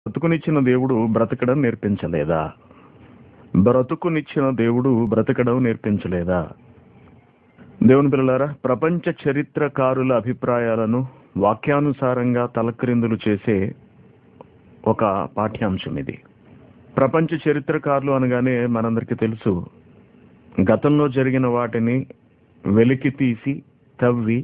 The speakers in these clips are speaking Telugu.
బ్రతుకునిచ్చిన దేవుడు బ్రతకడం నేర్పించలేదా బ్రతుకునిచ్చిన దేవుడు బ్రతకడం నేర్పించలేదా దేవుని పిల్లలారా ప్రపంచ చరిత్రకారుల అభిప్రాయాలను వాక్యానుసారంగా తలక్రిందులు చేసే ఒక పాఠ్యాంశం ఇది ప్రపంచ చరిత్రకారులు అనగానే మనందరికీ తెలుసు గతంలో జరిగిన వాటిని వెలికి తీసి తవ్వి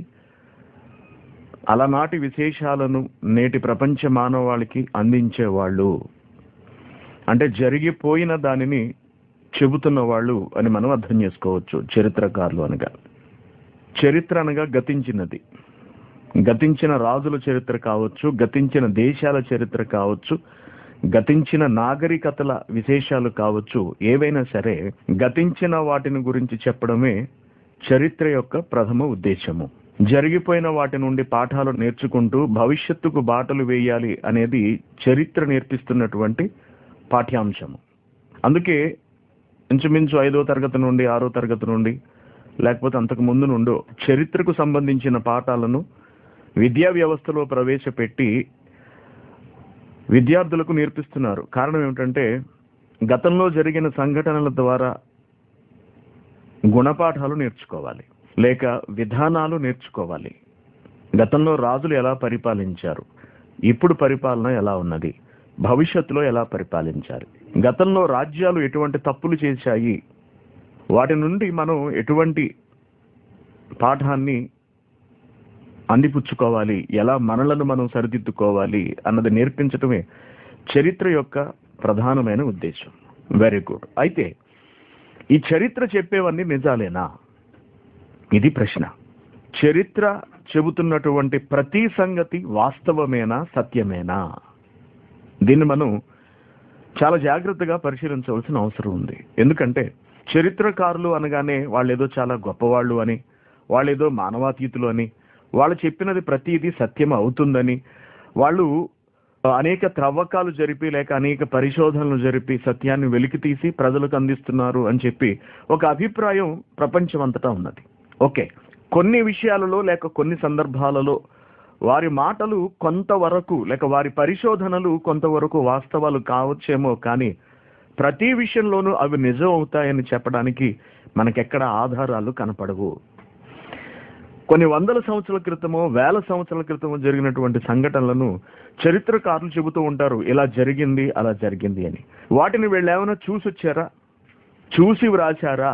అలనాటి విశేషాలను నేటి ప్రపంచ మానవాళికి అందించేవాళ్ళు అంటే జరిగిపోయిన దానిని చెబుతున్న వాళ్ళు అని మనం అర్థం చేసుకోవచ్చు చరిత్రకారులు అనగా చరిత్ర అనగా గతించినది గతించిన రాజుల చరిత్ర కావచ్చు గతించిన దేశాల చరిత్ర కావచ్చు గతించిన నాగరికతల విశేషాలు కావచ్చు ఏవైనా సరే గతించిన వాటిని గురించి చెప్పడమే చరిత్ర యొక్క ప్రథమ ఉద్దేశము జరిగిపోయిన వాటి నుండి పాఠాలు నేర్చుకుంటూ భవిష్యత్తుకు బాటలు వేయాలి అనేది చరిత్ర నేర్పిస్తున్నటువంటి పాఠ్యాంశము అందుకే ఇంచుమించు ఐదో తరగతి నుండి ఆరో తరగతి నుండి లేకపోతే అంతకు ముందు నుండో చరిత్రకు సంబంధించిన పాఠాలను విద్యా వ్యవస్థలో ప్రవేశపెట్టి విద్యార్థులకు నేర్పిస్తున్నారు కారణం ఏమిటంటే గతంలో జరిగిన సంఘటనల ద్వారా గుణపాఠాలు నేర్చుకోవాలి లేక విధానాలు నేర్చుకోవాలి గతంలో రాజులు ఎలా పరిపాలించారు ఇప్పుడు పరిపాలన ఎలా ఉన్నది భవిష్యత్తులో ఎలా పరిపాలించాలి గతంలో రాజ్యాలు ఎటువంటి తప్పులు చేశాయి వాటి నుండి మనం ఎటువంటి పాఠాన్ని అందిపుచ్చుకోవాలి ఎలా మనలను మనం సరిదిద్దుకోవాలి అన్నది నేర్పించటమే చరిత్ర యొక్క ప్రధానమైన ఉద్దేశం వెరీ గుడ్ అయితే ఈ చరిత్ర చెప్పేవన్నీ నిజాలేనా ఇది ప్రశ్న చరిత్ర చెబుతున్నటువంటి ప్రతి సంగతి వాస్తవమేనా సత్యమేనా దీన్ని మనం చాలా జాగ్రత్తగా పరిశీలించవలసిన అవసరం ఉంది ఎందుకంటే చరిత్రకారులు అనగానే వాళ్ళు ఏదో చాలా గొప్పవాళ్ళు అని వాళ్ళు ఏదో మానవాతీతులు అని వాళ్ళు చెప్పినది ప్రతిదీ సత్యం అవుతుందని వాళ్ళు అనేక త్రవ్వకాలు జరిపి లేక అనేక పరిశోధనలు జరిపి సత్యాన్ని వెలికి తీసి ప్రజలకు అందిస్తున్నారు అని చెప్పి ఒక అభిప్రాయం ప్రపంచమంతటా ఉన్నది ఓకే కొన్ని విషయాలలో లేక కొన్ని సందర్భాలలో వారి మాటలు కొంతవరకు లేక వారి పరిశోధనలు కొంతవరకు వాస్తవాలు కావచ్చేమో కానీ ప్రతి విషయంలోనూ అవి నిజం అవుతాయని చెప్పడానికి మనకెక్కడ ఆధారాలు కనపడవు కొన్ని వందల సంవత్సరాల క్రితమో వేల సంవత్సరాల క్రితమో జరిగినటువంటి సంఘటనలను చరిత్రకారులు చెబుతూ ఉంటారు ఇలా జరిగింది అలా జరిగింది అని వాటిని వీళ్ళు ఏమైనా చూసి వచ్చారా చూసి వ్రాశారా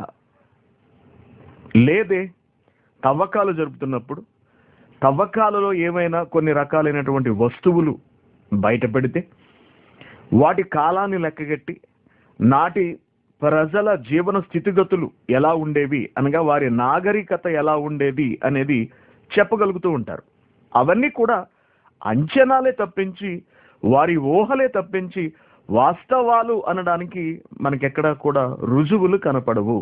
లేదే తవ్వకాలు జరుపుతున్నప్పుడు తవ్వకాలలో ఏమైనా కొన్ని రకాలైనటువంటి వస్తువులు బయటపెడితే వాటి కాలాన్ని లెక్కగట్టి నాటి ప్రజల జీవన స్థితిగతులు ఎలా ఉండేవి అనగా వారి నాగరికత ఎలా ఉండేది అనేది చెప్పగలుగుతూ ఉంటారు అవన్నీ కూడా అంచనాలే తప్పించి వారి ఊహలే తప్పించి వాస్తవాలు అనడానికి మనకెక్కడా కూడా రుజువులు కనపడవు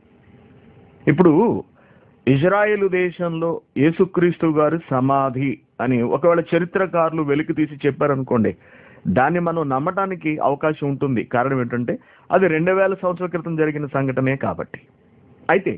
ఇప్పుడు ఇజ్రాయేలు దేశంలో యేసుక్రీస్తు గారి సమాధి అని ఒకవేళ చరిత్రకారులు వెలికి తీసి చెప్పారనుకోండి దాన్ని మనం నమ్మటానికి అవకాశం ఉంటుంది కారణం ఏంటంటే అది రెండు వేల సంవత్సరాల క్రితం జరిగిన సంఘటనే కాబట్టి అయితే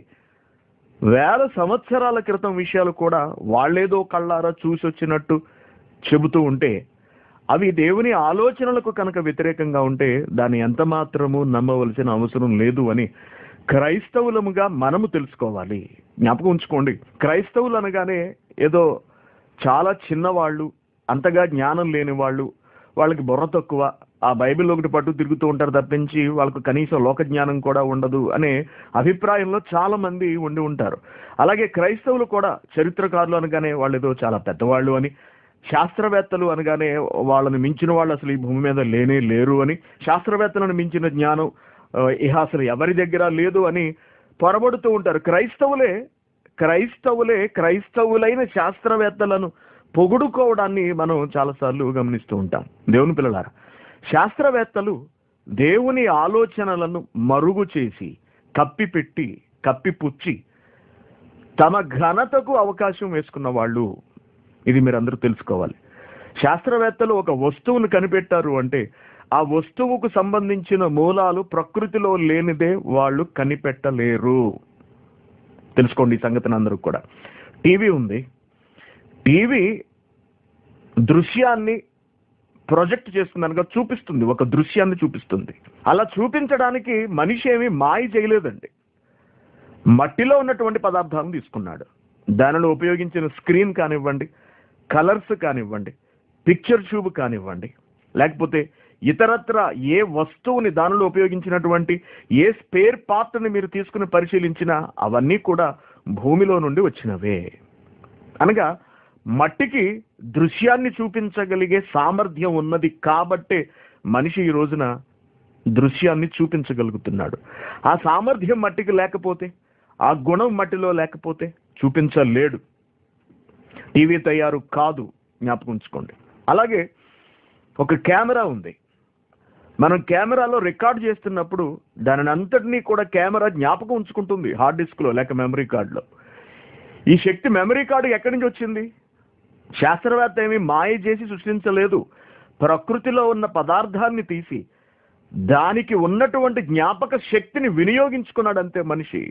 వేల సంవత్సరాల క్రితం విషయాలు కూడా వాళ్ళేదో కళ్ళారా చూసి వచ్చినట్టు చెబుతూ ఉంటే అవి దేవుని ఆలోచనలకు కనుక వ్యతిరేకంగా ఉంటే దాన్ని ఎంత మాత్రము నమ్మవలసిన అవసరం లేదు అని క్రైస్తవులముగా మనము తెలుసుకోవాలి జ్ఞాపకం ఉంచుకోండి క్రైస్తవులు అనగానే ఏదో చాలా చిన్నవాళ్ళు అంతగా జ్ఞానం లేని వాళ్ళు వాళ్ళకి బుర్ర తక్కువ ఆ బైబిల్ ఒకటి పట్టు తిరుగుతూ ఉంటారు తప్పించి వాళ్ళకు కనీసం లోక జ్ఞానం కూడా ఉండదు అనే అభిప్రాయంలో చాలా మంది ఉండి ఉంటారు అలాగే క్రైస్తవులు కూడా చరిత్రకారులు అనగానే వాళ్ళు ఏదో చాలా పెద్దవాళ్ళు అని శాస్త్రవేత్తలు అనగానే వాళ్ళని మించిన వాళ్ళు అసలు ఈ భూమి మీద లేనే లేరు అని శాస్త్రవేత్తలను మించిన జ్ఞానం ఆ, ఇహ అసలు ఎవరి దగ్గర లేదు అని పొరబడుతూ ఉంటారు క్రైస్తవులే క్రైస్తవులే క్రైస్తవులైన శాస్త్రవేత్తలను పొగుడుకోవడాన్ని మనం చాలాసార్లు గమనిస్తూ ఉంటాం దేవుని పిల్లలారా శాస్త్రవేత్తలు దేవుని ఆలోచనలను మరుగు చేసి కప్పిపెట్టి కప్పిపుచ్చి తమ ఘనతకు అవకాశం వేసుకున్న వాళ్ళు ఇది మీరు అందరూ తెలుసుకోవాలి శాస్త్రవేత్తలు ఒక వస్తువును కనిపెట్టారు అంటే ఆ వస్తువుకు సంబంధించిన మూలాలు ప్రకృతిలో లేనిదే వాళ్ళు కనిపెట్టలేరు తెలుసుకోండి ఈ సంగతిని అందరూ కూడా టీవీ ఉంది టీవీ దృశ్యాన్ని ప్రొజెక్ట్ చేస్తుంది అనగా చూపిస్తుంది ఒక దృశ్యాన్ని చూపిస్తుంది అలా చూపించడానికి మనిషి ఏమి మాయ చేయలేదండి మట్టిలో ఉన్నటువంటి పదార్థాలను తీసుకున్నాడు దానిలో ఉపయోగించిన స్క్రీన్ కానివ్వండి కలర్స్ కానివ్వండి పిక్చర్ ట్యూబ్ కానివ్వండి లేకపోతే ఇతరత్ర ఏ వస్తువుని దానిలో ఉపయోగించినటువంటి ఏ స్పేర్ పార్ట్ని మీరు తీసుకుని పరిశీలించినా అవన్నీ కూడా భూమిలో నుండి వచ్చినవే అనగా మట్టికి దృశ్యాన్ని చూపించగలిగే సామర్థ్యం ఉన్నది కాబట్టే మనిషి ఈ రోజున దృశ్యాన్ని చూపించగలుగుతున్నాడు ఆ సామర్థ్యం మట్టికి లేకపోతే ఆ గుణం మట్టిలో లేకపోతే చూపించలేడు టీవీ తయారు కాదు జ్ఞాపకం ఉంచుకోండి అలాగే ఒక కెమెరా ఉంది మనం కెమెరాలో రికార్డ్ చేస్తున్నప్పుడు దానిని అంతటినీ కూడా కెమెరా జ్ఞాపకం ఉంచుకుంటుంది హార్డ్ డిస్క్లో లేక మెమరీ కార్డులో ఈ శక్తి మెమరీ కార్డు ఎక్కడి నుంచి వచ్చింది శాస్త్రవేత్త ఏమి మాయ చేసి సృష్టించలేదు ప్రకృతిలో ఉన్న పదార్థాన్ని తీసి దానికి ఉన్నటువంటి జ్ఞాపక శక్తిని వినియోగించుకున్నాడు అంతే మనిషి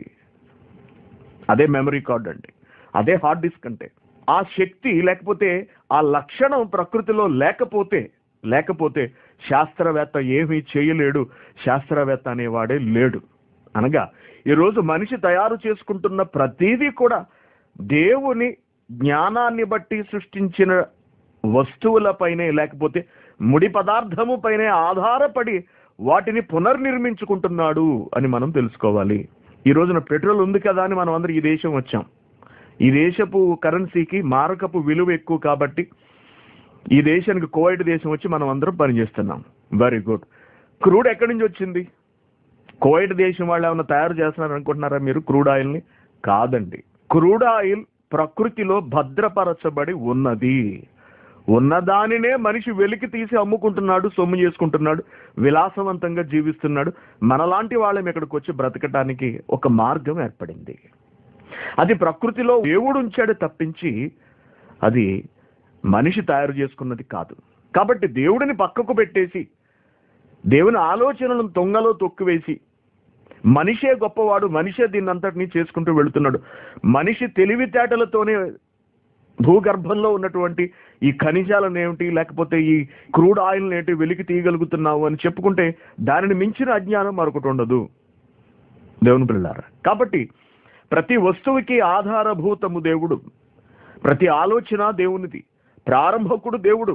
అదే మెమరీ కార్డ్ అండి అదే హార్డ్ డిస్క్ అంటే ఆ శక్తి లేకపోతే ఆ లక్షణం ప్రకృతిలో లేకపోతే లేకపోతే శాస్త్రవేత్త ఏమీ చేయలేడు శాస్త్రవేత్త అనేవాడే లేడు అనగా ఈరోజు మనిషి తయారు చేసుకుంటున్న ప్రతిదీ కూడా దేవుని జ్ఞానాన్ని బట్టి సృష్టించిన వస్తువులపైనే లేకపోతే ముడి పదార్థము పైనే ఆధారపడి వాటిని పునర్నిర్మించుకుంటున్నాడు అని మనం తెలుసుకోవాలి ఈ రోజున పెట్రోల్ ఉంది కదా అని మనం అందరం ఈ దేశం వచ్చాం ఈ దేశపు కరెన్సీకి మారకపు విలువ ఎక్కువ కాబట్టి ఈ దేశానికి కోవైట్ దేశం వచ్చి మనం అందరం పనిచేస్తున్నాం వెరీ గుడ్ క్రూడ్ ఎక్కడి నుంచి వచ్చింది కోవైట్ దేశం వాళ్ళు ఏమైనా తయారు చేస్తున్నారు అనుకుంటున్నారా మీరు క్రూడ్ ఆయిల్ని కాదండి క్రూడ్ ఆయిల్ ప్రకృతిలో భద్రపరచబడి ఉన్నది ఉన్నదానినే మనిషి వెలికి తీసి అమ్ముకుంటున్నాడు సొమ్ము చేసుకుంటున్నాడు విలాసవంతంగా జీవిస్తున్నాడు మనలాంటి వాళ్ళం ఇక్కడికి వచ్చి బ్రతకటానికి ఒక మార్గం ఏర్పడింది అది ప్రకృతిలో దేవుడు ఉంచాడు తప్పించి అది మనిషి తయారు చేసుకున్నది కాదు కాబట్టి దేవుడిని పక్కకు పెట్టేసి దేవుని ఆలోచనలను తొంగలో తొక్కివేసి మనిషే గొప్పవాడు మనిషే దీన్ని అంతటినీ చేసుకుంటూ వెళుతున్నాడు మనిషి తెలివితేటలతోనే భూగర్భంలో ఉన్నటువంటి ఈ ఖనిజాలను ఏమిటి లేకపోతే ఈ క్రూడ్ ఆయిల్ ఏంటి వెలికి తీయగలుగుతున్నావు అని చెప్పుకుంటే దానిని మించిన అజ్ఞానం మరొకటి ఉండదు దేవుని పిల్లారా కాబట్టి ప్రతి వస్తువుకి ఆధారభూతము దేవుడు ప్రతి ఆలోచన దేవునిది ప్రారంభకుడు దేవుడు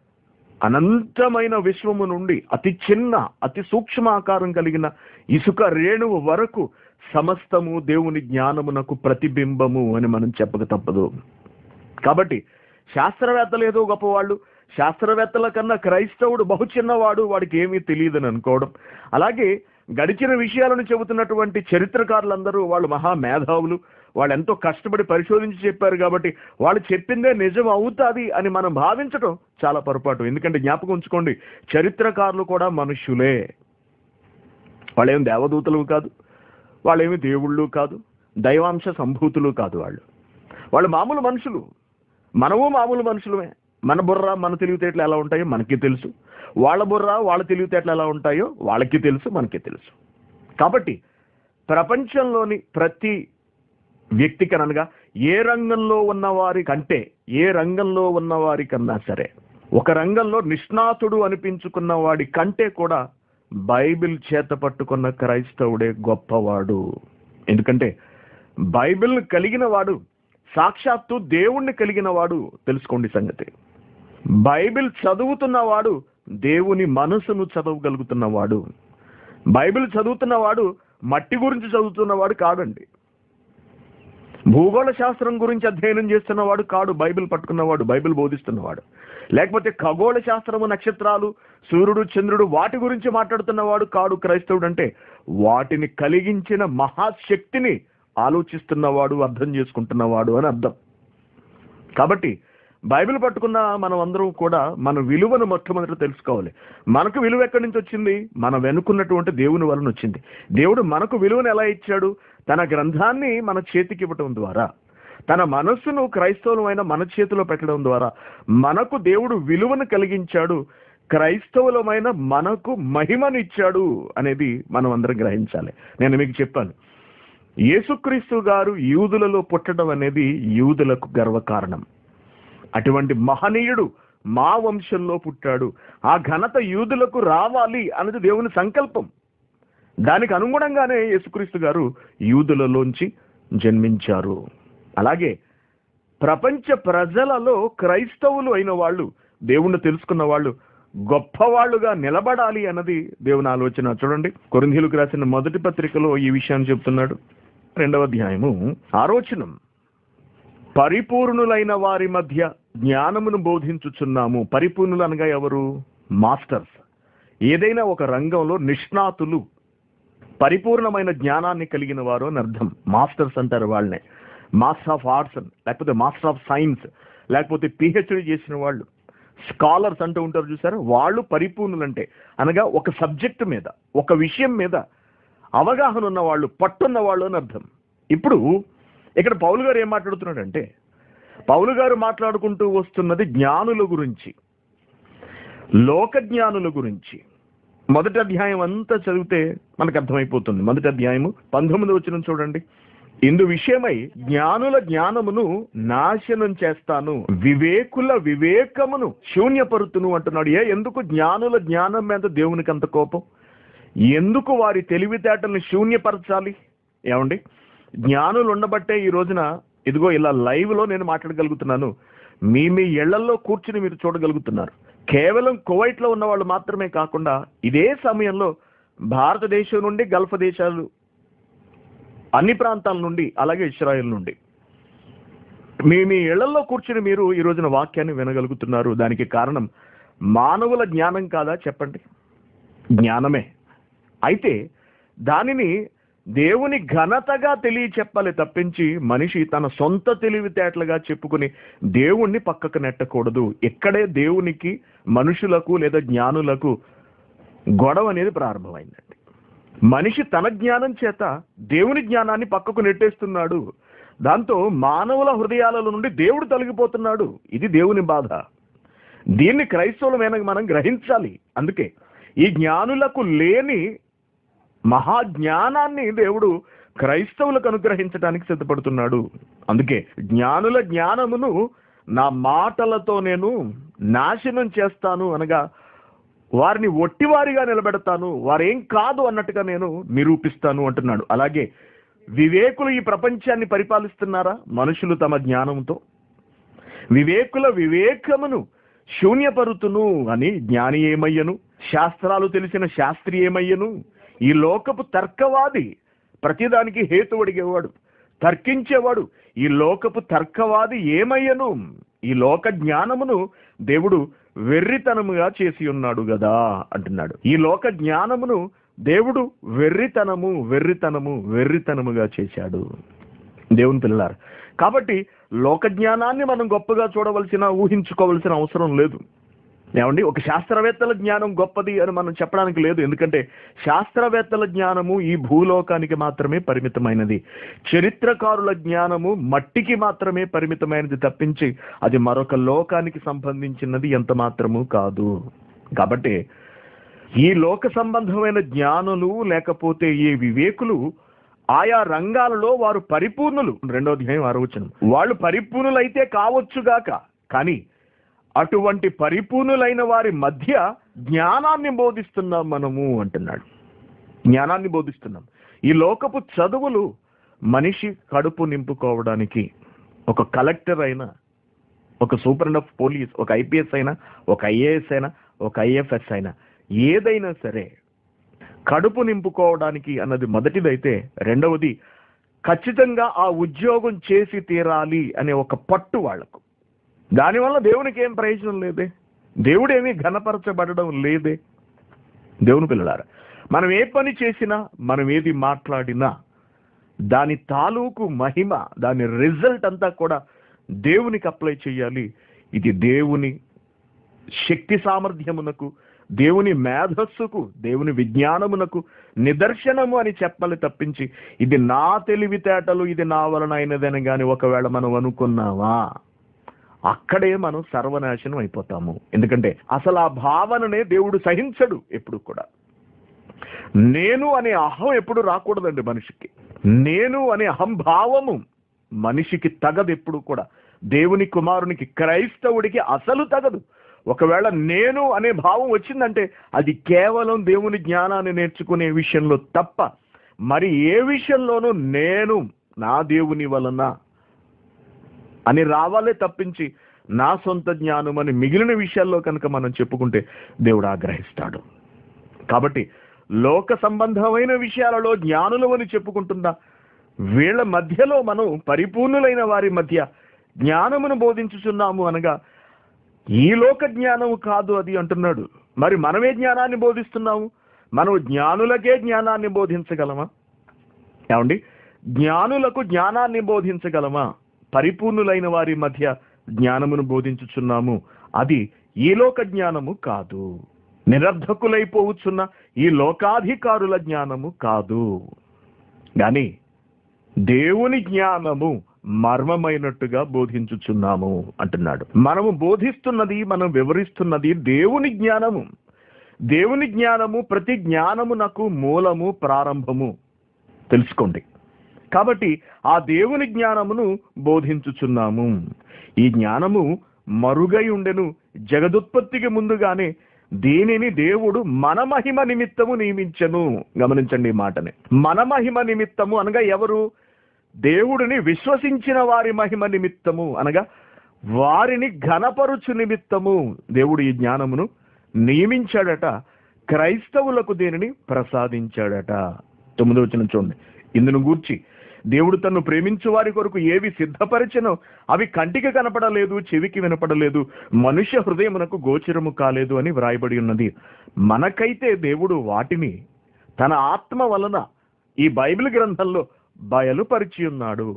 అనంతమైన విశ్వము నుండి అతి చిన్న అతి సూక్ష్మ ఆకారం కలిగిన ఇసుక రేణువు వరకు సమస్తము దేవుని జ్ఞానమునకు ప్రతిబింబము అని మనం చెప్పక తప్పదు కాబట్టి శాస్త్రవేత్తలు ఏదో గొప్పవాళ్ళు శాస్త్రవేత్తల కన్నా క్రైస్తవుడు బహు చిన్నవాడు వాడికి ఏమీ తెలియదని అనుకోవడం అలాగే గడిచిన విషయాలను చెబుతున్నటువంటి చరిత్రకారులందరూ వాళ్ళు మహా మేధావులు వాళ్ళు ఎంతో కష్టపడి పరిశోధించి చెప్పారు కాబట్టి వాళ్ళు చెప్పిందే నిజం అవుతుంది అని మనం భావించడం చాలా పొరపాటు ఎందుకంటే జ్ఞాపకం ఉంచుకోండి చరిత్రకారులు కూడా మనుష్యులే వాళ్ళేం దేవదూతలు కాదు వాళ్ళేమి దేవుళ్ళు కాదు దైవాంశ సంభూతులు కాదు వాళ్ళు వాళ్ళు మామూలు మనుషులు మనము మామూలు మనుషులమే మన బుర్ర మన తెలివితేటలు ఎలా ఉంటాయో మనకి తెలుసు వాళ్ళ బుర్ర వాళ్ళ తెలివితేటలు ఎలా ఉంటాయో వాళ్ళకి తెలుసు మనకి తెలుసు కాబట్టి ప్రపంచంలోని ప్రతి వ్యక్తికి అనగా ఏ రంగంలో ఉన్నవారి కంటే ఏ రంగంలో ఉన్నవారి కన్నా సరే ఒక రంగంలో నిష్ణాతుడు అనిపించుకున్న వాడి కంటే కూడా బైబిల్ చేత పట్టుకున్న క్రైస్తవుడే గొప్పవాడు ఎందుకంటే బైబిల్ కలిగిన వాడు సాక్షాత్తు దేవుణ్ణి కలిగిన వాడు తెలుసుకోండి సంగతి బైబిల్ చదువుతున్నవాడు దేవుని మనసును చదవగలుగుతున్నవాడు బైబిల్ చదువుతున్నవాడు మట్టి గురించి చదువుతున్నవాడు కాదండి భూగోళ శాస్త్రం గురించి అధ్యయనం చేస్తున్నవాడు కాడు బైబిల్ పట్టుకున్నవాడు బైబిల్ బోధిస్తున్నవాడు లేకపోతే ఖగోళ శాస్త్రము నక్షత్రాలు సూర్యుడు చంద్రుడు వాటి గురించి మాట్లాడుతున్నవాడు కాడు క్రైస్తవుడు అంటే వాటిని కలిగించిన మహాశక్తిని ఆలోచిస్తున్నవాడు అర్థం చేసుకుంటున్నవాడు అని అర్థం కాబట్టి బైబిల్ పట్టుకున్న మనం అందరం కూడా మన విలువను మొట్టమొదట తెలుసుకోవాలి మనకు విలువ ఎక్కడి నుంచి వచ్చింది మన వెనుకున్నటువంటి దేవుని వలన వచ్చింది దేవుడు మనకు విలువను ఎలా ఇచ్చాడు తన గ్రంథాన్ని మన చేతికి ఇవ్వటం ద్వారా తన మనస్సును క్రైస్తవులమైన మన చేతిలో పెట్టడం ద్వారా మనకు దేవుడు విలువను కలిగించాడు క్రైస్తవులమైన మనకు మహిమను ఇచ్చాడు అనేది మనం అందరం గ్రహించాలి నేను మీకు చెప్పాను యేసుక్రీస్తు గారు యూదులలో పుట్టడం అనేది యూదులకు గర్వకారణం అటువంటి మహనీయుడు మా వంశంలో పుట్టాడు ఆ ఘనత యూదులకు రావాలి అన్నది దేవుని సంకల్పం దానికి అనుగుణంగానే యేసుక్రీస్తు గారు యూదులలోంచి జన్మించారు అలాగే ప్రపంచ ప్రజలలో క్రైస్తవులు అయిన వాళ్ళు దేవుణ్ణి తెలుసుకున్న వాళ్ళు గొప్పవాళ్లుగా నిలబడాలి అన్నది దేవుని ఆలోచన చూడండి కొరింథీలకు రాసిన మొదటి పత్రికలో ఈ విషయాన్ని చెప్తున్నాడు రెండవ అధ్యాయము ఆలోచనం పరిపూర్ణులైన వారి మధ్య జ్ఞానమును బోధించుచున్నాము పరిపూర్ణులు అనగా ఎవరు మాస్టర్స్ ఏదైనా ఒక రంగంలో నిష్ణాతులు పరిపూర్ణమైన జ్ఞానాన్ని కలిగిన వారు అని అర్థం మాస్టర్స్ అంటారు వాళ్ళనే మాస్టర్ ఆఫ్ ఆర్ట్స్ అని లేకపోతే మాస్టర్ ఆఫ్ సైన్స్ లేకపోతే పిహెచ్డి చేసిన వాళ్ళు స్కాలర్స్ అంటూ ఉంటారు చూసారు వాళ్ళు పరిపూర్ణులు అంటే అనగా ఒక సబ్జెక్ట్ మీద ఒక విషయం మీద అవగాహన ఉన్న వాళ్ళు పట్టున్న వాళ్ళు అని అర్థం ఇప్పుడు ఇక్కడ పౌలు గారు ఏం మాట్లాడుతున్నాడంటే పౌలు గారు మాట్లాడుకుంటూ వస్తున్నది జ్ఞానుల గురించి లోక జ్ఞానుల గురించి మొదటి అధ్యాయం అంతా చదివితే మనకు అర్థమైపోతుంది మొదటి అధ్యాయము పంతొమ్మిది వచ్చిన చూడండి ఇందు విషయమై జ్ఞానుల జ్ఞానమును నాశనం చేస్తాను వివేకుల వివేకమును శూన్యపరుతును అంటున్నాడు ఏ ఎందుకు జ్ఞానుల జ్ఞానం మీద దేవునికి అంత కోపం ఎందుకు వారి తెలివితేటల్ని శూన్యపరచాలి ఏమండి జ్ఞానులు ఉండబట్టే ఈ రోజున ఇదిగో ఇలా లైవ్ లో నేను మాట్లాడగలుగుతున్నాను మీ మీ ఇళ్లలో కూర్చుని మీరు చూడగలుగుతున్నారు కేవలం కువైట్ లో ఉన్న వాళ్ళు మాత్రమే కాకుండా ఇదే సమయంలో భారతదేశం నుండి గల్ఫ్ దేశాలు అన్ని ప్రాంతాల నుండి అలాగే ఇస్రాయల్ నుండి మీ మీ ఇళ్లలో కూర్చుని మీరు ఈ రోజున వాక్యాన్ని వినగలుగుతున్నారు దానికి కారణం మానవుల జ్ఞానం కాదా చెప్పండి జ్ఞానమే అయితే దానిని దేవుని ఘనతగా తెలియచెప్పాలి తప్పించి మనిషి తన సొంత తెలివితేటలుగా చెప్పుకుని దేవుణ్ణి పక్కకు నెట్టకూడదు ఇక్కడే దేవునికి మనుషులకు లేదా జ్ఞానులకు గొడవ అనేది ప్రారంభమైందండి మనిషి తన జ్ఞానం చేత దేవుని జ్ఞానాన్ని పక్కకు నెట్టేస్తున్నాడు దాంతో మానవుల హృదయాలలో నుండి దేవుడు తొలగిపోతున్నాడు ఇది దేవుని బాధ దీన్ని క్రైస్తవులమైన మనం గ్రహించాలి అందుకే ఈ జ్ఞానులకు లేని మహాజ్ఞానాన్ని దేవుడు క్రైస్తవులకు అనుగ్రహించడానికి సిద్ధపడుతున్నాడు అందుకే జ్ఞానుల జ్ఞానమును నా మాటలతో నేను నాశనం చేస్తాను అనగా వారిని ఒట్టివారిగా నిలబెడతాను వారేం కాదు అన్నట్టుగా నేను నిరూపిస్తాను అంటున్నాడు అలాగే వివేకులు ఈ ప్రపంచాన్ని పరిపాలిస్తున్నారా మనుషులు తమ జ్ఞానంతో వివేకుల వివేకమును శూన్యపరుతును అని జ్ఞాని ఏమయ్యను శాస్త్రాలు తెలిసిన శాస్త్రి ఏమయ్యను ఈ లోకపు తర్కవాది ప్రతిదానికి హేతు అడిగేవాడు తర్కించేవాడు ఈ లోకపు తర్కవాది ఏమయ్యను ఈ లోక జ్ఞానమును దేవుడు వెర్రితనముగా చేసి ఉన్నాడు కదా అంటున్నాడు ఈ లోక జ్ఞానమును దేవుడు వెర్రితనము వెర్రితనము వెర్రితనముగా చేశాడు దేవుని పిల్లారు కాబట్టి లోక జ్ఞానాన్ని మనం గొప్పగా చూడవలసిన ఊహించుకోవలసిన అవసరం లేదు ఏమండి ఒక శాస్త్రవేత్తల జ్ఞానం గొప్పది అని మనం చెప్పడానికి లేదు ఎందుకంటే శాస్త్రవేత్తల జ్ఞానము ఈ భూలోకానికి మాత్రమే పరిమితమైనది చరిత్రకారుల జ్ఞానము మట్టికి మాత్రమే పరిమితమైనది తప్పించి అది మరొక లోకానికి సంబంధించినది ఎంత మాత్రము కాదు కాబట్టి ఈ లోక సంబంధమైన జ్ఞానులు లేకపోతే ఈ వివేకులు ఆయా రంగాలలో వారు పరిపూర్ణులు రెండో అధ్యాయం ఆరోచనం వాళ్ళు పరిపూర్ణులైతే కావచ్చుగాక కానీ అటువంటి పరిపూర్ణులైన వారి మధ్య జ్ఞానాన్ని బోధిస్తున్నాం మనము అంటున్నాడు జ్ఞానాన్ని బోధిస్తున్నాం ఈ లోకపు చదువులు మనిషి కడుపు నింపుకోవడానికి ఒక కలెక్టర్ అయినా ఒక సూపరింట్ ఆఫ్ పోలీస్ ఒక ఐపీఎస్ అయినా ఒక ఐఏఎస్ అయినా ఒక ఐఎఫ్ఎస్ అయినా ఏదైనా సరే కడుపు నింపుకోవడానికి అన్నది మొదటిదైతే రెండవది ఖచ్చితంగా ఆ ఉద్యోగం చేసి తీరాలి అనే ఒక పట్టు వాళ్లకు దానివల్ల దేవునికి ఏం ప్రయోజనం లేదే దేవుడేమీ ఘనపరచబడడం లేదే దేవుని పిల్లలారా మనం ఏ పని చేసినా మనం ఏది మాట్లాడినా దాని తాలూకు మహిమ దాని రిజల్ట్ అంతా కూడా దేవునికి అప్లై చేయాలి ఇది దేవుని శక్తి సామర్థ్యమునకు దేవుని మేధస్సుకు దేవుని విజ్ఞానమునకు నిదర్శనము అని చెప్పాలి తప్పించి ఇది నా తెలివితేటలు ఇది నా వలన అయినదని కానీ ఒకవేళ మనం అనుకున్నావా అక్కడే మనం సర్వనాశనం అయిపోతాము ఎందుకంటే అసలు ఆ భావననే దేవుడు సహించడు ఎప్పుడు కూడా నేను అనే అహం ఎప్పుడు రాకూడదండి మనిషికి నేను అనే అహంభావము మనిషికి తగదు ఎప్పుడు కూడా దేవుని కుమారునికి క్రైస్తవుడికి అసలు తగదు ఒకవేళ నేను అనే భావం వచ్చిందంటే అది కేవలం దేవుని జ్ఞానాన్ని నేర్చుకునే విషయంలో తప్ప మరి ఏ విషయంలోనూ నేను నా దేవుని వలన అని రావాలే తప్పించి నా సొంత జ్ఞానం అని మిగిలిన విషయాల్లో కనుక మనం చెప్పుకుంటే దేవుడు ఆగ్రహిస్తాడు కాబట్టి లోక సంబంధమైన విషయాలలో జ్ఞానులు అని చెప్పుకుంటున్నా వీళ్ళ మధ్యలో మనం పరిపూర్ణులైన వారి మధ్య జ్ఞానమును బోధించుచున్నాము అనగా ఈ లోక జ్ఞానము కాదు అది అంటున్నాడు మరి మనమే జ్ఞానాన్ని బోధిస్తున్నాము మనం జ్ఞానులకే జ్ఞానాన్ని బోధించగలమా ఏమండి జ్ఞానులకు జ్ఞానాన్ని బోధించగలమా పరిపూర్ణులైన వారి మధ్య జ్ఞానమును బోధించుచున్నాము అది ఈ లోక జ్ఞానము కాదు నిరర్ధకులైపోవచ్చున్న ఈ లోకాధికారుల జ్ఞానము కాదు గాని దేవుని జ్ఞానము మర్మమైనట్టుగా బోధించుచున్నాము అంటున్నాడు మనము బోధిస్తున్నది మనం వివరిస్తున్నది దేవుని జ్ఞానము దేవుని జ్ఞానము ప్రతి జ్ఞానమునకు మూలము ప్రారంభము తెలుసుకోండి కాబట్టి ఆ దేవుని జ్ఞానమును బోధించుచున్నాము ఈ జ్ఞానము మరుగై ఉండెను జగదుత్పత్తికి ముందుగానే దీనిని దేవుడు మన మహిమ నిమిత్తము నియమించను గమనించండి ఈ మాటని మన మహిమ నిమిత్తము అనగా ఎవరు దేవుడిని విశ్వసించిన వారి మహిమ నిమిత్తము అనగా వారిని ఘనపరుచు నిమిత్తము దేవుడు ఈ జ్ఞానమును నియమించాడట క్రైస్తవులకు దీనిని ప్రసాదించాడట తొమ్మిదో వచ్చిన చూడండి ఇందును గూర్చి దేవుడు తన్ను ప్రేమించు వారి కొరకు ఏవి సిద్ధపరిచనో అవి కంటికి కనపడలేదు చెవికి వినపడలేదు మనుష్య హృదయమునకు గోచరము కాలేదు అని వ్రాయబడి ఉన్నది మనకైతే దేవుడు వాటిని తన ఆత్మ వలన ఈ బైబిల్ గ్రంథంలో బయలుపరిచి ఉన్నాడు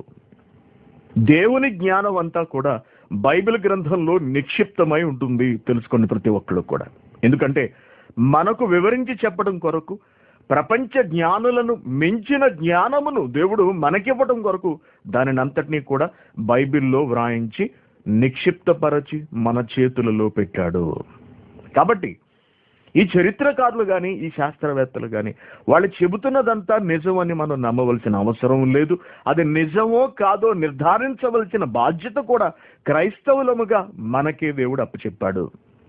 దేవుని జ్ఞానం అంతా కూడా బైబిల్ గ్రంథంలో నిక్షిప్తమై ఉంటుంది తెలుసుకోండి ప్రతి ఒక్కడు కూడా ఎందుకంటే మనకు వివరించి చెప్పడం కొరకు ప్రపంచ జ్ఞానులను మించిన జ్ఞానమును దేవుడు మనకివ్వడం కొరకు దానిని అంతటినీ కూడా బైబిల్లో వ్రాయించి నిక్షిప్తపరచి మన చేతులలో పెట్టాడు కాబట్టి ఈ చరిత్రకారులు కానీ ఈ శాస్త్రవేత్తలు కానీ వాళ్ళు చెబుతున్నదంతా నిజమని మనం నమ్మవలసిన అవసరం లేదు అది నిజమో కాదో నిర్ధారించవలసిన బాధ్యత కూడా క్రైస్తవులముగా మనకే దేవుడు అప్పచెప్పాడు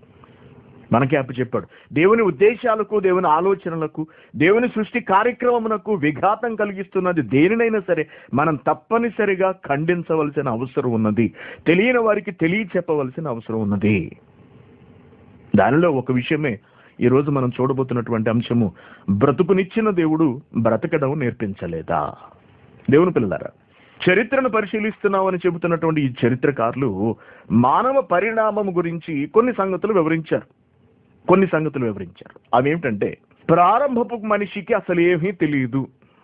మనకే అప్పచెప్పాడు దేవుని ఉద్దేశాలకు దేవుని ఆలోచనలకు దేవుని సృష్టి కార్యక్రమమునకు విఘాతం కలిగిస్తున్నది దేనినైనా సరే మనం తప్పనిసరిగా ఖండించవలసిన అవసరం ఉన్నది తెలియని వారికి తెలియ చెప్పవలసిన అవసరం ఉన్నది దానిలో ఒక విషయమే ఈ రోజు మనం చూడబోతున్నటువంటి అంశము బ్రతుకునిచ్చిన దేవుడు బ్రతకడం నేర్పించలేదా దేవుని పిల్లలారా చరిత్రను పరిశీలిస్తున్నామని చెబుతున్నటువంటి ఈ చరిత్రకారులు మానవ పరిణామం గురించి కొన్ని సంగతులు వివరించారు కొన్ని సంగతులు వివరించారు అవి ఏమిటంటే ప్రారంభపు మనిషికి అసలు ఏమీ తెలియదు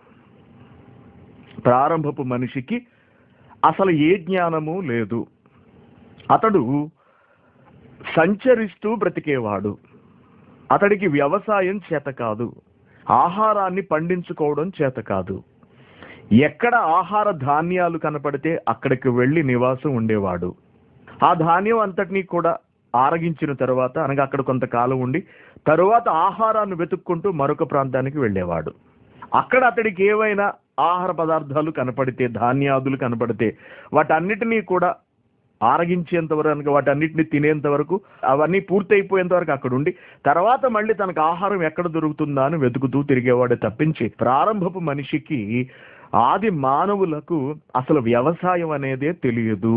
ప్రారంభపు మనిషికి అసలు ఏ జ్ఞానము లేదు అతడు సంచరిస్తూ బ్రతికేవాడు అతడికి వ్యవసాయం చేత కాదు ఆహారాన్ని పండించుకోవడం చేత కాదు ఎక్కడ ఆహార ధాన్యాలు కనపడితే అక్కడికి వెళ్ళి నివాసం ఉండేవాడు ఆ ధాన్యం అంతటినీ కూడా ఆరగించిన తర్వాత అనగా అక్కడ కొంతకాలం ఉండి తరువాత ఆహారాన్ని వెతుక్కుంటూ మరొక ప్రాంతానికి వెళ్ళేవాడు అక్కడ అతడికి ఏవైనా ఆహార పదార్థాలు కనపడితే ధాన్యాదులు కనపడితే వాటన్నిటినీ కూడా ఆరగించేంత వరకు అనగా వాటన్నిటిని తినేంత వరకు అవన్నీ పూర్తయిపోయేంత వరకు అక్కడ ఉండి తర్వాత మళ్ళీ తనకు ఆహారం ఎక్కడ దొరుకుతుందా అని వెతుకుతూ తిరిగేవాడే తప్పించి ప్రారంభపు మనిషికి ఆది మానవులకు అసలు వ్యవసాయం అనేదే తెలియదు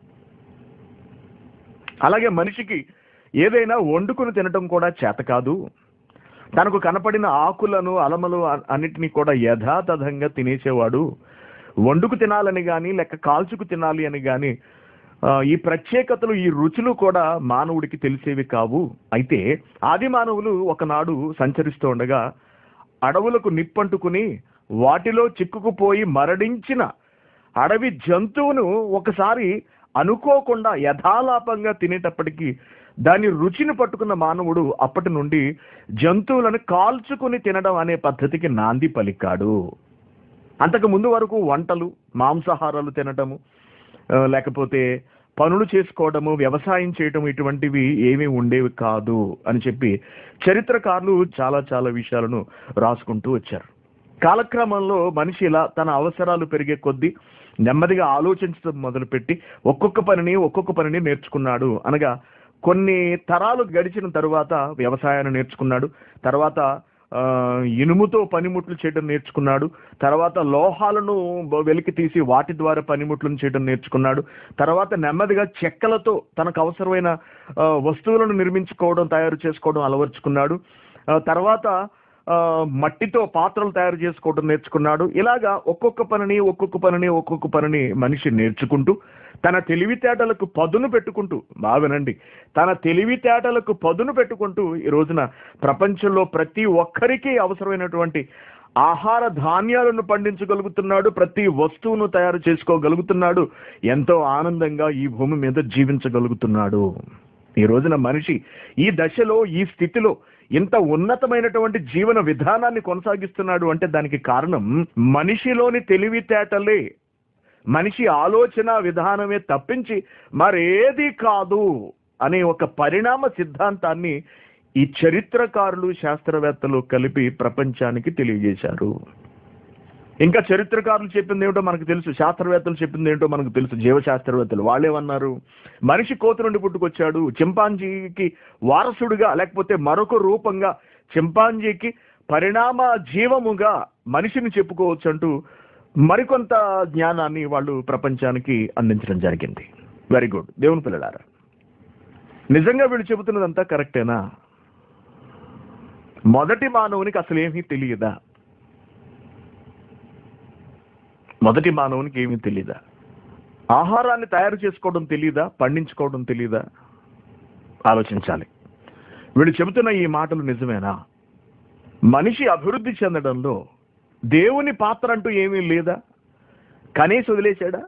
అలాగే మనిషికి ఏదైనా వండుకుని తినటం కూడా చేత కాదు తనకు కనపడిన ఆకులను అలమలు అ- అన్నిటినీ కూడా యథాతథంగా తినేసేవాడు వండుకు తినాలని కానీ లేక కాల్చుకు తినాలి అని కానీ ఈ ప్రత్యేకతలు ఈ రుచులు కూడా మానవుడికి తెలిసేవి కావు అయితే ఆది మానవులు ఒకనాడు సంచరిస్తూ ఉండగా అడవులకు నిప్పంటుకుని వాటిలో చిక్కుకుపోయి మరణించిన అడవి జంతువును ఒకసారి అనుకోకుండా యథాలాపంగా తినేటప్పటికీ దాని రుచిని పట్టుకున్న మానవుడు అప్పటి నుండి జంతువులను కాల్చుకుని తినడం అనే పద్ధతికి నాంది పలికాడు అంతకు ముందు వరకు వంటలు మాంసాహారాలు తినటము ఆ, లేకపోతే పనులు చేసుకోవడము వ్యవసాయం చేయటం ఇటువంటివి ఏమీ ఉండేవి కాదు అని చెప్పి చరిత్రకారులు చాలా చాలా విషయాలను రాసుకుంటూ వచ్చారు కాలక్రమంలో మనిషి ఇలా తన అవసరాలు పెరిగే కొద్దీ నెమ్మదిగా ఆలోచించడం మొదలుపెట్టి ఒక్కొక్క పనిని ఒక్కొక్క పనిని నేర్చుకున్నాడు అనగా కొన్ని తరాలు గడిచిన తరువాత వ్యవసాయాన్ని నేర్చుకున్నాడు తర్వాత ఆ, ఇనుముతో పనిముట్లు చేయడం నేర్చుకున్నాడు తర్వాత లోహాలను బ- వెలికి తీసి వాటి ద్వారా పనిముట్లను చేయడం నేర్చుకున్నాడు తర్వాత నెమ్మదిగా చెక్కలతో తనకు అవసరమైన ఆ, వస్తువులను నిర్మించుకోవడం తయారు చేసుకోవడం అలవర్చుకున్నాడు ఆ, తర్వాత ఆ, మట్టితో పాత్రలు తయారు చేసుకోవడం నేర్చుకున్నాడు ఇలాగా ఒక్కొక్క పనిని ఒక్కొక్క పనిని ఒక్కొక్క పనిని మనిషి నేర్చుకుంటూ తన తెలివితేటలకు పదును పెట్టుకుంటూ బాగా వినండి తన తెలివితేటలకు పదును పెట్టుకుంటూ ఈ రోజున ప్రపంచంలో ప్రతి ఒక్కరికి అవసరమైనటువంటి ఆహార ధాన్యాలను పండించగలుగుతున్నాడు ప్రతి వస్తువును తయారు చేసుకోగలుగుతున్నాడు ఎంతో ఆనందంగా ఈ భూమి మీద జీవించగలుగుతున్నాడు ఈ రోజున మనిషి ఈ దశలో ఈ స్థితిలో ఇంత ఉన్నతమైనటువంటి జీవన విధానాన్ని కొనసాగిస్తున్నాడు అంటే దానికి కారణం మనిషిలోని తెలివితేటలే మనిషి ఆలోచన విధానమే తప్పించి మరేది కాదు అనే ఒక పరిణామ సిద్ధాంతాన్ని ఈ చరిత్రకారులు శాస్త్రవేత్తలు కలిపి ప్రపంచానికి తెలియజేశారు ఇంకా చరిత్రకారులు చెప్పింది ఏమిటో మనకు తెలుసు శాస్త్రవేత్తలు చెప్పింది ఏంటో మనకు తెలుసు జీవశాస్త్రవేత్తలు వాళ్ళేమన్నారు మనిషి కోతి నుండి పుట్టుకొచ్చాడు చింపాంజీకి వారసుడుగా లేకపోతే మరొక రూపంగా చింపాంజీకి పరిణామ జీవముగా మనిషిని చెప్పుకోవచ్చు అంటూ మరికొంత జ్ఞానాన్ని వాళ్ళు ప్రపంచానికి అందించడం జరిగింది వెరీ గుడ్ దేవుని పిల్లలారా నిజంగా వీళ్ళు చెబుతున్నదంతా కరెక్టేనా మొదటి మానవునికి అసలు ఏమీ తెలియదా మొదటి మానవునికి ఏమీ తెలియదా ఆహారాన్ని తయారు చేసుకోవడం తెలియదా పండించుకోవడం తెలియదా ఆలోచించాలి వీళ్ళు చెబుతున్న ఈ మాటలు నిజమేనా మనిషి అభివృద్ధి చెందడంలో దేవుని పాత్ర అంటూ ఏమీ లేదా కనీసి వదిలేశాడా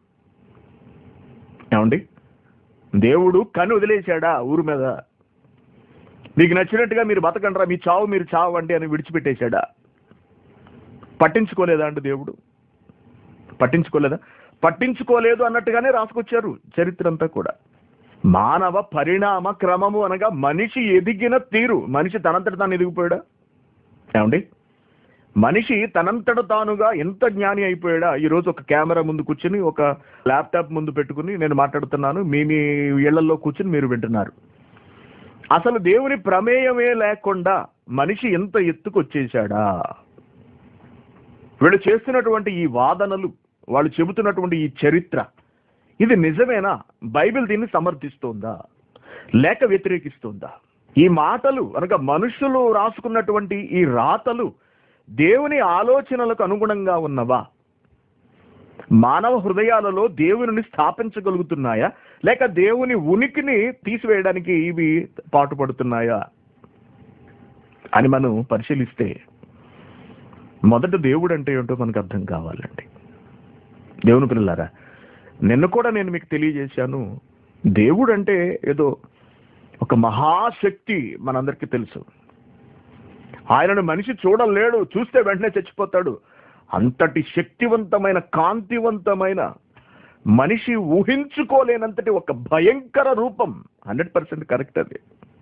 ఏమండి దేవుడు కని వదిలేశాడా ఊరు మీద మీకు నచ్చినట్టుగా మీరు బతకండ్రా మీ చావు మీరు చావండి అని విడిచిపెట్టేశాడా పట్టించుకోలేదా అండి దేవుడు పట్టించుకోలేదా పట్టించుకోలేదు అన్నట్టుగానే రాసుకొచ్చారు చరిత్ర అంతా కూడా మానవ పరిణామ క్రమము అనగా మనిషి ఎదిగిన తీరు మనిషి తనంతట తాను ఎదిగిపోయాడా ఏమండి మనిషి తనంతట తానుగా ఎంత జ్ఞాని అయిపోయాడా ఈ రోజు ఒక కెమెరా ముందు కూర్చుని ఒక ల్యాప్టాప్ ముందు పెట్టుకుని నేను మాట్లాడుతున్నాను మీ మీ ఇళ్లలో కూర్చుని మీరు వింటున్నారు అసలు దేవుని ప్రమేయమే లేకుండా మనిషి ఎంత ఎత్తుకొచ్చేసాడా వీళ్ళు చేస్తున్నటువంటి ఈ వాదనలు వాళ్ళు చెబుతున్నటువంటి ఈ చరిత్ర ఇది నిజమేనా బైబిల్ దీన్ని సమర్థిస్తోందా లేక వ్యతిరేకిస్తోందా ఈ మాటలు అనగా మనుషులు రాసుకున్నటువంటి ఈ రాతలు దేవుని ఆలోచనలకు అనుగుణంగా ఉన్నవా మానవ హృదయాలలో దేవుని స్థాపించగలుగుతున్నాయా లేక దేవుని ఉనికిని తీసివేయడానికి ఇవి పాటుపడుతున్నాయా అని మనం పరిశీలిస్తే మొదట దేవుడు అంటే ఏంటో మనకు అర్థం కావాలండి దేవుని పిల్లలారా నిన్న కూడా నేను మీకు తెలియజేశాను దేవుడు అంటే ఏదో ఒక మహాశక్తి మనందరికీ తెలుసు ఆయనను మనిషి చూడలేడు చూస్తే వెంటనే చచ్చిపోతాడు అంతటి శక్తివంతమైన కాంతివంతమైన మనిషి ఊహించుకోలేనంతటి ఒక భయంకర రూపం హండ్రెడ్ పర్సెంట్ కరెక్ట్ అది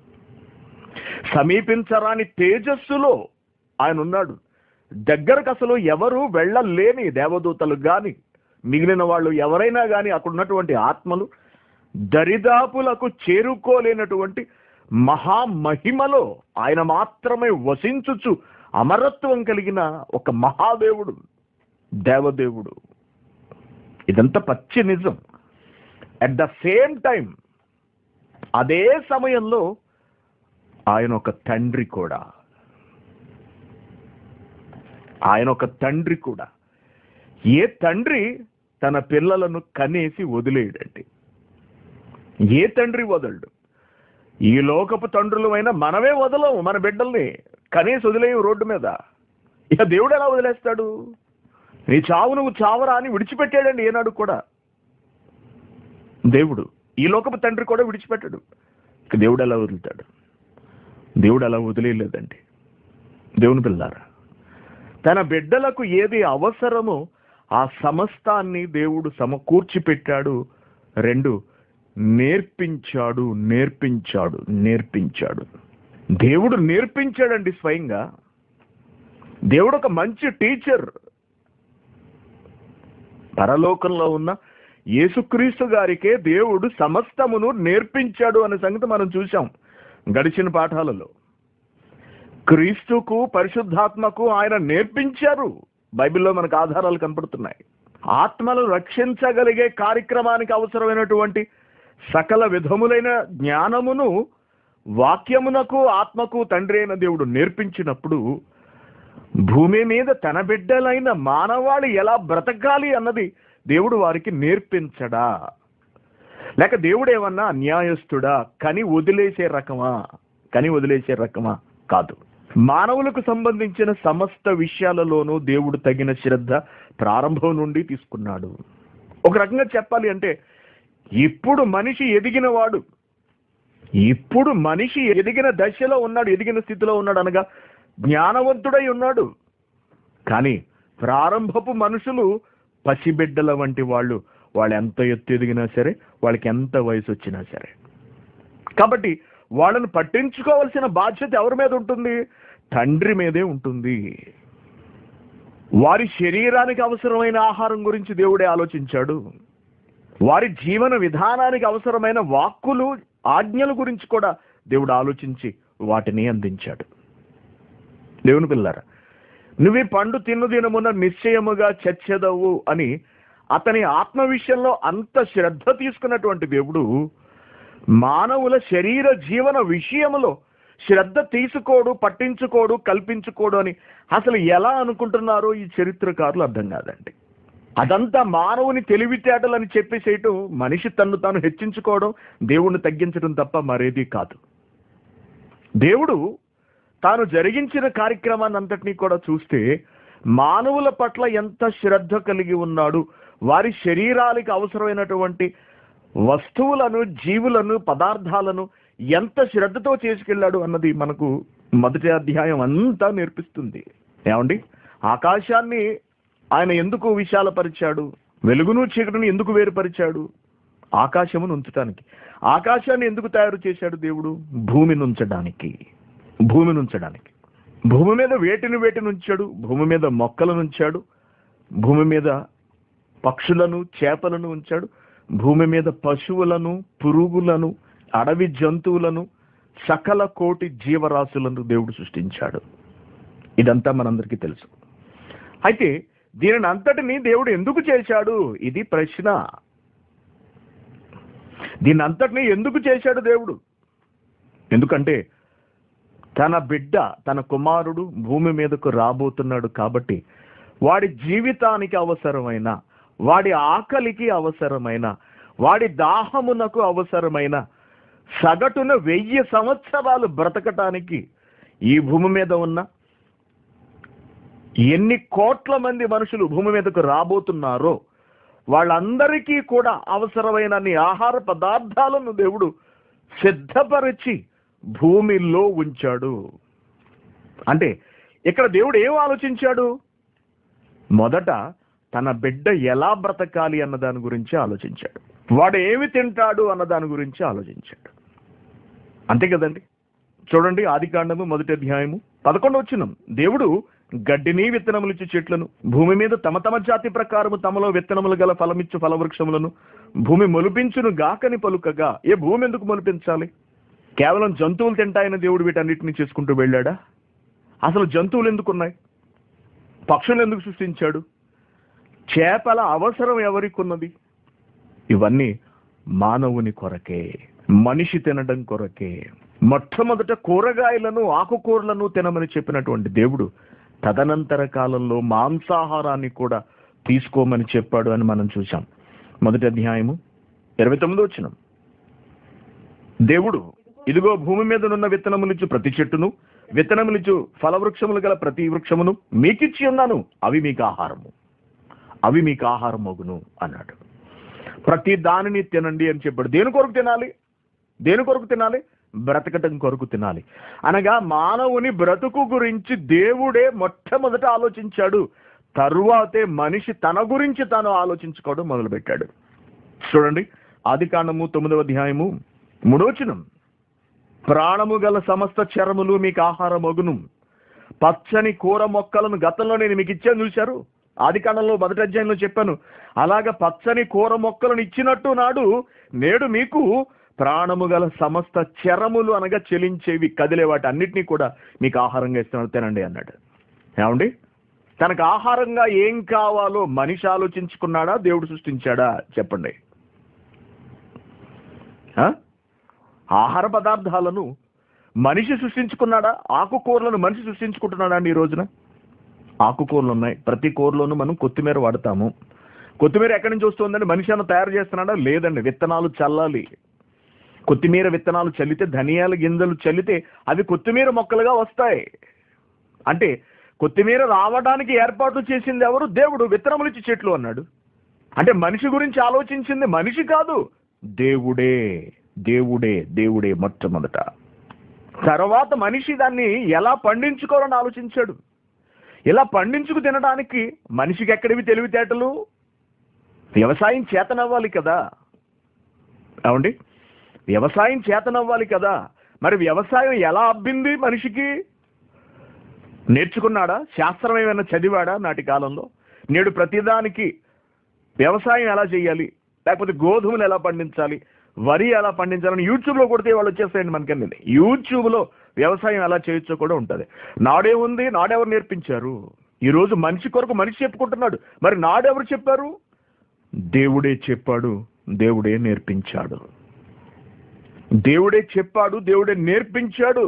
సమీపించరాని తేజస్సులో ఆయన ఉన్నాడు దగ్గరకు అసలు ఎవరు వెళ్ళలేని దేవదూతలు గాని మిగిలిన వాళ్ళు ఎవరైనా గాని అక్కడ ఉన్నటువంటి ఆత్మలు దరిదాపులకు చేరుకోలేనటువంటి మహామహిమలో ఆయన మాత్రమే వసించుచు అమరత్వం కలిగిన ఒక మహాదేవుడు దేవదేవుడు ఇదంతా పచ్చి నిజం అట్ ద సేమ్ టైం అదే సమయంలో ఆయన ఒక తండ్రి కూడా ఆయన ఒక తండ్రి కూడా ఏ తండ్రి తన పిల్లలను కనేసి వదిలేయడండి ఏ తండ్రి వదలడు ఈ లోకపు తండ్రులమైన మనమే వదలము మన బిడ్డల్ని కనీసి వదిలేయం రోడ్డు మీద ఇక దేవుడు ఎలా వదిలేస్తాడు నీ చావు నువ్వు చావరా అని విడిచిపెట్టాడండి ఏనాడు కూడా దేవుడు ఈ లోకపు తండ్రి కూడా విడిచిపెట్టాడు ఇక దేవుడు ఎలా వదులుతాడు దేవుడు అలా వదిలేయలేదండి దేవుని పిల్లారా తన బిడ్డలకు ఏది అవసరమో ఆ సమస్తాన్ని దేవుడు సమకూర్చి పెట్టాడు రెండు నేర్పించాడు నేర్పించాడు నేర్పించాడు దేవుడు నేర్పించాడండి స్వయంగా దేవుడు ఒక మంచి టీచర్ పరలోకంలో ఉన్న యేసుక్రీస్తు గారికే దేవుడు సమస్తమును నేర్పించాడు అనే సంగతి మనం చూశాం గడిచిన పాఠాలలో క్రీస్తుకు పరిశుద్ధాత్మకు ఆయన నేర్పించారు బైబిల్లో మనకు ఆధారాలు కనపడుతున్నాయి ఆత్మలు రక్షించగలిగే కార్యక్రమానికి అవసరమైనటువంటి సకల విధములైన జ్ఞానమును వాక్యమునకు ఆత్మకు తండ్రి అయిన దేవుడు నేర్పించినప్పుడు భూమి మీద తన బిడ్డలైన మానవాళి ఎలా బ్రతకాలి అన్నది దేవుడు వారికి నేర్పించడా లేక దేవుడు ఏమన్నా అన్యాయస్తుడా కని వదిలేసే రకమా కని వదిలేసే రకమా కాదు మానవులకు సంబంధించిన సమస్త విషయాలలోనూ దేవుడు తగిన శ్రద్ధ ప్రారంభం నుండి తీసుకున్నాడు ఒక రకంగా చెప్పాలి అంటే ఇప్పుడు మనిషి ఎదిగిన వాడు ఇప్పుడు మనిషి ఎదిగిన దశలో ఉన్నాడు ఎదిగిన స్థితిలో ఉన్నాడు అనగా జ్ఞానవంతుడై ఉన్నాడు కానీ ప్రారంభపు మనుషులు పసిబిడ్డల వంటి వాళ్ళు వాళ్ళు ఎంత ఎత్తు ఎదిగినా సరే వాళ్ళకి ఎంత వయసు వచ్చినా సరే కాబట్టి వాళ్ళని పట్టించుకోవాల్సిన బాధ్యత ఎవరి మీద ఉంటుంది తండ్రి మీదే ఉంటుంది వారి శరీరానికి అవసరమైన ఆహారం గురించి దేవుడే ఆలోచించాడు వారి జీవన విధానానికి అవసరమైన వాక్కులు ఆజ్ఞల గురించి కూడా దేవుడు ఆలోచించి వాటిని అందించాడు దేవుని పిల్లారా నువ్వు ఈ పండు తిన్ను దినమున నిశ్చయముగా చచ్చెదవు అని అతని ఆత్మ విషయంలో అంత శ్రద్ధ తీసుకున్నటువంటి దేవుడు మానవుల శరీర జీవన విషయములో శ్రద్ధ తీసుకోడు పట్టించుకోడు కల్పించుకోడు అని అసలు ఎలా అనుకుంటున్నారో ఈ చరిత్రకారులు అర్థం కాదండి అదంతా మానవుని తెలివితేటలని చెప్పేసేయటం మనిషి తన్ను తాను హెచ్చించుకోవడం దేవుణ్ణి తగ్గించడం తప్ప మరేది కాదు దేవుడు తాను జరిగించిన కార్యక్రమాన్ని అంతటినీ కూడా చూస్తే మానవుల పట్ల ఎంత శ్రద్ధ కలిగి ఉన్నాడు వారి శరీరాలకు అవసరమైనటువంటి వస్తువులను జీవులను పదార్థాలను ఎంత శ్రద్ధతో చేసుకెళ్ళాడు అన్నది మనకు మొదటి అధ్యాయం అంతా నేర్పిస్తుంది ఏమండి ఆకాశాన్ని ఆయన ఎందుకు విశాలపరిచాడు వెలుగును చీకటిని ఎందుకు వేరుపరిచాడు ఆకాశమును ఉంచడానికి ఆకాశాన్ని ఎందుకు తయారు చేశాడు దేవుడు భూమిని ఉంచడానికి భూమిని ఉంచడానికి భూమి మీద వేటిని వేటిని ఉంచాడు భూమి మీద మొక్కలను ఉంచాడు భూమి మీద పక్షులను చేపలను ఉంచాడు భూమి మీద పశువులను పురుగులను అడవి జంతువులను సకల కోటి జీవరాశులను దేవుడు సృష్టించాడు ఇదంతా మనందరికీ తెలుసు అయితే దీనిని అంతటిని దేవుడు ఎందుకు చేశాడు ఇది ప్రశ్న దీని అంతటిని ఎందుకు చేశాడు దేవుడు ఎందుకంటే తన బిడ్డ తన కుమారుడు భూమి మీదకు రాబోతున్నాడు కాబట్టి వాడి జీవితానికి అవసరమైన వాడి ఆకలికి అవసరమైన వాడి దాహమునకు అవసరమైన సగటున వెయ్యి సంవత్సరాలు బ్రతకటానికి ఈ భూమి మీద ఉన్న ఎన్ని కోట్ల మంది మనుషులు భూమి మీదకు రాబోతున్నారో వాళ్ళందరికీ కూడా అవసరమైన అన్ని ఆహార పదార్థాలను దేవుడు సిద్ధపరిచి భూమిలో ఉంచాడు అంటే ఇక్కడ దేవుడు ఏం ఆలోచించాడు మొదట తన బిడ్డ ఎలా బ్రతకాలి అన్న దాని గురించి ఆలోచించాడు వాడు ఏమి తింటాడు అన్న దాని గురించి ఆలోచించాడు అంతే కదండి చూడండి ఆది కాండము మొదటి అధ్యాయము పదకొండు వచ్చిన దేవుడు గడ్డిని విత్తనములిచ్చు చెట్లను భూమి మీద తమ తమ జాతి ప్రకారము తమలో విత్తనములు గల ఫలమిచ్చు ఫలవృక్షములను భూమి మొలిపించును గాకని పలుకగా ఏ భూమి ఎందుకు మొలిపించాలి కేవలం జంతువులు తింటాయని దేవుడు వీటన్నిటిని చేసుకుంటూ వెళ్ళాడా అసలు జంతువులు ఎందుకున్నాయి పక్షులు ఎందుకు సృష్టించాడు చేపల అవసరం ఎవరికి ఉన్నది ఇవన్నీ మానవుని కొరకే మనిషి తినడం కొరకే మొట్టమొదట కూరగాయలను ఆకుకూరలను తినమని చెప్పినటువంటి దేవుడు తదనంతర కాలంలో మాంసాహారాన్ని కూడా తీసుకోమని చెప్పాడు అని మనం చూసాం మొదటి అధ్యాయము ఇరవై తొమ్మిది వచ్చిన దేవుడు ఇదిగో భూమి మీద ఉన్న విత్తనములిచ్చు ప్రతి చెట్టును విత్తనములిచ్చు ఫలవృక్షములు గల ప్రతి వృక్షమును మీకిచ్చి ఉన్నాను అవి మీకు ఆహారము అవి మీకు ఆహారం మగును అన్నాడు ప్రతి దానిని తినండి అని చెప్పాడు దేని కొరకు తినాలి దేని కొరకు తినాలి బ్రతకటం కొరకు తినాలి అనగా మానవుని బ్రతుకు గురించి దేవుడే మొట్టమొదట ఆలోచించాడు తరువాతే మనిషి తన గురించి తాను ఆలోచించుకోవడం మొదలుపెట్టాడు చూడండి ఆది కాండము తొమ్మిదవ అధ్యాయము మూడోచనం ప్రాణము గల సమస్త చరములు మీకు ఆహారం మగును పచ్చని కూర మొక్కలను గతంలో నేను మీకు ఇచ్చాను చూశారు ఆది కాలంలో మొదటి అధ్యాయంలో చెప్పాను అలాగ పచ్చని కూర మొక్కలను ఇచ్చినట్టు నాడు నేడు మీకు ప్రాణము గల సమస్త చరములు అనగా చెలించేవి కదిలే వాటి అన్నిటినీ కూడా మీకు ఆహారంగా ఇస్తున్నాడు తినండి అన్నాడు ఏమండి తనకు ఆహారంగా ఏం కావాలో మనిషి ఆలోచించుకున్నాడా దేవుడు సృష్టించాడా చెప్పండి ఆ? ఆహార పదార్థాలను మనిషి సృష్టించుకున్నాడా ఆకుకూరలను మనిషి సృష్టించుకుంటున్నాడా అండి ఈ రోజున ఆకుకూరలు ఉన్నాయి ప్రతి కూరలోనూ మనం కొత్తిమీర వాడతాము కొత్తిమీర ఎక్కడి నుంచి వస్తుందండి మనిషి అన్న తయారు చేస్తున్నాడా లేదండి విత్తనాలు చల్లాలి కొత్తిమీర విత్తనాలు చల్లితే ధనియాల గింజలు చల్లితే అవి కొత్తిమీర మొక్కలుగా వస్తాయి అంటే కొత్తిమీర రావడానికి ఏర్పాటు చేసింది ఎవరు దేవుడు విత్తనములు ఇచ్చి చెట్లు అన్నాడు అంటే మనిషి గురించి ఆలోచించింది మనిషి కాదు దేవుడే దేవుడే దేవుడే మొట్టమొదట తర్వాత మనిషి దాన్ని ఎలా పండించుకోవాలని ఆలోచించాడు ఇలా పండించుకు తినడానికి మనిషికి ఎక్కడివి తెలివితేటలు వ్యవసాయం చేతనవ్వాలి కదా ఏమండి వ్యవసాయం చేతనవ్వాలి కదా మరి వ్యవసాయం ఎలా అబ్బింది మనిషికి నేర్చుకున్నాడా శాస్త్రం ఏమైనా చదివాడా నాటి కాలంలో నేడు ప్రతిదానికి వ్యవసాయం ఎలా చేయాలి లేకపోతే గోధుమలు ఎలా పండించాలి వరి ఎలా పండించాలని యూట్యూబ్లో కొడితే వాళ్ళు వచ్చేస్తాయండి మనకన్నీ యూట్యూబ్లో వ్యవసాయం ఎలా చేయొచ్చో కూడా ఉంటుంది నాడే ఉంది నాడెవరు నేర్పించారు ఈరోజు మనిషి కొరకు మనిషి చెప్పుకుంటున్నాడు మరి నాడెవరు చెప్పారు దేవుడే చెప్పాడు దేవుడే నేర్పించాడు దేవుడే చెప్పాడు దేవుడే నేర్పించాడు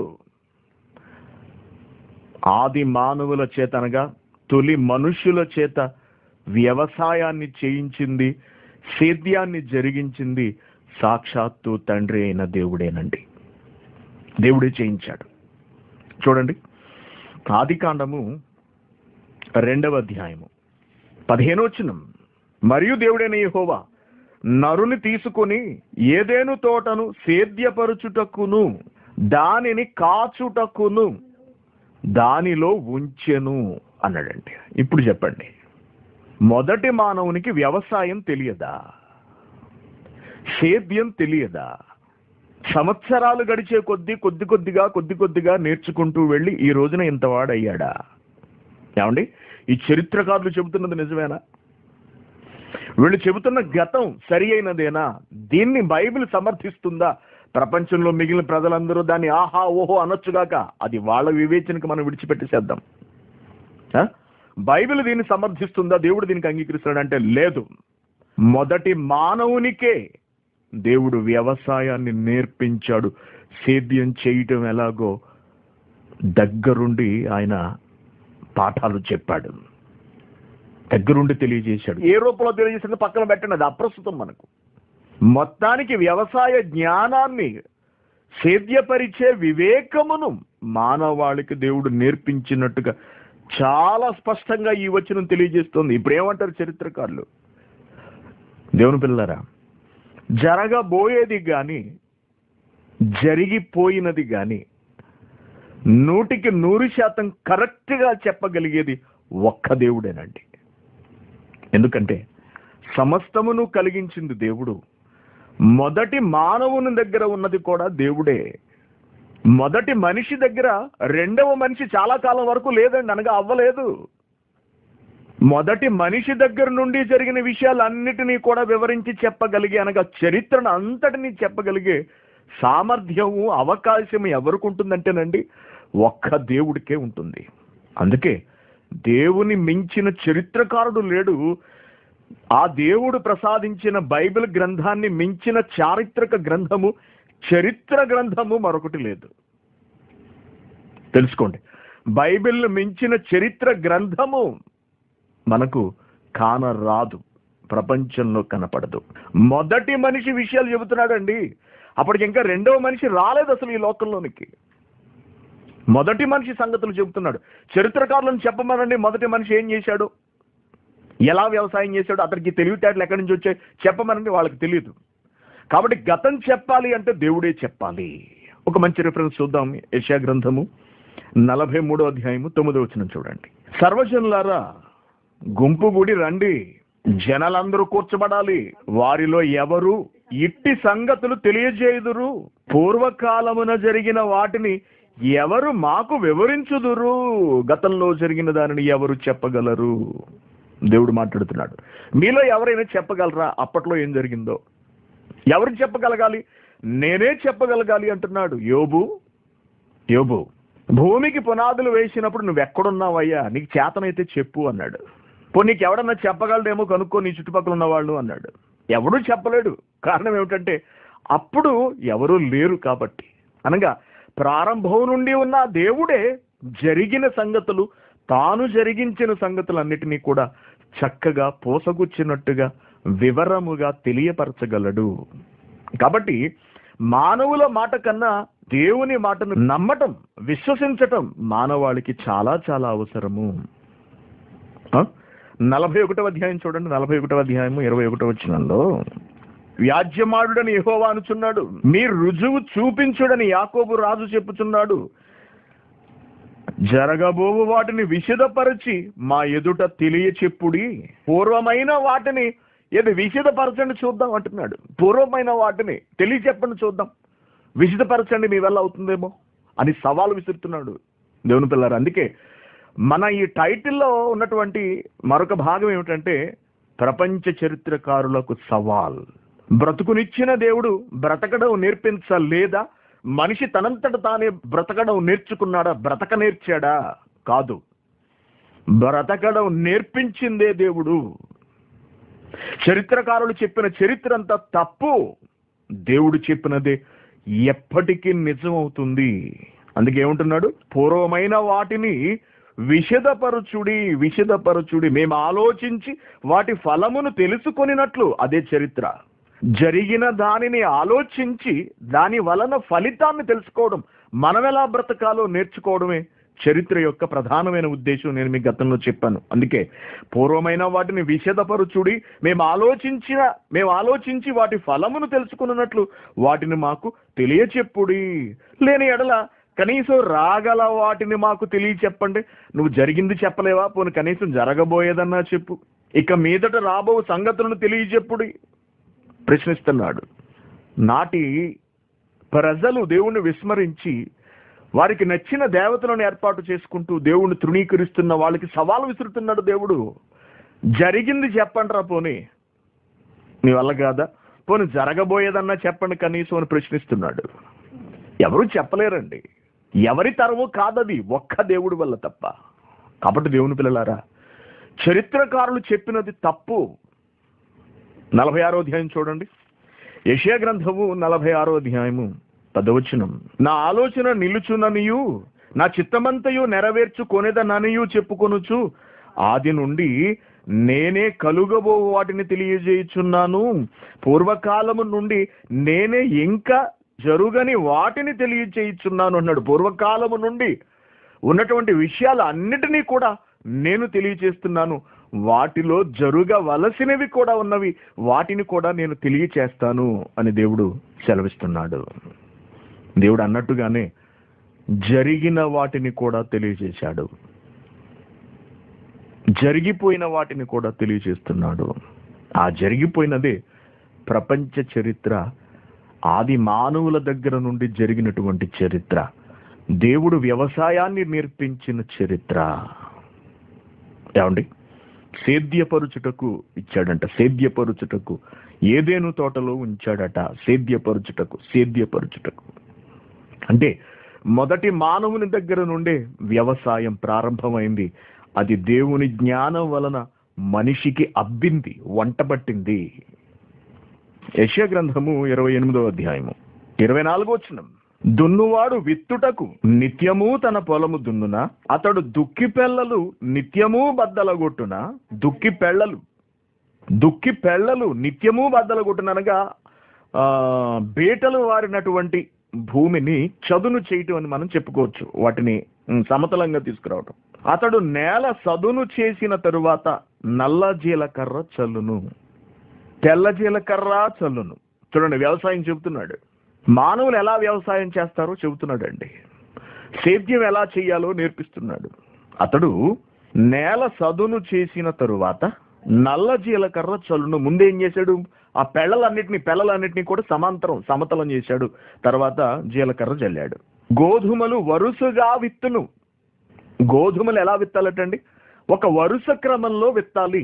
ఆది మానవుల చేత అనగా తొలి మనుషుల చేత వ్యవసాయాన్ని చేయించింది సేద్యాన్ని జరిగించింది సాక్షాత్తు తండ్రి అయిన దేవుడేనండి దేవుడే చేయించాడు చూడండి ఆది కాండము రెండవ అధ్యాయము పదిహేనోచనం మరియు దేవుడైన యెహోవా నరుని తీసుకొని ఏదేను తోటను సేద్యపరుచుటకును దానిని కాచుటకును దానిలో ఉంచెను అన్నాడండి ఇప్పుడు చెప్పండి మొదటి మానవునికి వ్యవసాయం తెలియదా సేద్యం తెలియదా సంవత్సరాలు గడిచే కొద్దీ కొద్ది కొద్దిగా కొద్ది కొద్దిగా నేర్చుకుంటూ వెళ్ళి ఈ రోజున ఇంత వాడయ్యాడా ఏమండి ఈ చరిత్రకారులు చెబుతున్నది నిజమేనా వీళ్ళు చెబుతున్న గతం సరి అయినదేనా దీన్ని బైబిల్ సమర్థిస్తుందా ప్రపంచంలో మిగిలిన ప్రజలందరూ దాన్ని ఆహా ఓహో అనొచ్చుగాక అది వాళ్ళ వివేచనకు మనం విడిచిపెట్టేసేద్దాం ఆ? బైబిల్ దీన్ని సమర్థిస్తుందా దేవుడు దీనికి అంగీకరిస్తాడంటే లేదు మొదటి మానవునికే దేవుడు వ్యవసాయాన్ని నేర్పించాడు సేద్యం చేయటం ఎలాగో దగ్గరుండి ఆయన పాఠాలు చెప్పాడు దగ్గరుండి తెలియజేశాడు ఏ రూపంలో తెలియజేసిందో పక్కన పెట్టండి అది అప్రస్తుతం మనకు మొత్తానికి వ్యవసాయ జ్ఞానాన్ని సేద్యపరిచే వివేకమును మానవాళికి దేవుడు నేర్పించినట్టుగా చాలా స్పష్టంగా ఈ వచనం తెలియజేస్తుంది ఇప్పుడు ఏమంటారు చరిత్రకారులు దేవుని పిల్లరా జరగబోయేది కానీ జరిగిపోయినది కానీ నూటికి నూరు శాతం కరెక్ట్గా చెప్పగలిగేది ఒక్క దేవుడేనండి ఎందుకంటే సమస్తమును కలిగించింది దేవుడు మొదటి మానవుని దగ్గర ఉన్నది కూడా దేవుడే మొదటి మనిషి దగ్గర రెండవ మనిషి చాలా కాలం వరకు లేదండి అనగా అవ్వలేదు మొదటి మనిషి దగ్గర నుండి జరిగిన విషయాలన్నిటినీ కూడా వివరించి చెప్పగలిగే అనగా చరిత్రను అంతటినీ చెప్పగలిగే సామర్థ్యము అవకాశం ఎవరికి ఉంటుందంటేనండి ఒక్క దేవుడికే ఉంటుంది అందుకే దేవుని మించిన చరిత్రకారుడు లేడు ఆ దేవుడు ప్రసాదించిన బైబిల్ గ్రంథాన్ని మించిన చారిత్రక గ్రంథము చరిత్ర గ్రంథము మరొకటి లేదు తెలుసుకోండి బైబిల్ మించిన చరిత్ర గ్రంథము మనకు కానరాదు ప్రపంచంలో కనపడదు మొదటి మనిషి విషయాలు చెబుతున్నాడండి అప్పటికి ఇంకా రెండవ మనిషి రాలేదు అసలు ఈ లోకంలోనికి మొదటి మనిషి సంగతులు చెబుతున్నాడు చరిత్రకారులను చెప్పమనండి మొదటి మనిషి ఏం చేశాడు ఎలా వ్యవసాయం చేశాడు అతనికి తెలివితేటలు ఎక్కడి నుంచి వచ్చాయి చెప్పమనండి వాళ్ళకి తెలియదు కాబట్టి గతం చెప్పాలి అంటే దేవుడే చెప్పాలి ఒక మంచి రిఫరెన్స్ చూద్దాం యశా గ్రంథము నలభై మూడో అధ్యాయము తొమ్మిదో వచనం చూడండి సర్వజనులారా గుంపు గుడి రండి జనాలందరూ కూర్చబడాలి వారిలో ఎవరు ఇట్టి సంగతులు తెలియజేయుదురు పూర్వకాలమున జరిగిన వాటిని ఎవరు మాకు వివరించుదురు గతంలో జరిగిన దానిని ఎవరు చెప్పగలరు దేవుడు మాట్లాడుతున్నాడు మీలో ఎవరైనా చెప్పగలరా అప్పట్లో ఏం జరిగిందో ఎవరికి చెప్పగలగాలి నేనే చెప్పగలగాలి అంటున్నాడు యోబు యోబు భూమికి పునాదులు వేసినప్పుడు నువ్వు ఎక్కడున్నావయ్యా నీకు చేతనైతే చెప్పు అన్నాడు పో నీకు ఎవడన్నా చెప్పగలడేమో కనుక్కో నీ చుట్టుపక్కల ఉన్నవాళ్ళు అన్నాడు ఎవడూ చెప్పలేడు కారణం ఏమిటంటే అప్పుడు ఎవరూ లేరు కాబట్టి అనగా ప్రారంభం నుండి ఉన్న దేవుడే జరిగిన సంగతులు తాను జరిగించిన సంగతులన్నిటినీ కూడా చక్కగా పోసగుచ్చినట్టుగా వివరముగా తెలియపరచగలడు కాబట్టి మానవుల మాట కన్నా దేవుని మాటను నమ్మటం విశ్వసించటం మానవాళికి చాలా చాలా అవసరము ఆ? నలభై ఒకటవ అధ్యాయం చూడండి నలభై ఒకటవ అధ్యాయము ఇరవై ఒకటో వచ్చినంలో వ్యాజ్యమాడుడని యెహోవా అనుచున్నాడు మీ రుజువు చూపించుడని యాకోబు రాజు చెప్పుచున్నాడు జరగబోవు వాటిని విషదపరచి మా ఎదుట తెలియ చెప్పుడి పూర్వమైన వాటిని ఏది విషదపరచండి చూద్దాం అంటున్నాడు పూర్వమైన వాటిని తెలియ చెప్పండి చూద్దాం విషదపరచండి మీ వల్ల అవుతుందేమో అని సవాలు విసురుతున్నాడు దేవుని పిల్లలు అందుకే మన ఈ టైటిల్లో ఉన్నటువంటి మరొక భాగం ఏమిటంటే ప్రపంచ చరిత్రకారులకు సవాల్ బ్రతుకునిచ్చిన దేవుడు బ్రతకడం నేర్పించలేదా మనిషి తనంతట తానే బ్రతకడం నేర్చుకున్నాడా బ్రతక నేర్చాడా కాదు బ్రతకడం నేర్పించిందే దేవుడు చరిత్రకారులు చెప్పిన చరిత్ర అంతా తప్పు దేవుడు చెప్పినదే ఎప్పటికీ నిజమవుతుంది అందుకే ఏమంటున్నాడు పూర్వమైన వాటిని విషదపరచుడి విషదపరచుడి మేము ఆలోచించి వాటి ఫలమును తెలుసుకొనినట్లు అదే చరిత్ర జరిగిన దానిని ఆలోచించి దాని వలన ఫలితాన్ని తెలుసుకోవడం మనం ఎలా బ్రతకాలో నేర్చుకోవడమే చరిత్ర యొక్క ప్రధానమైన ఉద్దేశం నేను మీకు గతంలో చెప్పాను అందుకే పూర్వమైన వాటిని విషదపరచుడి మేము ఆలోచించిన మేము ఆలోచించి వాటి ఫలమును తెలుసుకున్నట్లు వాటిని మాకు తెలియచెప్పుడి లేని ఎడల కనీసం రాగల వాటిని మాకు తెలియచెప్పండి నువ్వు జరిగింది చెప్పలేవా పోనీ కనీసం జరగబోయేదన్నా చెప్పు ఇక మీదట రాబో సంగతులను తెలియచెప్పుడి ప్రశ్నిస్తున్నాడు నాటి ప్రజలు దేవుణ్ణి విస్మరించి వారికి నచ్చిన దేవతలను ఏర్పాటు చేసుకుంటూ దేవుణ్ణి తృణీకరిస్తున్న వాళ్ళకి సవాలు విసురుతున్నాడు దేవుడు జరిగింది చెప్పండి రా పోనీ నీ వల్ల కాదా పోనీ జరగబోయేదన్నా చెప్పండి కనీసం అని ప్రశ్నిస్తున్నాడు ఎవరు చెప్పలేరండి ఎవరి తరము కాదది ఒక్క దేవుడి వల్ల తప్ప కాబట్టి దేవుని పిల్లలారా చరిత్రకారులు చెప్పినది తప్పు నలభై ఆరో అధ్యాయం చూడండి యషయా గ్రంథము నలభై ఆరో అధ్యాయము పదవచనం నా ఆలోచన నిలుచుననియు నా చిత్తమంతయు నెరవేర్చుకొనేదననియు చెప్పుకొనుచు ఆది నుండి నేనే కలుగబో వాటిని తెలియజేయుచున్నాను పూర్వకాలము నుండి నేనే ఇంకా జరుగని వాటిని తెలియజేయుచున్నాను అన్నాడు పూర్వకాలము నుండి ఉన్నటువంటి విషయాలు అన్నిటినీ కూడా నేను తెలియచేస్తున్నాను వాటిలో జరుగవలసినవి కూడా ఉన్నవి వాటిని కూడా నేను తెలియచేస్తాను అని దేవుడు సెలవిస్తున్నాడు దేవుడు అన్నట్టుగానే జరిగిన వాటిని కూడా తెలియజేశాడు జరిగిపోయిన వాటిని కూడా తెలియజేస్తున్నాడు ఆ జరిగిపోయినదే ప్రపంచ చరిత్ర ఆది మానవుల దగ్గర నుండి జరిగినటువంటి చరిత్ర దేవుడు వ్యవసాయాన్ని నేర్పించిన చరిత్ర ఏమండి సేద్యపరుచుటకు ఇచ్చాడంట సేద్యపరుచుటకు ఏదేను తోటలో ఉంచాడట సేద్యపరుచుటకు సేద్యపరుచుటకు అంటే మొదటి మానవుని దగ్గర నుండే వ్యవసాయం ప్రారంభమైంది అది దేవుని జ్ఞానం వలన మనిషికి అబ్బింది వంట పట్టింది యశ గ్రంథము ఇరవై ఎనిమిదో అధ్యాయము ఇరవై నాలుగో వచ్చినం దున్నువాడు విత్తుటకు నిత్యము తన పొలము దున్నున అతడు దుక్కి పెళ్ళలు నిత్యము బద్దలగొట్టున దుక్కి పెళ్ళలు దుక్కి పెళ్ళలు నిత్యము బద్దలగొట్టుననగా ఆ బీటలు వారినటువంటి భూమిని చదును చేయటం అని మనం చెప్పుకోవచ్చు వాటిని ఉమ్, సమతలంగా తీసుకురావటం అతడు నేల సదును చేసిన తరువాత నల్ల జీలకర్ర చల్లును తెల్ల జీలకర్ర చల్లును చూడండి వ్యవసాయం చెబుతున్నాడు మానవులు ఎలా వ్యవసాయం చేస్తారో చెబుతున్నాడండి సేద్యం ఎలా చేయాలో నేర్పిస్తున్నాడు అతడు నేల సదును చేసిన తరువాత నల్ల జీలకర్ర చల్లును ముందేం చేశాడు ఆ పెళ్ళలన్నిటిని పెళ్ళలన్నిటిని కూడా సమాంతరం సమతలం చేశాడు తర్వాత జీలకర్ర చల్లాడు గోధుమలు వరుసగా విత్తును గోధుమలు ఎలా విత్తాలటండి ఒక వరుస క్రమంలో విత్తాలి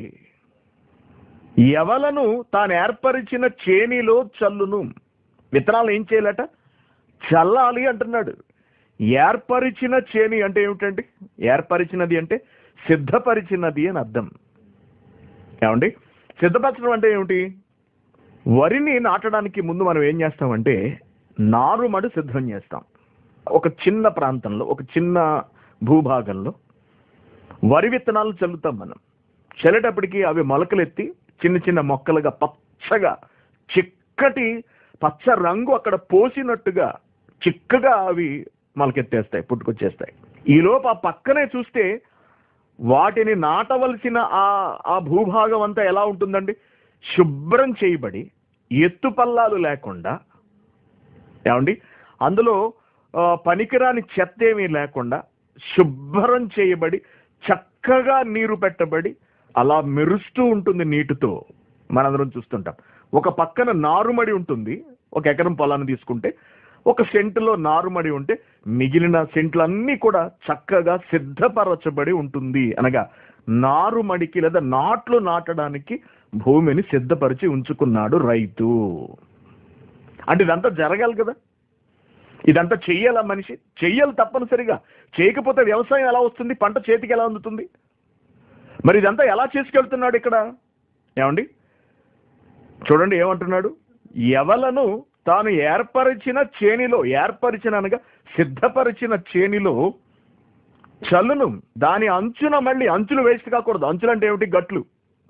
ఎవలను తాను ఏర్పరిచిన చేనిలో చల్లును విత్తనాలు ఏం చేయాలట చల్లాలి అంటున్నాడు ఏర్పరిచిన చేని అంటే ఏమిటండి ఏర్పరిచినది అంటే సిద్ధపరిచినది అని అర్థం ఏమండి సిద్ధపరచడం అంటే ఏమిటి వరిని నాటడానికి ముందు మనం ఏం చేస్తామంటే నారుమడి సిద్ధం చేస్తాం ఒక చిన్న ప్రాంతంలో ఒక చిన్న భూభాగంలో వరి విత్తనాలు చల్లుతాం మనం చల్లేటప్పటికి అవి మొలకలెత్తి చిన్న చిన్న మొక్కలుగా పచ్చగా చిక్కటి పచ్చ రంగు అక్కడ పోసినట్టుగా చిక్కగా అవి మొలకెత్తేస్తాయి పుట్టుకొచ్చేస్తాయి ఈలోపు ఆ పక్కనే చూస్తే వాటిని నాటవలసిన ఆ ఆ భూభాగం అంతా ఎలా ఉంటుందండి శుభ్రం చేయబడి ఎత్తు పల్లాలు లేకుండా ఏమండి అందులో ఆ, పనికిరాని చెత్త ఏమీ లేకుండా శుభ్రం చేయబడి చక్కగా నీరు పెట్టబడి అలా మెరుస్తూ ఉంటుంది నీటితో మనందరం చూస్తుంటాం ఒక పక్కన నారుమడి ఉంటుంది ఒక ఎకరం పొలాన్ని తీసుకుంటే ఒక సెంటులో నారుమడి ఉంటే మిగిలిన సెంట్లన్నీ కూడా చక్కగా సిద్ధపరచబడి ఉంటుంది అనగా నారుమడికి లేదా నాట్లు నాటడానికి భూమిని సిద్ధపరిచి ఉంచుకున్నాడు రైతు అంటే ఇదంతా జరగాలి కదా ఇదంతా చెయ్యాలా మనిషి చెయ్యాలి తప్పనిసరిగా చేయకపోతే వ్యవసాయం ఎలా వస్తుంది పంట చేతికి ఎలా అందుతుంది మరి ఇదంతా ఎలా చేసుకెళ్తున్నాడు ఇక్కడ ఏమండి చూడండి ఏమంటున్నాడు ఎవలను తాను ఏర్పరిచిన చేనిలో ఏర్పరిచిన అనగా సిద్ధపరిచిన చేనిలో చల్లును దాని అంచున మళ్ళీ అంచులు వేస్ట్ కాకూడదు అంచులు అంటే ఏమిటి గట్లు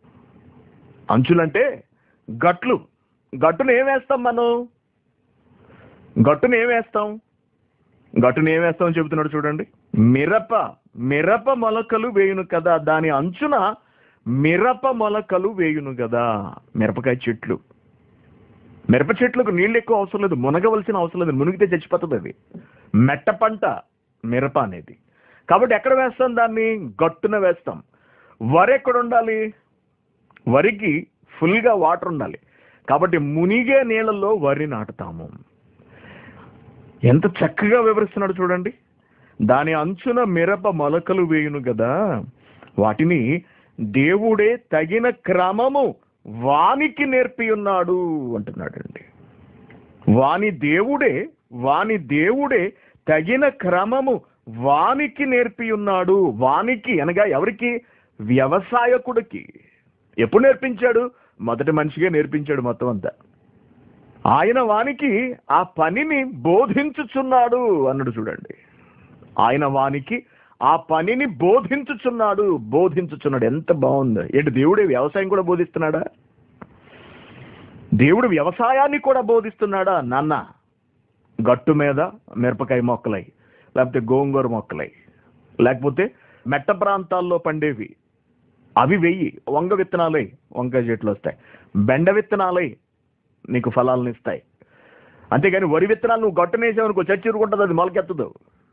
అంచులంటే గట్లు గట్టును ఏం వేస్తాం మనం గట్టును ఏం వేస్తాం గట్టును ఏం వేస్తామని చెబుతున్నాడు చూడండి మిరప మిరప మొలకలు వేయును కదా దాని అంచున మిరప మొలకలు వేయును కదా మిరపకాయ చెట్లు మిరప చెట్లకు నీళ్ళు ఎక్కువ అవసరం లేదు మునగవలసిన అవసరం లేదు మునిగితే చచ్చిపోతుంది అది మెట్ట పంట మిరప అనేది కాబట్టి ఎక్కడ వేస్తాం దాన్ని గట్టున వేస్తాం వరి ఎక్కడ ఉండాలి వరికి ఫుల్గా వాటర్ ఉండాలి కాబట్టి మునిగే నీళ్ళల్లో వరి నాటుతాము ఎంత చక్కగా వివరిస్తున్నాడు చూడండి దాని అంచున మిరప మొలకలు వేయును కదా వాటిని దేవుడే తగిన క్రమము వానికి నేర్పి ఉన్నాడు అంటున్నాడండి వాని దేవుడే వాని దేవుడే తగిన క్రమము వానికి నేర్పి ఉన్నాడు వానికి అనగా ఎవరికి వ్యవసాయకుడికి ఎప్పుడు నేర్పించాడు మొదటి మనిషిగా నేర్పించాడు మొత్తం అంతా ఆయన వానికి ఆ పనిని బోధించుచున్నాడు అన్నాడు చూడండి ఆయన వానికి ఆ పనిని బోధించుచున్నాడు బోధించుచున్నాడు ఎంత బాగుంది ఏంటి దేవుడే వ్యవసాయం కూడా బోధిస్తున్నాడా దేవుడు వ్యవసాయాన్ని కూడా బోధిస్తున్నాడా నాన్న గట్టు మీద మిరపకాయ మొక్కలై లేకపోతే గోంగూర మొక్కలై లేకపోతే మెట్ట ప్రాంతాల్లో పండేవి అవి వెయ్యి వంగ విత్తనాలై వంకాయ చెట్లు వస్తాయి బెండ విత్తనాలై నీకు ఫలాలను ఇస్తాయి అంతేగాని వరి విత్తనాలు నువ్వు గట్టునేసావనుకో చచ్చిరుకుంటుంది అది మొలకెత్తదు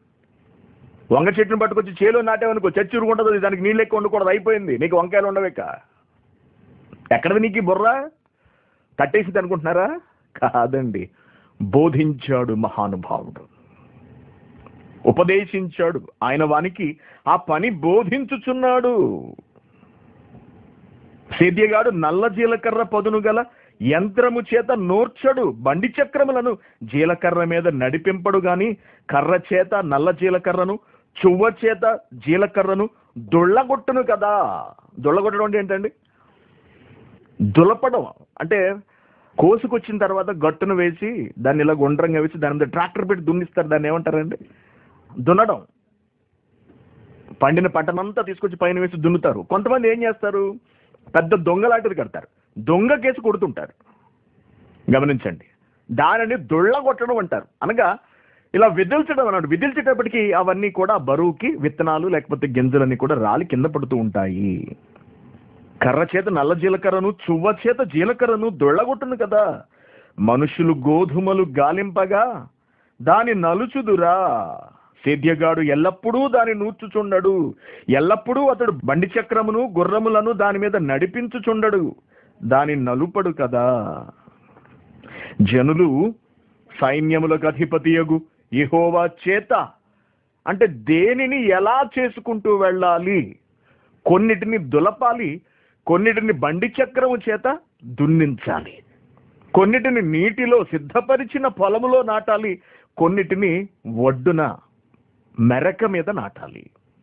వంగ చెట్టును పట్టుకొచ్చి చేలో నాటావనుకో చచ్చిరుకుంటుంది అది దానికి నీళ్ళు ఎక్కువ ఉండకూడదు అయిపోయింది నీకు వంకాయలు ఉండవేక ఎక్కడది నీకు ఈ బుర్ర కట్టేసింది అనుకుంటున్నారా కాదండి బోధించాడు మహానుభావుడు ఉపదేశించాడు ఆయన వానికి ఆ పని బోధించుచున్నాడు సేద్యగాడు నల్ల జీలకర్ర పదును గల యంత్రము చేత నూర్చడు బండి చక్రములను జీలకర్ర మీద నడిపింపడు గాని కర్ర చేత నల్ల జీలకర్రను చువ్వ చేత జీలకర్రను దుళ్ళగొట్టును కదా దుళ్ళగొట్టడం అంటే ఏంటండి దులపడం అంటే కోసుకొచ్చిన తర్వాత గట్టును వేసి దాన్ని ఇలా గుండ్రంగా వేసి దాని మీద ట్రాక్టర్ పెట్టి దున్నిస్తారు దాన్ని ఏమంటారండి దున్నడం పండిన పంటనంతా తీసుకొచ్చి పైన వేసి దున్నుతారు కొంతమంది ఏం చేస్తారు పెద్ద దొంగలాంటిది కడతారు దొంగ కేసు కొడుతుంటారు గమనించండి దానిని దొళ్ళ కొట్టడం అంటారు అనగా ఇలా విదిల్చడం అన్నాడు విదిల్చేటప్పటికి అవన్నీ కూడా బరువుకి విత్తనాలు లేకపోతే గింజలన్నీ కూడా రాలి కింద పడుతూ ఉంటాయి కర్ర చేత నల్ల జీలకర్రను చువ్వ చేత జీలకర్రను దొళ్ళగొట్టును కదా మనుషులు గోధుమలు గాలింపగా దాని నలుచుదురా సేద్యగాడు ఎల్లప్పుడూ దాని నూర్చుచుండడు ఎల్లప్పుడూ అతడు బండి చక్రమును గుర్రములను దాని మీద నడిపించుచుండడు దాని నలుపడు కదా జనులు సైన్యములకు అధిపతియగు యెహోవా చేత అంటే దేనిని ఎలా చేసుకుంటూ వెళ్ళాలి కొన్నిటిని దులపాలి కొన్నిటిని బండి చక్రము చేత దున్నించాలి కొన్నిటిని నీటిలో సిద్ధపరిచిన పొలములో నాటాలి కొన్నిటిని ఒడ్డున మెరక మీద నాటాలి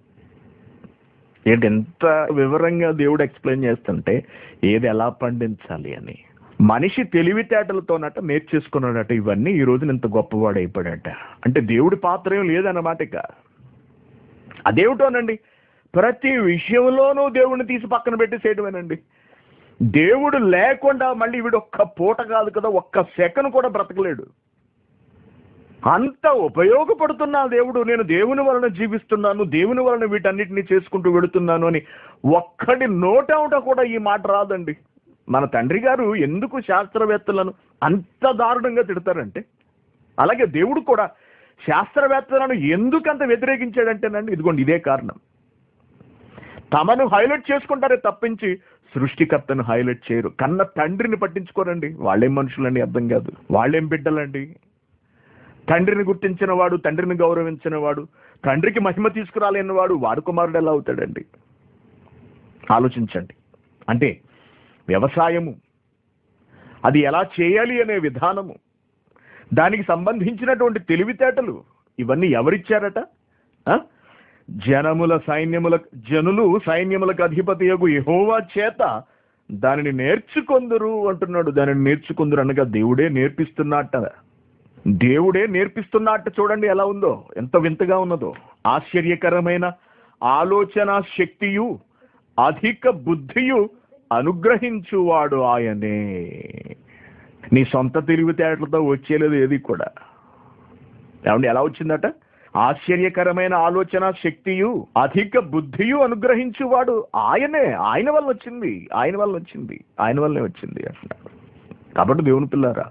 ఏంటి ఎంత వివరంగా దేవుడు ఎక్స్ప్లెయిన్ చేస్తుంటే ఏది ఎలా పండించాలి అని మనిషి తెలివితేటలతోనట నేర్చేసుకున్నాడట ఇవన్నీ ఈ రోజున ఇంత గొప్పవాడు అయిపోయాడట అంటే దేవుడి పాత్ర ఏం లేదన్నమాట ఇక అదేమిటోనండి ప్రతి విషయంలోనూ దేవుడిని తీసి పక్కన పెట్టేసేయటమేనండి దేవుడు లేకుండా మళ్ళీ వీడు ఒక్క పూట కాదు కదా ఒక్క సెకండ్ కూడా బ్రతకలేడు అంత ఉపయోగపడుతున్నా దేవుడు నేను దేవుని వలన జీవిస్తున్నాను దేవుని వలన వీటన్నిటిని చేసుకుంటూ వెళుతున్నాను అని ఒక్కడి నోటవుట కూడా ఈ మాట రాదండి మన తండ్రి గారు ఎందుకు శాస్త్రవేత్తలను అంత దారుణంగా తిడతారంటే అలాగే దేవుడు కూడా శాస్త్రవేత్తలను ఎందుకు అంత వ్యతిరేకించాడంటేనండి ఇదిగోండి ఇదే కారణం తమను హైలైట్ చేసుకుంటారే తప్పించి సృష్టికర్తను హైలైట్ చేయరు కన్న తండ్రిని పట్టించుకోరండి వాళ్ళేం మనుషులండి అర్థం కాదు వాళ్ళేం బిడ్డలండి తండ్రిని గుర్తించిన వాడు తండ్రిని గౌరవించిన వాడు తండ్రికి మహిమ తీసుకురాలేని వాడు వాడు కుమారుడు ఎలా అవుతాడండి ఆలోచించండి అంటే వ్యవసాయము అది ఎలా చేయాలి అనే విధానము దానికి సంబంధించినటువంటి తెలివితేటలు ఇవన్నీ ఎవరిచ్చారట ఆ? జనముల సైన్యముల జనులు సైన్యములకు అధిపతి యగు యెహోవా చేత దానిని నేర్చుకొందురు అంటున్నాడు దానిని నేర్చుకుందరు అనగా దేవుడే నేర్పిస్తున్నట్ట దేవుడే నేర్పిస్తున్నట్టు చూడండి ఎలా ఉందో ఎంత వింతగా ఉన్నదో ఆశ్చర్యకరమైన ఆలోచన శక్తియు అధిక బుద్ధియు అనుగ్రహించువాడు ఆయనే నీ సొంత తెలివితేటలతో వచ్చేలేదు ఏది కూడా ఏమండి ఎలా వచ్చిందట ఆశ్చర్యకరమైన ఆలోచన శక్తియు అధిక బుద్ధియు అనుగ్రహించువాడు ఆయనే ఆయన వల్ల వచ్చింది ఆయన వల్ల వచ్చింది ఆయన వల్లే వచ్చింది అంటున్నాడు కాబట్టి దేవుని పిల్లారా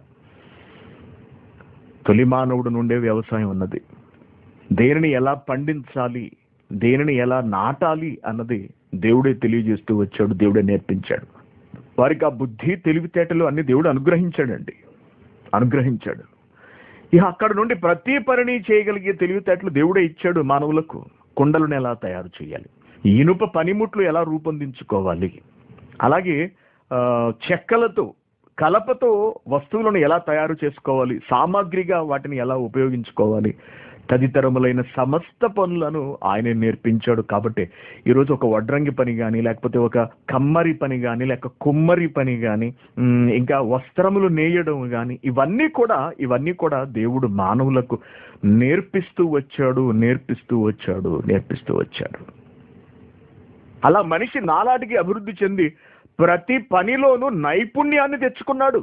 తొలి మానవుడు నుండే వ్యవసాయం ఉన్నది దేనిని ఎలా పండించాలి దేనిని ఎలా నాటాలి అన్నది దేవుడే తెలియజేస్తూ వచ్చాడు దేవుడే నేర్పించాడు వారికి ఆ బుద్ధి తెలివితేటలు అన్ని దేవుడు అనుగ్రహించాడండి అనుగ్రహించాడు ఇక అక్కడ నుండి ప్రతి పనిని చేయగలిగే తెలివితేటలు దేవుడే ఇచ్చాడు మానవులకు కుండలను ఎలా తయారు చేయాలి ఇనుప పనిముట్లు ఎలా రూపొందించుకోవాలి అలాగే ఆ, చెక్కలతో కలపతో వస్తువులను ఎలా తయారు చేసుకోవాలి సామాగ్రిగా వాటిని ఎలా ఉపయోగించుకోవాలి తదితరములైన సమస్త పనులను ఆయన నేర్పించాడు కాబట్టి ఈరోజు ఒక వడ్రంగి పని కానీ లేకపోతే ఒక కమ్మరి పని కానీ లేక కుమ్మరి పని కానీ ఉమ్, ఇంకా వస్త్రములు నేయడం కానీ ఇవన్నీ కూడా ఇవన్నీ కూడా దేవుడు మానవులకు నేర్పిస్తూ వచ్చాడు నేర్పిస్తూ వచ్చాడు నేర్పిస్తూ వచ్చాడు అలా మనిషి నాలాటికి అభివృద్ధి చెంది ప్రతి పనిలోనూ నైపుణ్యాన్ని తెచ్చుకున్నాడు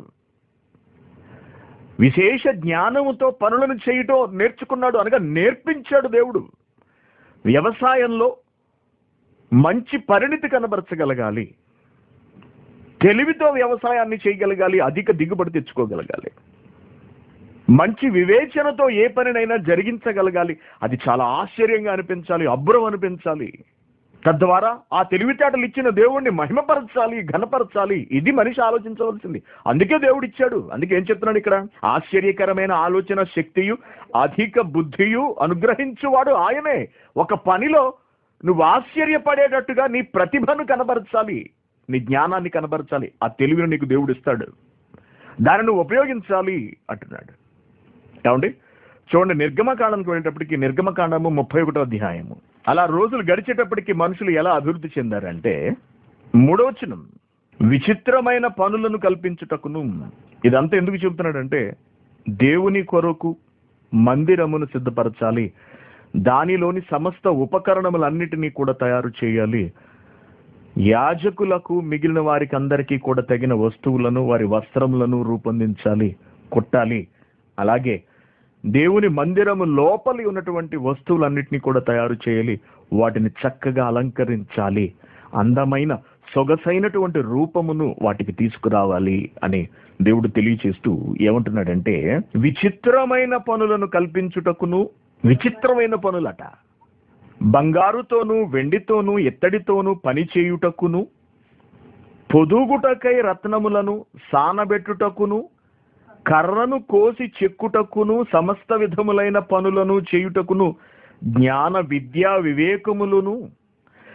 విశేష జ్ఞానముతో పనులను చేయటం నేర్చుకున్నాడు అనగా నేర్పించాడు దేవుడు వ్యవసాయంలో మంచి పరిణితి కనబరచగలగాలి తెలివితో వ్యవసాయాన్ని చేయగలగాలి అధిక దిగుబడి తెచ్చుకోగలగాలి మంచి వివేచనతో ఏ పనినైనా జరిగించగలగాలి అది చాలా ఆశ్చర్యంగా అనిపించాలి అబ్బురం అనిపించాలి తద్వారా ఆ తెలివితేటలు ఇచ్చిన దేవుణ్ణి మహిమపరచాలి ఘనపరచాలి ఇది మనిషి ఆలోచించవలసింది అందుకే దేవుడు ఇచ్చాడు అందుకే ఏం చెప్తున్నాడు ఇక్కడ ఆశ్చర్యకరమైన ఆలోచన శక్తియు అధిక బుద్ధియు అనుగ్రహించువాడు ఆయనే ఒక పనిలో నువ్వు ఆశ్చర్యపడేటట్టుగా నీ ప్రతిభను కనబరచాలి నీ జ్ఞానాన్ని కనబరచాలి ఆ తెలివిని నీకు దేవుడు ఇస్తాడు దాన్ని నువ్వు ఉపయోగించాలి అంటున్నాడు ఏమండి చూడండి నిర్గమకాండానికి వెళ్ళేటప్పటికి నిర్గమకాండము ముప్పై ఒకటో అధ్యాయము అలా రోజులు గడిచేటప్పటికి మనుషులు ఎలా అభివృద్ధి చెందారంటే మూడవచనం విచిత్రమైన పనులను కల్పించుటకును ఇదంతా ఎందుకు చెబుతున్నాడంటే దేవుని కొరకు మందిరమును సిద్ధపరచాలి దానిలోని సమస్త ఉపకరణములన్నిటినీ కూడా తయారు చేయాలి యాజకులకు మిగిలిన వారికి అందరికీ కూడా తగిన వస్తువులను వారి వస్త్రములను రూపొందించాలి కుట్టాలి అలాగే దేవుని మందిరము లోపలి ఉన్నటువంటి వస్తువులన్నిటినీ కూడా తయారు చేయాలి వాటిని చక్కగా అలంకరించాలి అందమైన సొగసైనటువంటి రూపమును వాటికి తీసుకురావాలి అని దేవుడు తెలియచేస్తూ ఏమంటున్నాడంటే విచిత్రమైన పనులను కల్పించుటకును విచిత్రమైన పనులట బంగారుతోనూ వెండితోనూ ఎత్తడితోనూ పని చేయుటకును పొదుగుటకై రత్నములను సానబెట్టుటకును కర్రను కోసి చెక్కుటకును సమస్త విధములైన పనులను చేయుటకును జ్ఞాన విద్యా వివేకములను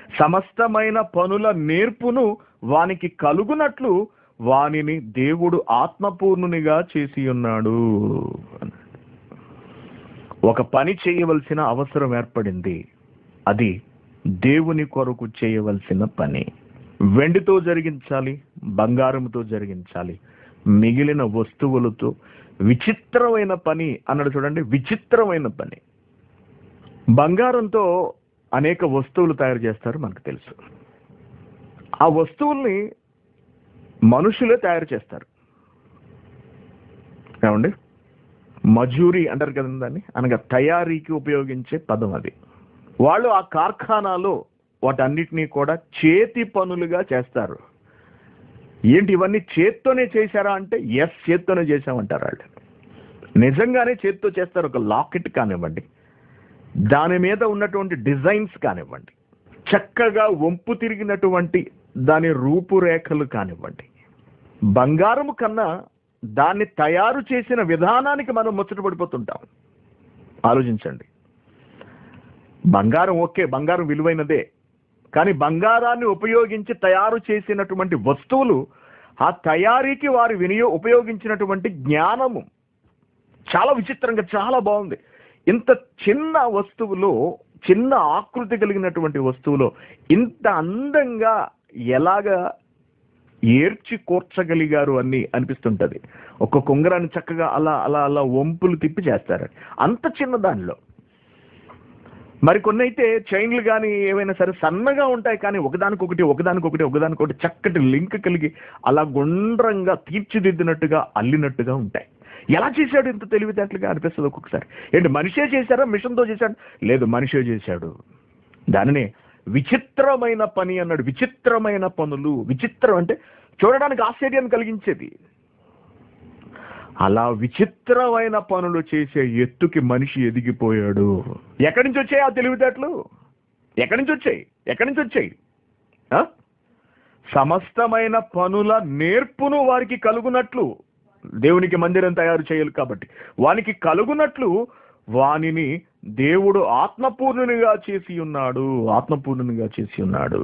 సమస్తమైన పనుల నేర్పును వానికి కలుగునట్లు వానిని దేవుడు ఆత్మపూర్ణునిగా చేసి ఉన్నాడు అన్నాడు. ఒక పని చేయవలసిన అవసరం ఏర్పడింది అది దేవుని కొరకు చేయవలసిన పని వెండితో జరిగించాలి బంగారంతో జరిగించాలి మిగిలిన వస్తువులతో విచిత్రమైన పని అన్నాడు చూడండి విచిత్రమైన పని బంగారంతో అనేక వస్తువులు తయారు చేస్తారు మనకు తెలుసు ఆ వస్తువుల్ని మనుషులే తయారు చేస్తారు ఏమండి మజూరి అంటారు కదా దాన్ని అనగా తయారీకి ఉపయోగించే పదం అది వాళ్ళు ఆ కార్ఖానాలో వాటన్నిటినీ కూడా చేతి పనులుగా చేస్తారు ఏంటి ఇవన్నీ చేత్తోనే చేశారా అంటే ఎస్ చేత్తోనే చేశామంటారు వాళ్ళు నిజంగానే చేత్తో చేస్తారు ఒక లాకెట్ కానివ్వండి దాని మీద ఉన్నటువంటి డిజైన్స్ కానివ్వండి చక్కగా వంపు తిరిగినటువంటి దాని రూపురేఖలు కానివ్వండి బంగారము కన్నా దాన్ని తయారు చేసిన విధానానికి మనం ముచ్చటపడిపోతుంటాం ఆలోచించండి బంగారం ఓకే బంగారం విలువైనదే కానీ బంగారాన్ని ఉపయోగించి తయారు చేసినటువంటి వస్తువులు ఆ తయారీకి వారు వినియో ఉపయోగించినటువంటి జ్ఞానము చాలా విచిత్రంగా చాలా బాగుంది ఇంత చిన్న వస్తువులో చిన్న ఆకృతి కలిగినటువంటి వస్తువులో ఇంత అందంగా ఎలాగా ఏర్చి కూర్చగలిగారు అని అనిపిస్తుంటది ఒక కుంగరాన్ని చక్కగా అలా అలా అలా వంపులు తిప్పి చేస్తారు అంత చిన్న దానిలో మరి కొన్ని అయితే చైన్లు కానీ ఏవైనా సరే సన్నగా ఉంటాయి కానీ ఒకదానికొకటి ఒకదానికొకటి ఒకదానికొకటి చక్కటి లింక్ కలిగి అలా గుండ్రంగా తీర్చిదిద్దినట్టుగా అల్లినట్టుగా ఉంటాయి ఎలా చేశాడు ఇంత తెలివితేటలుగా అనిపిస్తుంది ఒక్కొక్కసారి ఏంటి మనిషే చేశారా మిషన్తో చేశాడు లేదు మనిషే చేశాడు దానిని విచిత్రమైన పని అన్నాడు విచిత్రమైన పనులు విచిత్రం అంటే చూడడానికి ఆశ్చర్యాన్ని కలిగించేది అలా విచిత్రమైన పనులు చేసే ఎత్తుకి మనిషి ఎదిగిపోయాడు ఎక్కడి నుంచి వచ్చాయి ఆ తెలివితేటలు ఎక్కడి నుంచి వచ్చాయి ఎక్కడి నుంచి వచ్చాయి ఆ? సమస్తమైన పనుల నేర్పును వారికి కలుగునట్లు దేవునికి మందిరం తయారు చేయాలి కాబట్టి వానికి కలుగునట్లు వానిని దేవుడు ఆత్మపూర్ణునిగా చేసి ఉన్నాడు ఆత్మపూర్ణునిగా చేసి ఉన్నాడు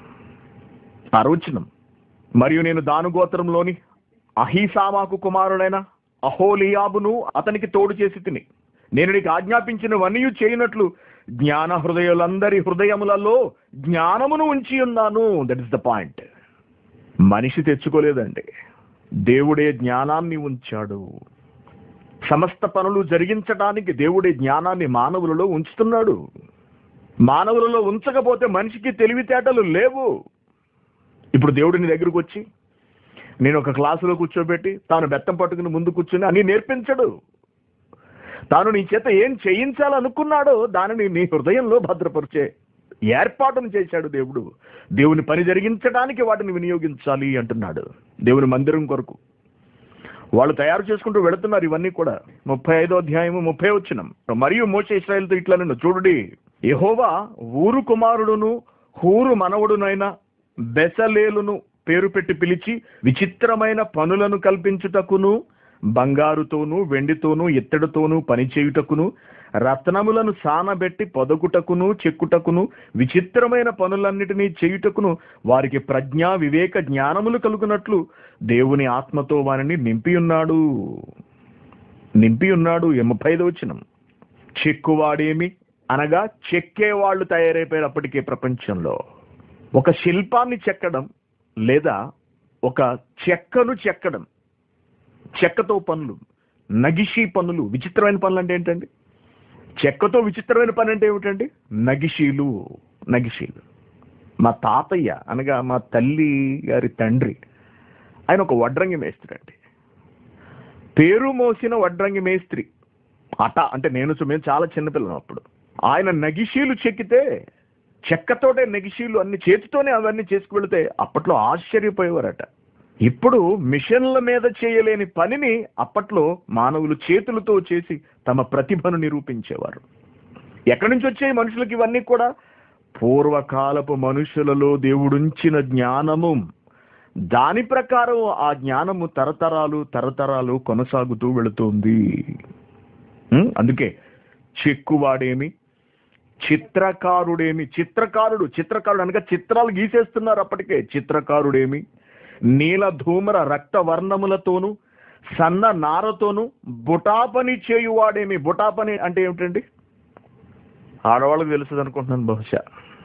ఆరోచనం మరియు నేను దానుగోత్రంలోని అహీసామాకు కుమారుడైన అహోలియాబును అతనికి తోడు చేసి తిని నేను నీకు ఆజ్ఞాపించినవన్నీ చేయనట్లు జ్ఞాన హృదయులందరి హృదయములలో జ్ఞానమును ఉంచి ఉన్నాను దట్ ఇస్ ద పాయింట్ మనిషి తెచ్చుకోలేదండి దేవుడే జ్ఞానాన్ని ఉంచాడు సమస్త పనులు జరిగించడానికి దేవుడే జ్ఞానాన్ని మానవులలో ఉంచుతున్నాడు మానవులలో ఉంచకపోతే మనిషికి తెలివితేటలు లేవు ఇప్పుడు దేవుడు నీ దగ్గరకు వచ్చి నేను ఒక క్లాసులో కూర్చోబెట్టి తాను బెత్తం పట్టుకుని ముందు కూర్చుని అన్ని నేర్పించడు తాను నీ చేత ఏం చేయించాలనుకున్నాడో దానిని నీ హృదయంలో భద్రపరిచే ఏర్పాటును చేశాడు దేవుడు దేవుని పని జరిగించడానికి వాటిని వినియోగించాలి అంటున్నాడు దేవుని మందిరం కొరకు వాళ్ళు తయారు చేసుకుంటూ వెళుతున్నారు ఇవన్నీ కూడా ముప్పై ఐదో అధ్యాయము ముప్పై వచ్చినం మరియు మోస ఇస్రాయల్తో ఇట్లా నిన్ను చూడుడి యెహోవా ఊరు కుమారుడును హూరు మనవడునైన బెసలేలును పేరు పెట్టి పిలిచి విచిత్రమైన పనులను కల్పించుటకును బంగారుతోనూ వెండితోనూ ఇత్తడితోనూ పనిచేయుటకును రత్నములను సానబెట్టి పొదగుటకును చెక్కుటకును విచిత్రమైన పనులన్నిటినీ చేయుటకును వారికి ప్రజ్ఞా వివేక జ్ఞానములు కలుగునట్లు దేవుని ఆత్మతో వారిని నింపి ఉన్నాడు నింపి ఉన్నాడు ముప్పై ఐదు వచ్చినం చెక్కువాడేమి అనగా చెక్కేవాళ్ళు తయారైపోయారు అప్పటికే ప్రపంచంలో ఒక శిల్పాన్ని చెక్కడం లేదా ఒక చెక్కను చెక్కడం చెక్కతో పనులు నగిషి పనులు విచిత్రమైన పనులు అంటే ఏంటండి చెక్కతో విచిత్రమైన పని అంటే ఏమిటండి నగిషీలు నగిషీలు మా తాతయ్య అనగా మా తల్లి గారి తండ్రి ఆయన ఒక వడ్రంగి మేస్త్రి అండి పేరు మోసిన వడ్రంగి మేస్త్రి అట అంటే నేను చూ- మేము చాలా చిన్నపిల్లం అప్పుడు ఆయన నగిషీలు చెక్కితే చెక్కతోటే నగిషీలు అన్ని చేతితోనే అవన్నీ చేసుకువెళితే అప్పట్లో ఆశ్చర్యపోయేవారట ఇప్పుడు మిషన్ల మీద చేయలేని పనిని అప్పట్లో మానవులు చేతులతో చేసి తమ ప్రతిభను నిరూపించేవారు ఎక్కడి నుంచి వచ్చాయి మనుషులకి ఇవన్నీ కూడా పూర్వకాలపు మనుషులలో దేవుడుంచిన జ్ఞానము దాని ప్రకారం ఆ జ్ఞానము తరతరాలు తరతరాలు కొనసాగుతూ వెళుతుంది ఉం? అందుకే చెక్కువాడేమి చిత్రకారుడేమి చిత్రకారుడు చిత్రకారుడు అనగా చిత్రాలు గీసేస్తున్నారు అప్పటికే చిత్రకారుడేమి నీల ధూమ్ర రక్త వర్ణములతోనూ సన్న నారతోనూ బుటాపని చేయువాడేమి బుటాపని అంటే ఏమిటండి ఆడవాళ్ళకి తెలుస్తుంది అనుకుంటున్నాను బహుశా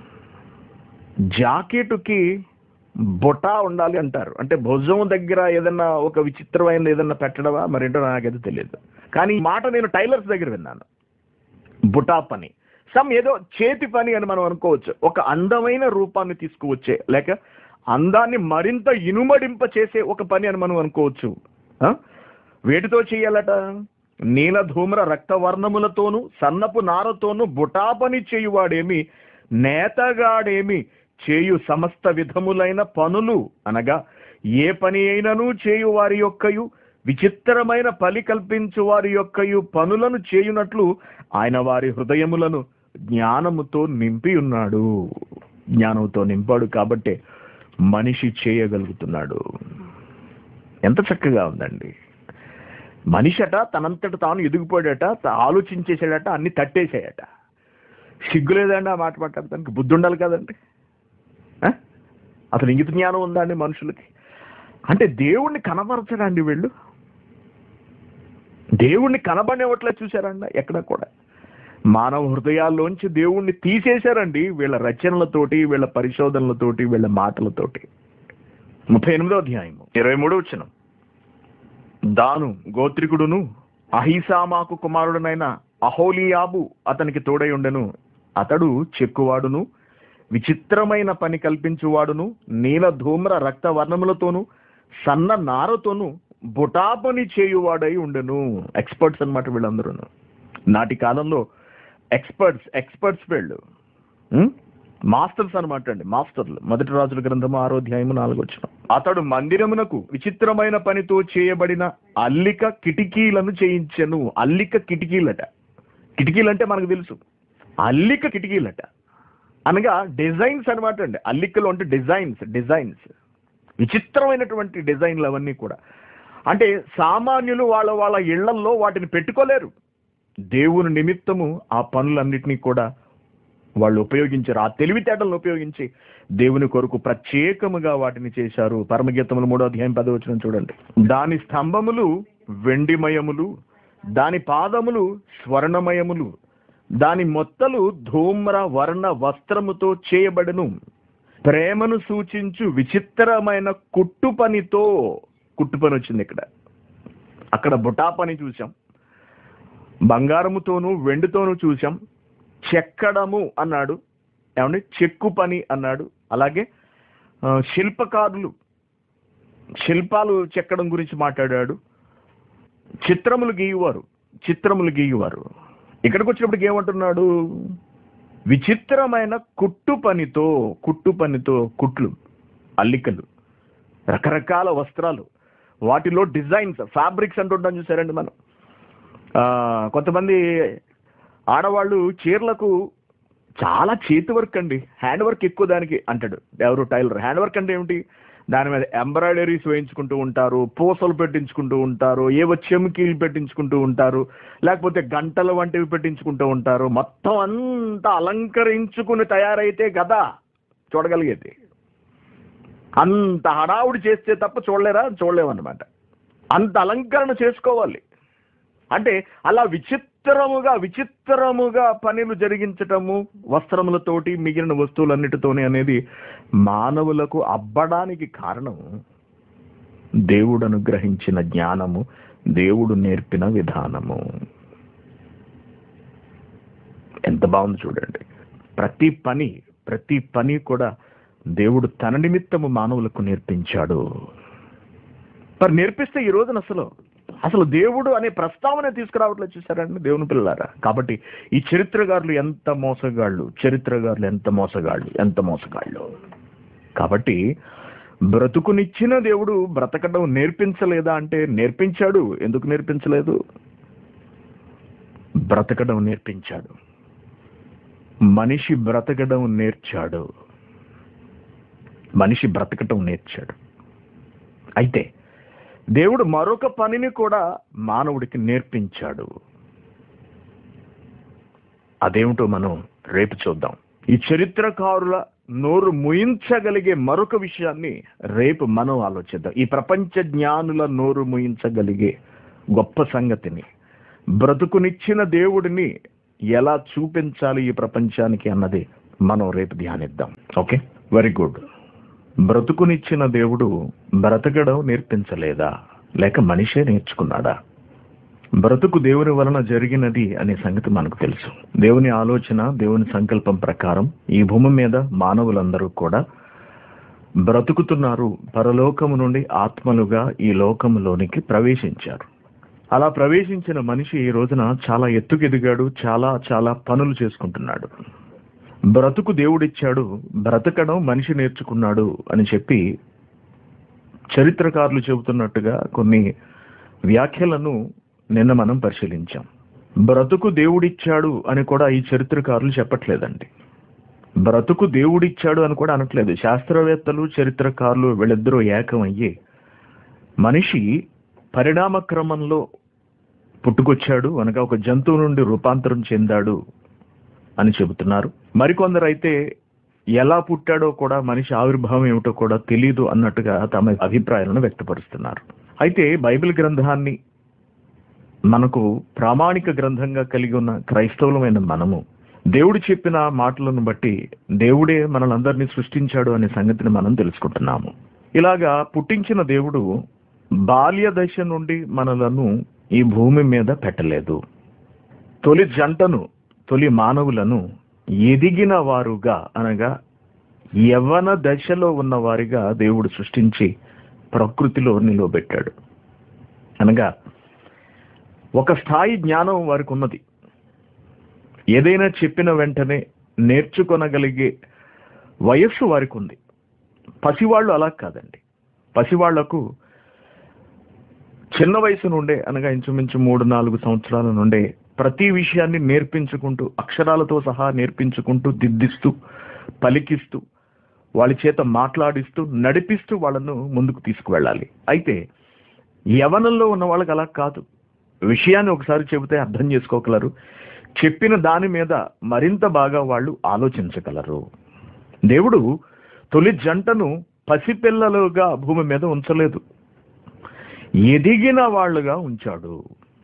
జాకెట్కి బుటా ఉండాలి అంటారు అంటే భుజం దగ్గర ఏదన్నా ఒక విచిత్రమైన ఏదన్నా పెట్టడమా మరేంటో నాకైతే తెలియదు కానీ ఈ మాట నేను టైలర్స్ దగ్గర విన్నాను బుటా పని సమ్ ఏదో చేతి పని అని మనం అనుకోవచ్చు ఒక అందమైన రూపాన్ని తీసుకువచ్చే లేక అందాన్ని మరింత ఇనుమడింప చేసే ఒక పని అని మనం అనుకోవచ్చు ఆ? వేటితో చేయాలట నీల ధూమ్ర రక్తవర్ణములతోనూ సన్నపు నారతోనూ బుటాపని చేయువాడేమి నేతగాడేమి చేయు సమస్త విధములైన పనులు అనగా ఏ పని అయినను చేయు వారి యొక్కయు విచిత్రమైన పలి కల్పించు వారి యొక్కయు పనులను చేయునట్లు ఆయన వారి హృదయములను జ్ఞానముతో నింపి ఉన్నాడు జ్ఞానంతో నింపాడు కాబట్టే మనిషి చేయగలుగుతున్నాడు ఎంత చక్కగా ఉందండి మనిషట తనంతట తాను ఎదిగిపోయాడట తా- ఆలోచించేసాడట అన్ని తట్టేసాయట సిగ్గు లేదండి ఆ మాట మాట్లాడటానికి బుద్ధి ఉండాలి కదండి ఆ? అసలు ఇంగిత జ్ఞానం ఉందా అండి మనుషులకి అంటే దేవుణ్ణి కనబరచడండి వీళ్ళు దేవుణ్ణి కనబడేవట్లే చూశారండి ఎక్కడ కూడా మానవ హృదయాల్లోంచి దేవుణ్ణి తీసేశారండి వీళ్ళ రచనలతోటి వీళ్ళ పరిశోధనలతోటి వీళ్ళ మాటలతోటి ముప్పై ఎనిమిదో అధ్యాయము ఇరవై మూడో వచ్చిన దాను గోత్రికుడును అహిసామాకు కుమారుడునైన అహోలియాబు అతనికి తోడై ఉండెను అతడు చెక్కువాడును విచిత్రమైన పని కల్పించువాడును నీల ధూమ్ర రక్త వర్ణములతోనూ సన్న నారతోనూ బుటాపని చేయువాడై ఉండెను ఎక్స్పర్ట్స్ అన్నమాట వీళ్ళందరూ నాటి కాలంలో ఎక్స్పర్ట్స్ ఎక్స్పర్ట్స్ వీళ్ళు ఉం? మాస్టర్స్ అనమాట అండి మాస్టర్లు మొదటి రాజుల గ్రంథము ఆరో అధ్యాయము నాలుగు వచ్చిన అతడు మందిరమునకు విచిత్రమైన పనితో చేయబడిన అల్లిక కిటికీలను చేయించెను అల్లిక కిటికీలట కిటికీలంటే మనకు తెలుసు అల్లిక కిటికీలట అనగా డిజైన్స్ అనమాట అండి అల్లికలు అంటే డిజైన్స్ డిజైన్స్ విచిత్రమైనటువంటి డిజైన్లు అవన్నీ కూడా అంటే సామాన్యులు వాళ్ళ వాళ్ళ ఇళ్లల్లో వాటిని పెట్టుకోలేరు దేవుని నిమిత్తము ఆ పనులన్నిటినీ కూడా వాళ్ళు ఉపయోగించారు ఆ తెలివితేటలను ఉపయోగించి దేవుని కొరకు ప్రత్యేకముగా వాటిని చేశారు పరమగీతములు మూడో అధ్యాయం పదవచనం చూడండి దాని స్తంభములు వెండిమయములు దాని పాదములు స్వర్ణమయములు దాని మొత్తలు ధూమ్ర వర్ణ వస్త్రముతో చేయబడను ప్రేమను సూచించు విచిత్రమైన కుట్టు పనితో కుట్టు పని వచ్చింది ఇక్కడ అక్కడ బుటా పని చూసాం బంగారముతోనూ వెండితోనూ చూసాం చెక్కడము అన్నాడు ఏమండి చెక్కు పని అన్నాడు అలాగే ఆ, శిల్పకారులు శిల్పాలు చెక్కడం గురించి మాట్లాడాడు చిత్రములు గీయువారు చిత్రములు గీయువారు ఇక్కడికి వచ్చినప్పటికి ఏమంటున్నాడు విచిత్రమైన కుట్టు పనితో కుట్టు పనితో కుట్లు అల్లికలు రకరకాల వస్త్రాలు వాటిలో డిజైన్స్ ఫ్యాబ్రిక్స్ అంటుంటాం చూసారండి మనం ఆ, కొంతమంది ఆడవాళ్ళు చీరలకు చాలా చేతి వర్క్ అండి హ్యాండ్ వర్క్ ఎక్కువ దానికి అంటాడు ఎవరు టైలర్ హ్యాండ్ వర్క్ అంటే ఏమిటి దాని మీద ఎంబ్రాయిడరీస్ వేయించుకుంటూ ఉంటారు పూసలు పెట్టించుకుంటూ ఉంటారు ఏవో చెమికీలు పెట్టించుకుంటూ ఉంటారు లేకపోతే గంటల వంటివి పెట్టించుకుంటూ ఉంటారు మొత్తం అంతా అలంకరించుకుని తయారైతే కదా చూడగలిగేది అంత హడావుడి చేస్తే తప్ప చూడలేరా చూడలేమన్నమాట అంత అలంకరణ చేసుకోవాలి అంటే అలా విచిత్రముగా విచిత్రముగా పనులు జరిగించటము వస్త్రములతోటి మిగిలిన వస్తువులన్నిటితోనే అనేది మానవులకు అబ్బడానికి కారణం దేవుడు అనుగ్రహించిన జ్ఞానము దేవుడు నేర్పిన విధానము ఎంత బాగుంది చూడండి ప్రతి పని ప్రతి పని కూడా దేవుడు తన నిమిత్తము మానవులకు నేర్పించాడు మరి నేర్పిస్తే ఈ రోజున అసలు అసలు దేవుడు అనే ప్రస్తావన తీసుకురావట్లేదు చూసారండి దేవుని పిల్లారా కాబట్టి ఈ చరిత్రగారులు ఎంత మోసగాళ్ళు చరిత్రగారులు ఎంత మోసగాళ్ళు ఎంత మోసగాళ్ళు కాబట్టి బ్రతుకునిచ్చిన దేవుడు బ్రతకడం నేర్పించలేదా అంటే నేర్పించాడు ఎందుకు నేర్పించలేదు బ్రతకడం నేర్పించాడు మనిషి బ్రతకడం నేర్చాడు మనిషి బ్రతకటం నేర్చాడు అయితే దేవుడు మరొక పనిని కూడా మానవుడికి నేర్పించాడు అదేమిటో మనం రేపు చూద్దాం ఈ చరిత్రకారుల నోరు ముయించగలిగే మరొక విషయాన్ని రేపు మనం ఆలోచిద్దాం ఈ ప్రపంచ జ్ఞానుల నోరు ముయించగలిగే గొప్ప సంగతిని బ్రతుకునిచ్చిన దేవుడిని ఎలా చూపించాలి ఈ ప్రపంచానికి అన్నది మనం రేపు ధ్యానిద్దాం ఓకే వెరీ గుడ్ బ్రతుకునిచ్చిన దేవుడు బ్రతకడం నేర్పించలేదా లేక మనిషే నేర్చుకున్నాడా బ్రతుకు దేవుని వలన జరిగినది అనే సంగతి మనకు తెలుసు దేవుని ఆలోచన దేవుని సంకల్పం ప్రకారం ఈ భూమి మీద మానవులందరూ కూడా బ్రతుకుతున్నారు పరలోకము నుండి ఆత్మలుగా ఈ లోకములోనికి ప్రవేశించారు అలా ప్రవేశించిన మనిషి ఈ రోజున చాలా ఎత్తుకెదిగాడు చాలా చాలా పనులు చేసుకుంటున్నాడు బ్రతుకు దేవుడిచ్చాడు బ్రతకడం మనిషి నేర్చుకున్నాడు అని చెప్పి చరిత్రకారులు చెబుతున్నట్టుగా కొన్ని వ్యాఖ్యలను నిన్న మనం పరిశీలించాం బ్రతుకు దేవుడిచ్చాడు అని కూడా ఈ చరిత్రకారులు చెప్పట్లేదండి బ్రతుకు దేవుడిచ్చాడు అని కూడా అనట్లేదు శాస్త్రవేత్తలు చరిత్రకారులు వీళ్ళిద్దరూ ఏకమయ్యి మనిషి పరిణామ క్రమంలో పుట్టుకొచ్చాడు అనగా ఒక జంతువు నుండి రూపాంతరం చెందాడు అని చెబుతున్నారు మరికొందరు అయితే ఎలా పుట్టాడో కూడా మనిషి ఆవిర్భావం ఏమిటో కూడా తెలియదు అన్నట్టుగా తమ అభిప్రాయాలను వ్యక్తపరుస్తున్నారు అయితే బైబిల్ గ్రంథాన్ని మనకు ప్రామాణిక గ్రంథంగా కలిగి ఉన్న క్రైస్తవులమైన మనము దేవుడు చెప్పిన మాటలను బట్టి దేవుడే మనలందరినీ సృష్టించాడు అనే సంగతిని మనం తెలుసుకుంటున్నాము ఇలాగా పుట్టించిన దేవుడు బాల్య దశ నుండి మనలను ఈ భూమి మీద పెట్టలేదు తొలి జంటను తొలి మానవులను ఎదిగిన వారుగా అనగా యవ్వన దశలో ఉన్న వారిగా దేవుడు సృష్టించి ప్రకృతిలో నిలవబెట్టాడు అనగా ఒక స్థాయి జ్ఞానం వారికి ఉన్నది ఏదైనా చెప్పిన వెంటనే నేర్చుకొనగలిగే వయస్సు వారికి ఉంది పసివాళ్ళు అలా కాదండి పసివాళ్లకు చిన్న వయసు నుండే అనగా ఇంచుమించు మూడు నాలుగు సంవత్సరాల నుండే ప్రతి విషయాన్ని నేర్పించుకుంటూ అక్షరాలతో సహా నేర్పించుకుంటూ దిద్దిస్తూ పలికిస్తూ వాళ్ళ చేత మాట్లాడిస్తూ నడిపిస్తూ వాళ్ళను ముందుకు తీసుకువెళ్ళాలి అయితే యవనంలో ఉన్న వాళ్ళకి అలా కాదు విషయాన్ని ఒకసారి చెబితే అర్థం చేసుకోగలరు చెప్పిన దాని మీద మరింత బాగా వాళ్ళు ఆలోచించగలరు దేవుడు తొలి జంటను పసిపిల్లలుగా భూమి మీద ఉంచలేదు ఎదిగిన వాళ్ళుగా ఉంచాడు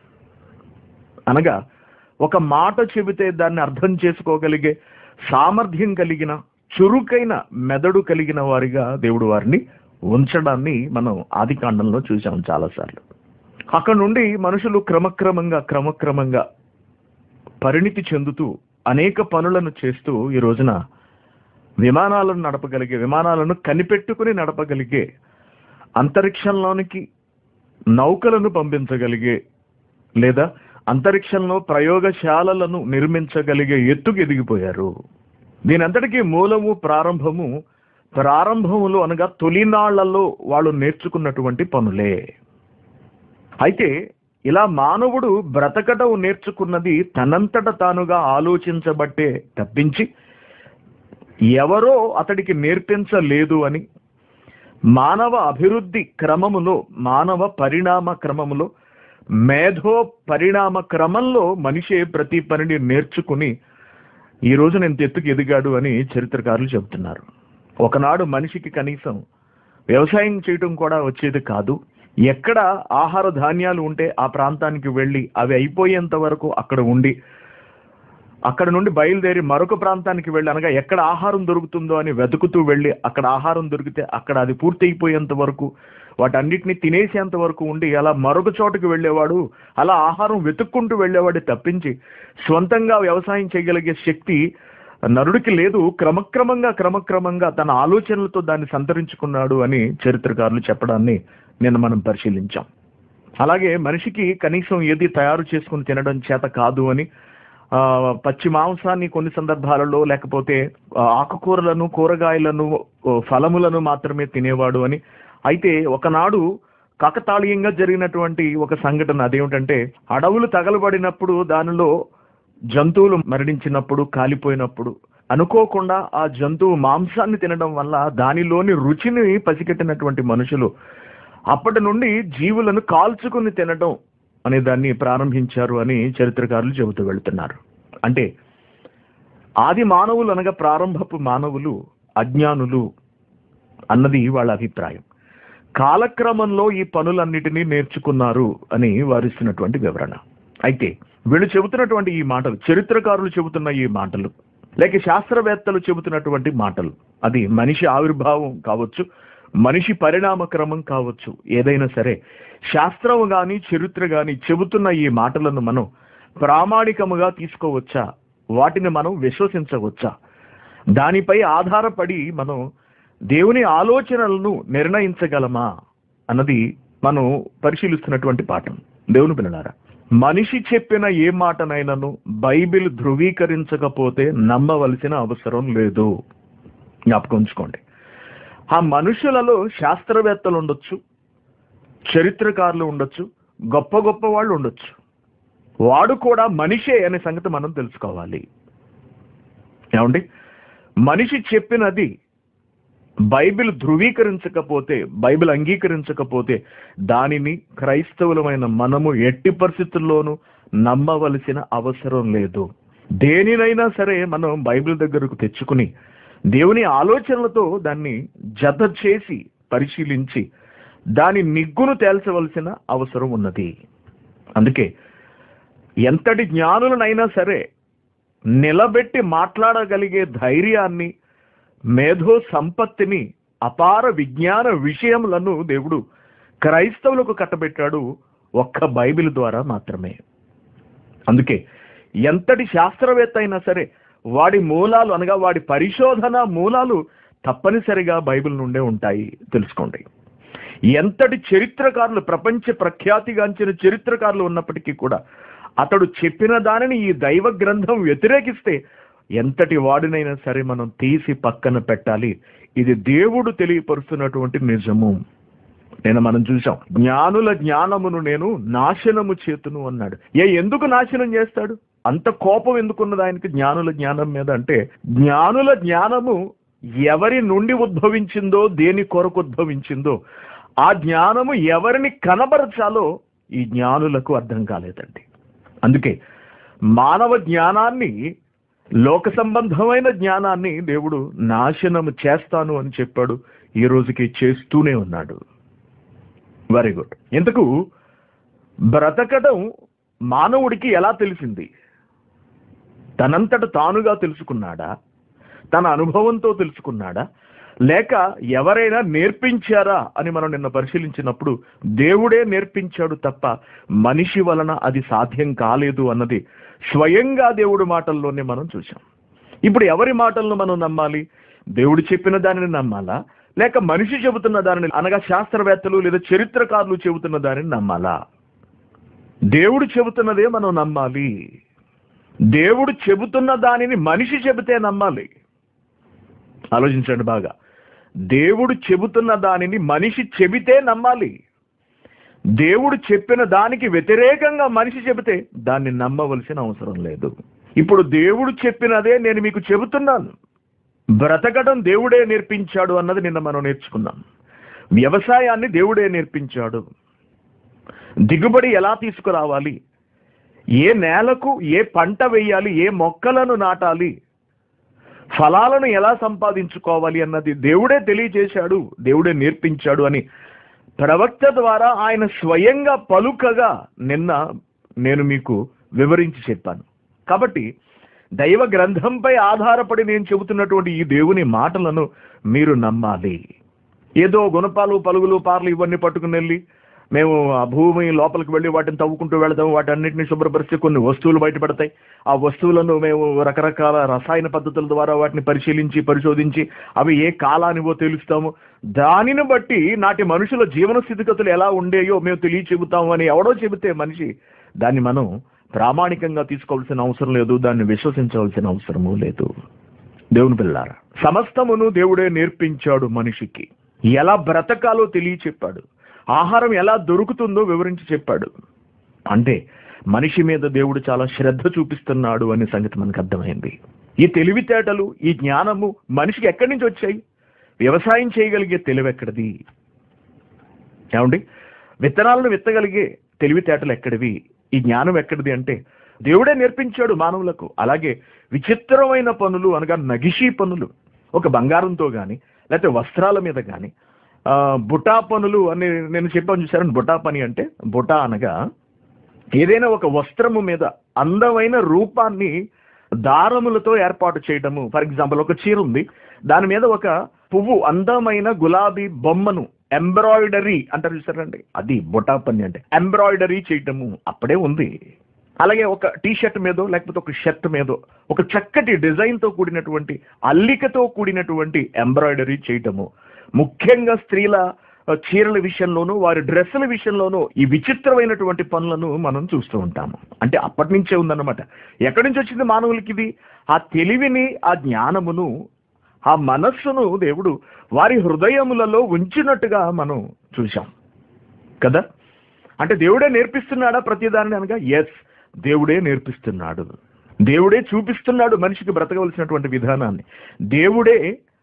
అనగా ఒక మాట చెబితే దాన్ని అర్థం చేసుకోగలిగే సామర్థ్యం కలిగిన చురుకైన మెదడు కలిగిన వారిగా దేవుడు వారిని ఉంచడాన్ని మనం ఆది కాండంలో చూసాం చాలాసార్లు అక్కడ నుండి మనుషులు క్రమక్రమంగా క్రమక్రమంగా పరిణితి చెందుతూ అనేక పనులను చేస్తూ ఈ రోజున విమానాలను నడపగలిగే విమానాలను కనిపెట్టుకుని నడపగలిగే అంతరిక్షంలోనికి నౌకలను పంపించగలిగే లేదా అంతరిక్షంలో ప్రయోగశాలలను నిర్మించగలిగే ఎత్తుకు ఎదిగిపోయారు దీని అంతటికీ మూలము ప్రారంభము ప్రారంభములు అనగా తొలినాళ్లలో వాళ్ళు నేర్చుకున్నటువంటి పనులే అయితే ఇలా మానవుడు బ్రతకడం నేర్చుకున్నది తనంతట తానుగా ఆలోచించబట్టే తప్పించి ఎవరో అతడికి నేర్పించలేదు అని మానవ అభివృద్ధి క్రమములో మానవ పరిణామ క్రమములో మేధో పరిణామ క్రమంలో మనిషే ప్రతి పనిని నేర్చుకుని ఈ రోజు నేను ఎత్తుకు ఎదిగాడు అని చరిత్రకారులు చెబుతున్నారు ఒకనాడు మనిషికి కనీసం వ్యవసాయం చేయటం కూడా వచ్చేది కాదు ఎక్కడ ఆహార ధాన్యాలు ఉంటే ఆ ప్రాంతానికి వెళ్ళి అవి అయిపోయేంత వరకు అక్కడ ఉండి అక్కడ నుండి బయలుదేరి మరొక ప్రాంతానికి వెళ్ళి అనగా ఎక్కడ ఆహారం దొరుకుతుందో అని వెతుకుతూ వెళ్ళి అక్కడ ఆహారం దొరికితే అక్కడ అది పూర్తి అయిపోయేంత వరకు వాటన్నిటిని తినేసేంత వరకు ఉండి అలా మరొక చోటుకు వెళ్ళేవాడు అలా ఆహారం వెతుక్కుంటూ వెళ్ళేవాడు తప్పించి స్వంతంగా వ్యవసాయం చేయగలిగే శక్తి నరుడికి లేదు క్రమక్రమంగా క్రమక్రమంగా తన ఆలోచనలతో దాన్ని సంతరించుకున్నాడు అని చరిత్రకారులు చెప్పడాన్ని నిన్న మనం పరిశీలించాం అలాగే మనిషికి కనీసం ఏది తయారు చేసుకుని తినడం చేత కాదు అని ఆ, పచ్చి మాంసాన్ని కొన్ని సందర్భాలలో లేకపోతే ఆ, ఆకుకూరలను కూరగాయలను ఓ, ఫలములను మాత్రమే తినేవాడు అని అయితే ఒకనాడు కాకతాళీయంగా జరిగినటువంటి ఒక సంఘటన అదేమిటంటే అడవులు తగలబడినప్పుడు దానిలో జంతువులు మరణించినప్పుడు కాలిపోయినప్పుడు అనుకోకుండా ఆ జంతువు మాంసాన్ని తినడం వల్ల దానిలోని రుచిని పసిగట్టినటువంటి మనుషులు అప్పటి నుండి జీవులను కాల్చుకుని తినడం అనే దాన్ని ప్రారంభించారు అని చరిత్రకారులు చెబుతూ వెళ్తున్నారు అంటే ఆది మానవులు అనగా ప్రారంభపు మానవులు అజ్ఞానులు అన్నది వాళ్ళ అభిప్రాయం కాలక్రమంలో ఈ పనులన్నిటినీ నేర్చుకున్నారు అని వారిస్తున్నటువంటి వివరణ అయితే వీళ్ళు చెబుతున్నటువంటి ఈ మాటలు చరిత్రకారులు చెబుతున్న ఈ మాటలు లేక శాస్త్రవేత్తలు చెబుతున్నటువంటి మాటలు అది మనిషి ఆవిర్భావం కావచ్చు మనిషి పరిణామ క్రమం కావచ్చు ఏదైనా సరే శాస్త్రం గాని చరిత్ర గాని చెబుతున్న ఈ మాటలను మనం ప్రామాణికముగా తీసుకోవచ్చా వాటిని మనం విశ్వసించవచ్చా దానిపై ఆధారపడి మనం దేవుని ఆలోచనలను నిర్ణయించగలమా అన్నది మనం పరిశీలిస్తున్నటువంటి పాఠం దేవుని పిల్లలారా మనిషి చెప్పిన ఏ మాటనైనాను బైబిల్ ధృవీకరించకపోతే నమ్మవలసిన అవసరం లేదు జ్ఞాపకం ఉంచుకోండి ఆ మనుషులలో శాస్త్రవేత్తలు ఉండొచ్చు చరిత్రకారులు ఉండొచ్చు గొప్ప గొప్ప వాళ్ళు ఉండొచ్చు వాడు కూడా మనిషే అనే సంగతి మనం తెలుసుకోవాలి ఏమండి మనిషి చెప్పినది బైబిల్ ధృవీకరించకపోతే బైబిల్ అంగీకరించకపోతే దానిని క్రైస్తవులమైన మనము ఎట్టి పరిస్థితుల్లోనూ నమ్మవలసిన అవసరం లేదు దేనినైనా సరే మనం బైబిల్ దగ్గరకు తెచ్చుకుని దేవుని ఆలోచనలతో దాన్ని జత చేసి పరిశీలించి దాని నిగ్గును తేల్చవలసిన అవసరం ఉన్నది అందుకే ఎంతటి జ్ఞానులనైనా సరే నిలబెట్టి మాట్లాడగలిగే ధైర్యాన్ని మేధో సంపత్తిని అపార విజ్ఞాన విషయములను దేవుడు క్రైస్తవులకు కట్టబెట్టాడు ఒక్క బైబిల్ ద్వారా మాత్రమే అందుకే ఎంతటి శాస్త్రవేత్త అయినా సరే వాడి మూలాలు అనగా వాడి పరిశోధన మూలాలు తప్పనిసరిగా బైబిల్ నుండే ఉంటాయి తెలుసుకోండి ఎంతటి చరిత్రకారులు ప్రపంచ ప్రఖ్యాతిగాంచిన చరిత్రకారులు ఉన్నప్పటికీ కూడా అతడు చెప్పిన దానిని ఈ దైవ గ్రంథం వ్యతిరేకిస్తే ఎంతటి వాడినైనా సరే మనం తీసి పక్కన పెట్టాలి ఇది దేవుడు తెలియపరుస్తున్నటువంటి నిజము నేను మనం చూసాం జ్ఞానుల జ్ఞానమును నేను నాశనము చేతును అన్నాడు ఏ ఎందుకు నాశనం చేస్తాడు అంత కోపం ఎందుకున్నది ఆయనకి జ్ఞానుల జ్ఞానం మీద అంటే జ్ఞానుల జ్ఞానము ఎవరి నుండి ఉద్భవించిందో దేని కొరకు ఉద్భవించిందో ఆ జ్ఞానము ఎవరిని కనబరచాలో ఈ జ్ఞానులకు అర్థం కాలేదండి అందుకే మానవ జ్ఞానాన్ని లోక సంబంధమైన జ్ఞానాన్ని దేవుడు నాశనము చేస్తాను అని చెప్పాడు ఈ రోజుకి చేస్తూనే ఉన్నాడు వెరీ గుడ్ ఇంతకు బ్రతకడం మానవుడికి ఎలా తెలిసింది తనంతట తానుగా తెలుసుకున్నాడా తన అనుభవంతో తెలుసుకున్నాడా లేక ఎవరైనా నేర్పించారా అని మనం నిన్న పరిశీలించినప్పుడు దేవుడే నేర్పించాడు తప్ప మనిషి వలన అది సాధ్యం కాలేదు అన్నది స్వయంగా దేవుడి మాటల్లోనే మనం చూసాం ఇప్పుడు ఎవరి మాటలను మనం నమ్మాలి దేవుడు చెప్పిన దానిని నమ్మాలా లేక మనిషి చెబుతున్న దానిని అనగా శాస్త్రవేత్తలు లేదా చరిత్రకారులు చెబుతున్న దానిని నమ్మాలా దేవుడు చెబుతున్నదే మనం నమ్మాలి దేవుడు చెబుతున్న దానిని మనిషి చెబితే నమ్మాలి ఆలోచించండి బాగా దేవుడు చెబుతున్న దానిని మనిషి చెబితే నమ్మాలి దేవుడు చెప్పిన దానికి వ్యతిరేకంగా మనిషి చెబితే దాన్ని నమ్మవలసిన అవసరం లేదు ఇప్పుడు దేవుడు చెప్పినదే నేను మీకు చెబుతున్నాను బ్రతకడం దేవుడే నేర్పించాడు అన్నది నిన్న మనం నేర్చుకున్నాం వ్యవసాయాన్ని దేవుడే నేర్పించాడు దిగుబడి ఎలా తీసుకురావాలి ఏ నేలకు ఏ పంట వేయాలి ఏ మొక్కలను నాటాలి ఫలాలను ఎలా సంపాదించుకోవాలి అన్నది దేవుడే తెలియజేశాడు దేవుడే నేర్పించాడు అని ప్రవక్త ద్వారా ఆయన స్వయంగా పలుకగా నిన్న నేను మీకు వివరించి చెప్పాను కాబట్టి దైవ గ్రంథంపై ఆధారపడి నేను చెబుతున్నటువంటి ఈ దేవుని మాటలను మీరు నమ్మాలి ఏదో గుణపాలు పలుగులు పార్లు ఇవన్నీ పట్టుకుని వెళ్ళి మేము ఆ భూమి లోపలికి వెళ్ళి వాటిని తవ్వుకుంటూ వెళదాం వాటన్నిటిని శుభ్రపరిచి కొన్ని వస్తువులు బయటపడతాయి ఆ వస్తువులను మేము రకరకాల రసాయన పద్ధతుల ద్వారా వాటిని పరిశీలించి పరిశోధించి అవి ఏ కాలానివో తెలుస్తాము దానిని బట్టి నాటి మనుషుల జీవన స్థితిగతులు ఎలా ఉండేయో మేము తెలియ చెబుతాము అని ఎవడో చెబితే మనిషి దాన్ని మనం ప్రామాణికంగా తీసుకోవాల్సిన అవసరం లేదు దాన్ని విశ్వసించవలసిన అవసరము లేదు దేవుని పిల్లారా సమస్తమును దేవుడే నేర్పించాడు మనిషికి ఎలా బ్రతకాలో తెలియ చెప్పాడు ఆహారం ఎలా దొరుకుతుందో వివరించి చెప్పాడు అంటే మనిషి మీద దేవుడు చాలా శ్రద్ధ చూపిస్తున్నాడు అనే సంగతి మనకు అర్థమైంది ఈ తెలివితేటలు ఈ జ్ఞానము మనిషికి ఎక్కడి నుంచి వచ్చాయి వ్యవసాయం చేయగలిగే తెలివి ఎక్కడిది ఏమండి విత్తనాలను విత్తగలిగే తెలివితేటలు ఎక్కడివి ఈ జ్ఞానం ఎక్కడిది అంటే దేవుడే నేర్పించాడు మానవులకు అలాగే విచిత్రమైన పనులు అనగా నగిషీ పనులు ఒక బంగారంతో కానీ లేకపోతే వస్త్రాల మీద కానీ బుటా పనులు అని నేను చెప్పాను చూసారని బుటా పని అంటే బుటా అనగా ఏదైనా ఒక వస్త్రము మీద అందమైన రూపాన్ని దారములతో ఏర్పాటు చేయడము ఫర్ ఎగ్జాంపుల్ ఒక చీర ఉంది దాని మీద ఒక పువ్వు అందమైన గులాబీ బొమ్మను ఎంబ్రాయిడరీ అంటారు చూసారండి అది బొటా పని అంటే ఎంబ్రాయిడరీ చేయటము అప్పుడే ఉంది అలాగే ఒక టీ షర్ట్ మీదో లేకపోతే ఒక షర్ట్ మీదో ఒక చక్కటి డిజైన్ తో కూడినటువంటి అల్లికతో కూడినటువంటి ఎంబ్రాయిడరీ చేయటము ముఖ్యంగా స్త్రీల ఆ, చీరల విషయంలోనూ వారి డ్రెస్సుల విషయంలోనూ ఈ విచిత్రమైనటువంటి పనులను మనం చూస్తూ ఉంటాము అంటే అప్పటి నుంచే ఉందన్నమాట ఎక్కడి నుంచి వచ్చింది మానవులకి ఇది ఆ తెలివిని ఆ జ్ఞానమును ఆ మనస్సును దేవుడు వారి హృదయములలో ఉంచినట్టుగా మనం చూశాం కదా అంటే దేవుడే నేర్పిస్తున్నాడా ప్రతిదాన్ని అనగా ఎస్ దేవుడే నేర్పిస్తున్నాడు దేవుడే చూపిస్తున్నాడు మనిషికి బ్రతకవలసినటువంటి విధానాన్ని దేవుడే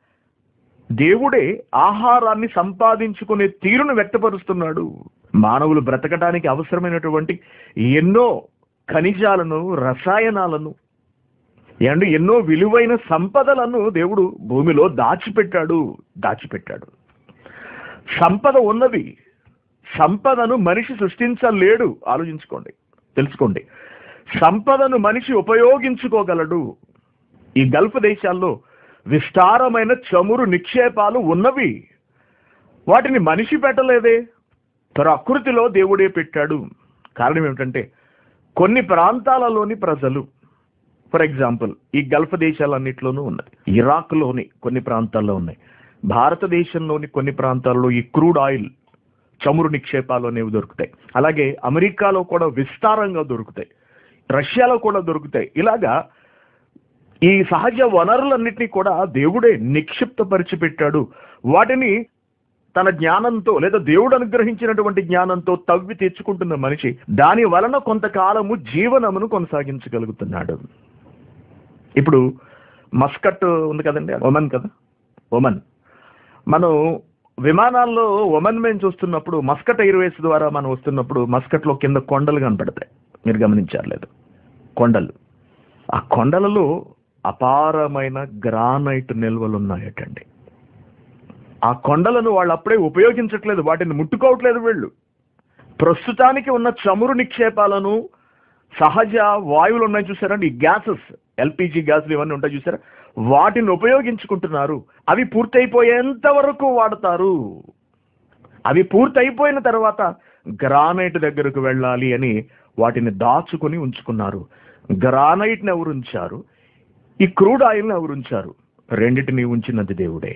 దేవుడే ఆహారాన్ని సంపాదించుకునే తీరును వ్యక్తపరుస్తున్నాడు మానవులు బ్రతకడానికి అవసరమైనటువంటి ఎన్నో ఖనిజాలను రసాయనాలను అండ్ ఎన్నో విలువైన సంపదలను దేవుడు భూమిలో దాచిపెట్టాడు దాచిపెట్టాడు సంపద ఉన్నది సంపదను మనిషి సృష్టించలేడు ఆలోచించుకోండి తెలుసుకోండి సంపదను మనిషి ఉపయోగించుకోగలడు ఈ గల్ఫ్ దేశాల్లో విస్తారమైన చమురు నిక్షేపాలు ఉన్నవి వాటిని మనిషి పెట్టలేదే ప్రకృతిలో దేవుడే పెట్టాడు కారణం ఏమిటంటే కొన్ని ప్రాంతాలలోని ప్రజలు ఫర్ ఎగ్జాంపుల్ ఈ గల్ఫ్ దేశాలన్నింటిలోనూ ఉన్నది ఇరాక్లోని కొన్ని ప్రాంతాల్లో ఉన్నాయి భారతదేశంలోని కొన్ని ప్రాంతాల్లో ఈ క్రూడ్ ఆయిల్ చమురు నిక్షేపాలు అనేవి దొరుకుతాయి అలాగే అమెరికాలో కూడా విస్తారంగా దొరుకుతాయి రష్యాలో కూడా దొరుకుతాయి ఇలాగా ఈ సహజ వనరులన్నిటినీ కూడా దేవుడే నిక్షిప్తపరిచి పెట్టాడు వాటిని తన జ్ఞానంతో లేదా దేవుడు అనుగ్రహించినటువంటి జ్ఞానంతో తవ్వి తెచ్చుకుంటున్న మనిషి దాని వలన కొంతకాలము జీవనమును కొనసాగించగలుగుతున్నాడు ఇప్పుడు మస్కట్ ఉంది కదండి ఒమన్ కదా ఒమన్ మనం విమానాల్లో ఒమన్ మేము చూస్తున్నప్పుడు మస్కట్ ఎయిర్వేస్ ద్వారా మనం వస్తున్నప్పుడు మస్కట్లో కింద కొండలు కనపడతాయి మీరు గమనించారు లేదు కొండలు ఆ కొండలలో అపారమైన గ్రానైట్ నిల్వలు ఉన్నాయటండి ఆ కొండలను వాళ్ళు అప్పుడే ఉపయోగించట్లేదు వాటిని ముట్టుకోవట్లేదు వీళ్ళు ప్రస్తుతానికి ఉన్న చమురు నిక్షేపాలను సహజ వాయువులు ఉన్నాయి చూసారండి ఈ గ్యాసెస్ ఎల్పిజి గ్యాసులు ఇవన్నీ ఉంటాయి చూసారా వాటిని ఉపయోగించుకుంటున్నారు అవి పూర్తయిపోయేంత వరకు వాడతారు అవి పూర్తయిపోయిన తర్వాత గ్రానైట్ దగ్గరకు వెళ్ళాలి అని వాటిని దాచుకుని ఉంచుకున్నారు గ్రానైట్ని ఎవరు ఉంచారు ఈ క్రూడ్ ఆయిల్ని ఎవరు ఉంచారు రెండిటిని ఉంచినది దేవుడే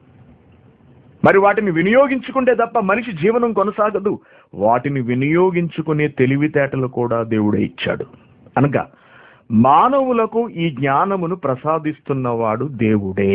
మరి వాటిని వినియోగించుకుంటే తప్ప మనిషి జీవనం కొనసాగదు వాటిని వినియోగించుకునే తెలివితేటలు కూడా దేవుడే ఇచ్చాడు అనగా మానవులకు ఈ జ్ఞానమును ప్రసాదిస్తున్నవాడు దేవుడే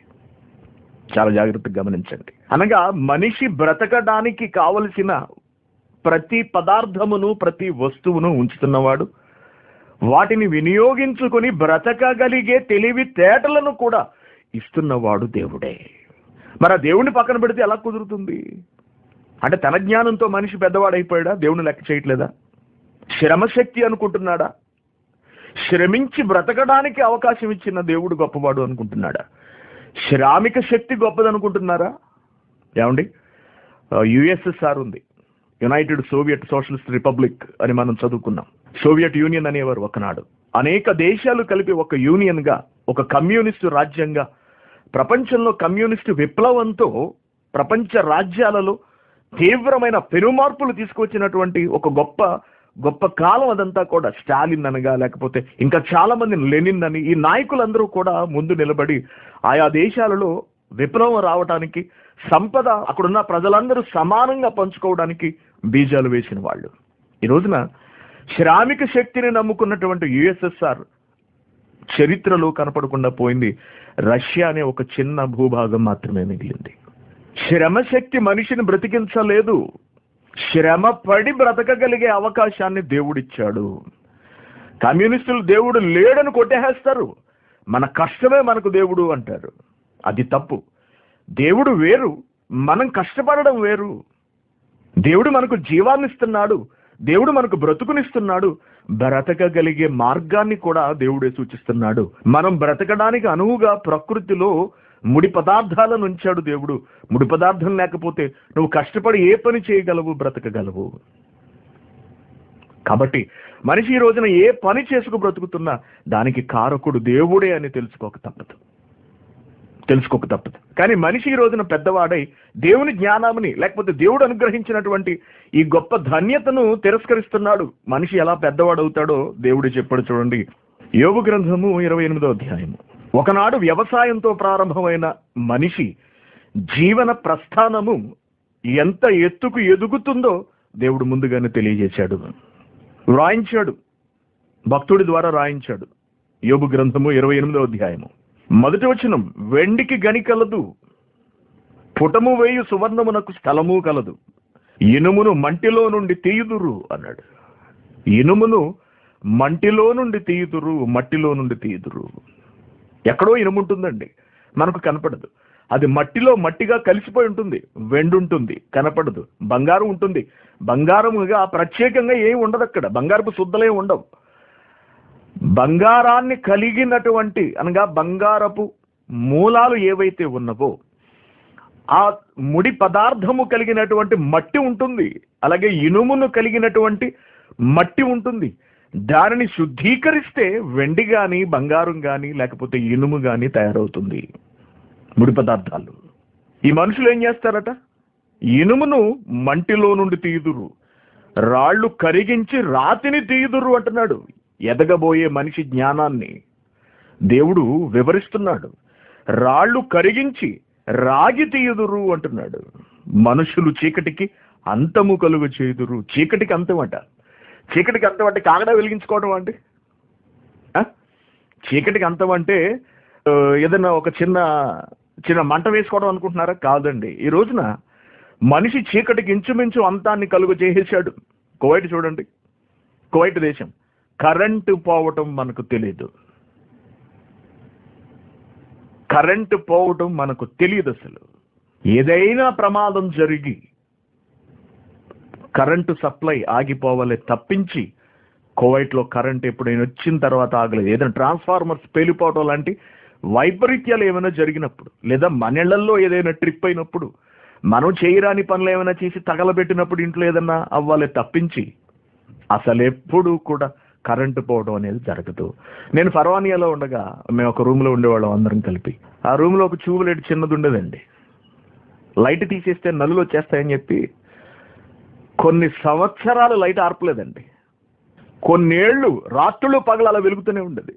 చాలా జాగ్రత్తగా గమనించండి అనగా మనిషి బ్రతకడానికి కావలసిన ప్రతి పదార్థమును ప్రతి వస్తువును ఉంచుతున్నవాడు వాటిని వినియోగించుకుని బ్రతకగలిగే తెలివితేటలను కూడా ఇస్తున్నవాడు దేవుడే మరి ఆ దేవుడిని పక్కన పెడితే ఎలా కుదురుతుంది అంటే తన జ్ఞానంతో మనిషి పెద్దవాడైపోయాడా దేవుని లెక్క చేయట్లేదా శ్రమశక్తి అనుకుంటున్నాడా శ్రమించి బ్రతకడానికి అవకాశం ఇచ్చిన దేవుడు గొప్పవాడు అనుకుంటున్నాడా శ్రామిక శక్తి గొప్పదనుకుంటున్నారా ఏమండి యుఎస్ఎస్ఆర్ ఉంది యునైటెడ్ సోవియట్ సోషలిస్ట్ రిపబ్లిక్ అని మనం చదువుకున్నాం సోవియట్ యూనియన్ అనేవారు ఒకనాడు అనేక దేశాలు కలిపి ఒక యూనియన్ గా ఒక కమ్యూనిస్టు రాజ్యంగా ప్రపంచంలో కమ్యూనిస్టు విప్లవంతో ప్రపంచ రాజ్యాలలో తీవ్రమైన పెనుమార్పులు తీసుకొచ్చినటువంటి ఒక గొప్ప గొప్ప కాలం అదంతా కూడా స్టాలిన్ అనగా లేకపోతే ఇంకా చాలా మంది లెనిన్ అని ఈ నాయకులందరూ కూడా ముందు నిలబడి ఆయా దేశాలలో విప్లవం రావడానికి సంపద అక్కడున్న ప్రజలందరూ సమానంగా పంచుకోవడానికి బీజాలు వేసిన వాళ్ళు ఈ రోజున శ్రామిక శక్తిని నమ్ముకున్నటువంటి యుఎస్ఎస్ఆర్ చరిత్రలో కనపడకుండా పోయింది రష్యా అనే ఒక చిన్న భూభాగం మాత్రమే మిగిలింది శ్రమశక్తి మనిషిని బ్రతికించలేదు శ్రమ పడి బ్రతకగలిగే అవకాశాన్ని దేవుడిచ్చాడు కమ్యూనిస్టులు దేవుడు లేడని కొట్టేస్తారు మన కష్టమే మనకు దేవుడు అంటారు అది తప్పు దేవుడు వేరు మనం కష్టపడడం వేరు దేవుడు మనకు జీవాన్ని ఇస్తున్నాడు దేవుడు మనకు బ్రతుకునిస్తున్నాడు బ్రతకగలిగే మార్గాన్ని కూడా దేవుడే సూచిస్తున్నాడు మనం బ్రతకడానికి అనువుగా ప్రకృతిలో ముడి పదార్థాలను ఉంచాడు దేవుడు ముడి పదార్థం లేకపోతే నువ్వు కష్టపడి ఏ పని చేయగలవు బ్రతకగలవు కాబట్టి మనిషి ఈ రోజున ఏ పని చేసుకు బ్రతుకుతున్నా దానికి కారకుడు దేవుడే అని తెలుసుకోక తప్పదు తెలుసుకోక తప్పదు కానీ మనిషి ఈ రోజున పెద్దవాడై దేవుని జ్ఞానాన్ని లేకపోతే దేవుడు అనుగ్రహించినటువంటి ఈ గొప్ప ధన్యతను తిరస్కరిస్తున్నాడు మనిషి ఎలా పెద్దవాడవుతాడో దేవుడు చెప్పాడు చూడండి యోగు గ్రంథము ఇరవై ఎనిమిదో అధ్యాయము ఒకనాడు వ్యవసాయంతో ప్రారంభమైన మనిషి జీవన ప్రస్థానము ఎంత ఎత్తుకు ఎదుగుతుందో దేవుడు ముందుగానే తెలియజేశాడు రాయించాడు భక్తుడి ద్వారా రాయించాడు యోగు గ్రంథము ఇరవై ఎనిమిదో అధ్యాయము మొదటి వచనం వెండికి గని కలదు పుటము వేయు సువర్ణమునకు స్థలము కలదు ఇనుమును మంటిలో నుండి తీయుదురు అన్నాడు ఇనుమును మంటిలో నుండి తీయుదురు మట్టిలో నుండి తీయుదురు ఎక్కడో ఇనుము ఉంటుందండి మనకు కనపడదు అది మట్టిలో మట్టిగా కలిసిపోయి ఉంటుంది వెండి ఉంటుంది కనపడదు బంగారం ఉంటుంది బంగారముగా ప్రత్యేకంగా ఏమి ఉండదు అక్కడ బంగారపు శుద్ధలే ఉండవు బంగారాన్ని కలిగినటువంటి అనగా బంగారపు మూలాలు ఏవైతే ఉన్నవో ఆ ముడి పదార్థము కలిగినటువంటి మట్టి ఉంటుంది అలాగే ఇనుమును కలిగినటువంటి మట్టి ఉంటుంది దానిని శుద్ధీకరిస్తే వెండి గాని బంగారం గాని లేకపోతే ఇనుము గాని తయారవుతుంది ముడి పదార్థాలు ఈ మనుషులు ఏం చేస్తారట ఇనుమును మంటిలో నుండి తీయుదురు రాళ్ళు కరిగించి రాతిని తీయుదురు అంటున్నాడు ఎదగబోయే మనిషి జ్ఞానాన్ని దేవుడు వివరిస్తున్నాడు రాళ్ళు కరిగించి రాగి తీయుదురు అంటున్నాడు మనుషులు చీకటికి అంతము కలుగు చేయుదురు చీకటికి అంతం అంట చీకటికి అంతం అంటే కాగడా వెలిగించుకోవడం అండి ఆ? చీకటికి అంతం అంటే ఆ, ఏదైనా ఒక చిన్న చిన్న మంట వేసుకోవడం అనుకుంటున్నారా కాదండి ఈ రోజున మనిషి చీకటికి ఇంచుమించు అంతాన్ని కలుగు చేసేసాడు కువైట్ చూడండి కువైట్ దేశం కరెంటు పోవటం మనకు తెలియదు కరెంటు పోవటం మనకు తెలియదు అసలు ఏదైనా ప్రమాదం జరిగి కరెంటు సప్లై ఆగిపోవాలి తప్పించి కువైట్లో కరెంట్ ఎప్పుడైనా వచ్చిన తర్వాత ఆగలేదు ఏదైనా ట్రాన్స్ఫార్మర్స్ పేలిపోవటం లాంటి వైపరీత్యాలు ఏమైనా జరిగినప్పుడు లేదా మనళ్ళల్లో ఏదైనా ట్రిప్ అయినప్పుడు మనం చేయరాని పనులు ఏమైనా చేసి తగలబెట్టినప్పుడు ఇంట్లో ఏదైనా అవ్వాలి తప్పించి అసలు ఎప్పుడు కూడా కరెంటు పోవడం అనేది జరగదు నేను ఫర్వానియాలో ఉండగా మేము ఒక రూమ్లో ఉండేవాళ్ళం అందరం కలిపి ఆ రూమ్లో ఒక ట్యూబ్లైట్ చిన్నది ఉండేదండి లైట్ తీసేస్తే నల్లులు వచ్చేస్తాయని చెప్పి కొన్ని సంవత్సరాలు లైట్ ఆర్పలేదండి కొన్నేళ్ళు రాత్రులు పగలు అలా వెలుగుతూనే ఉండేది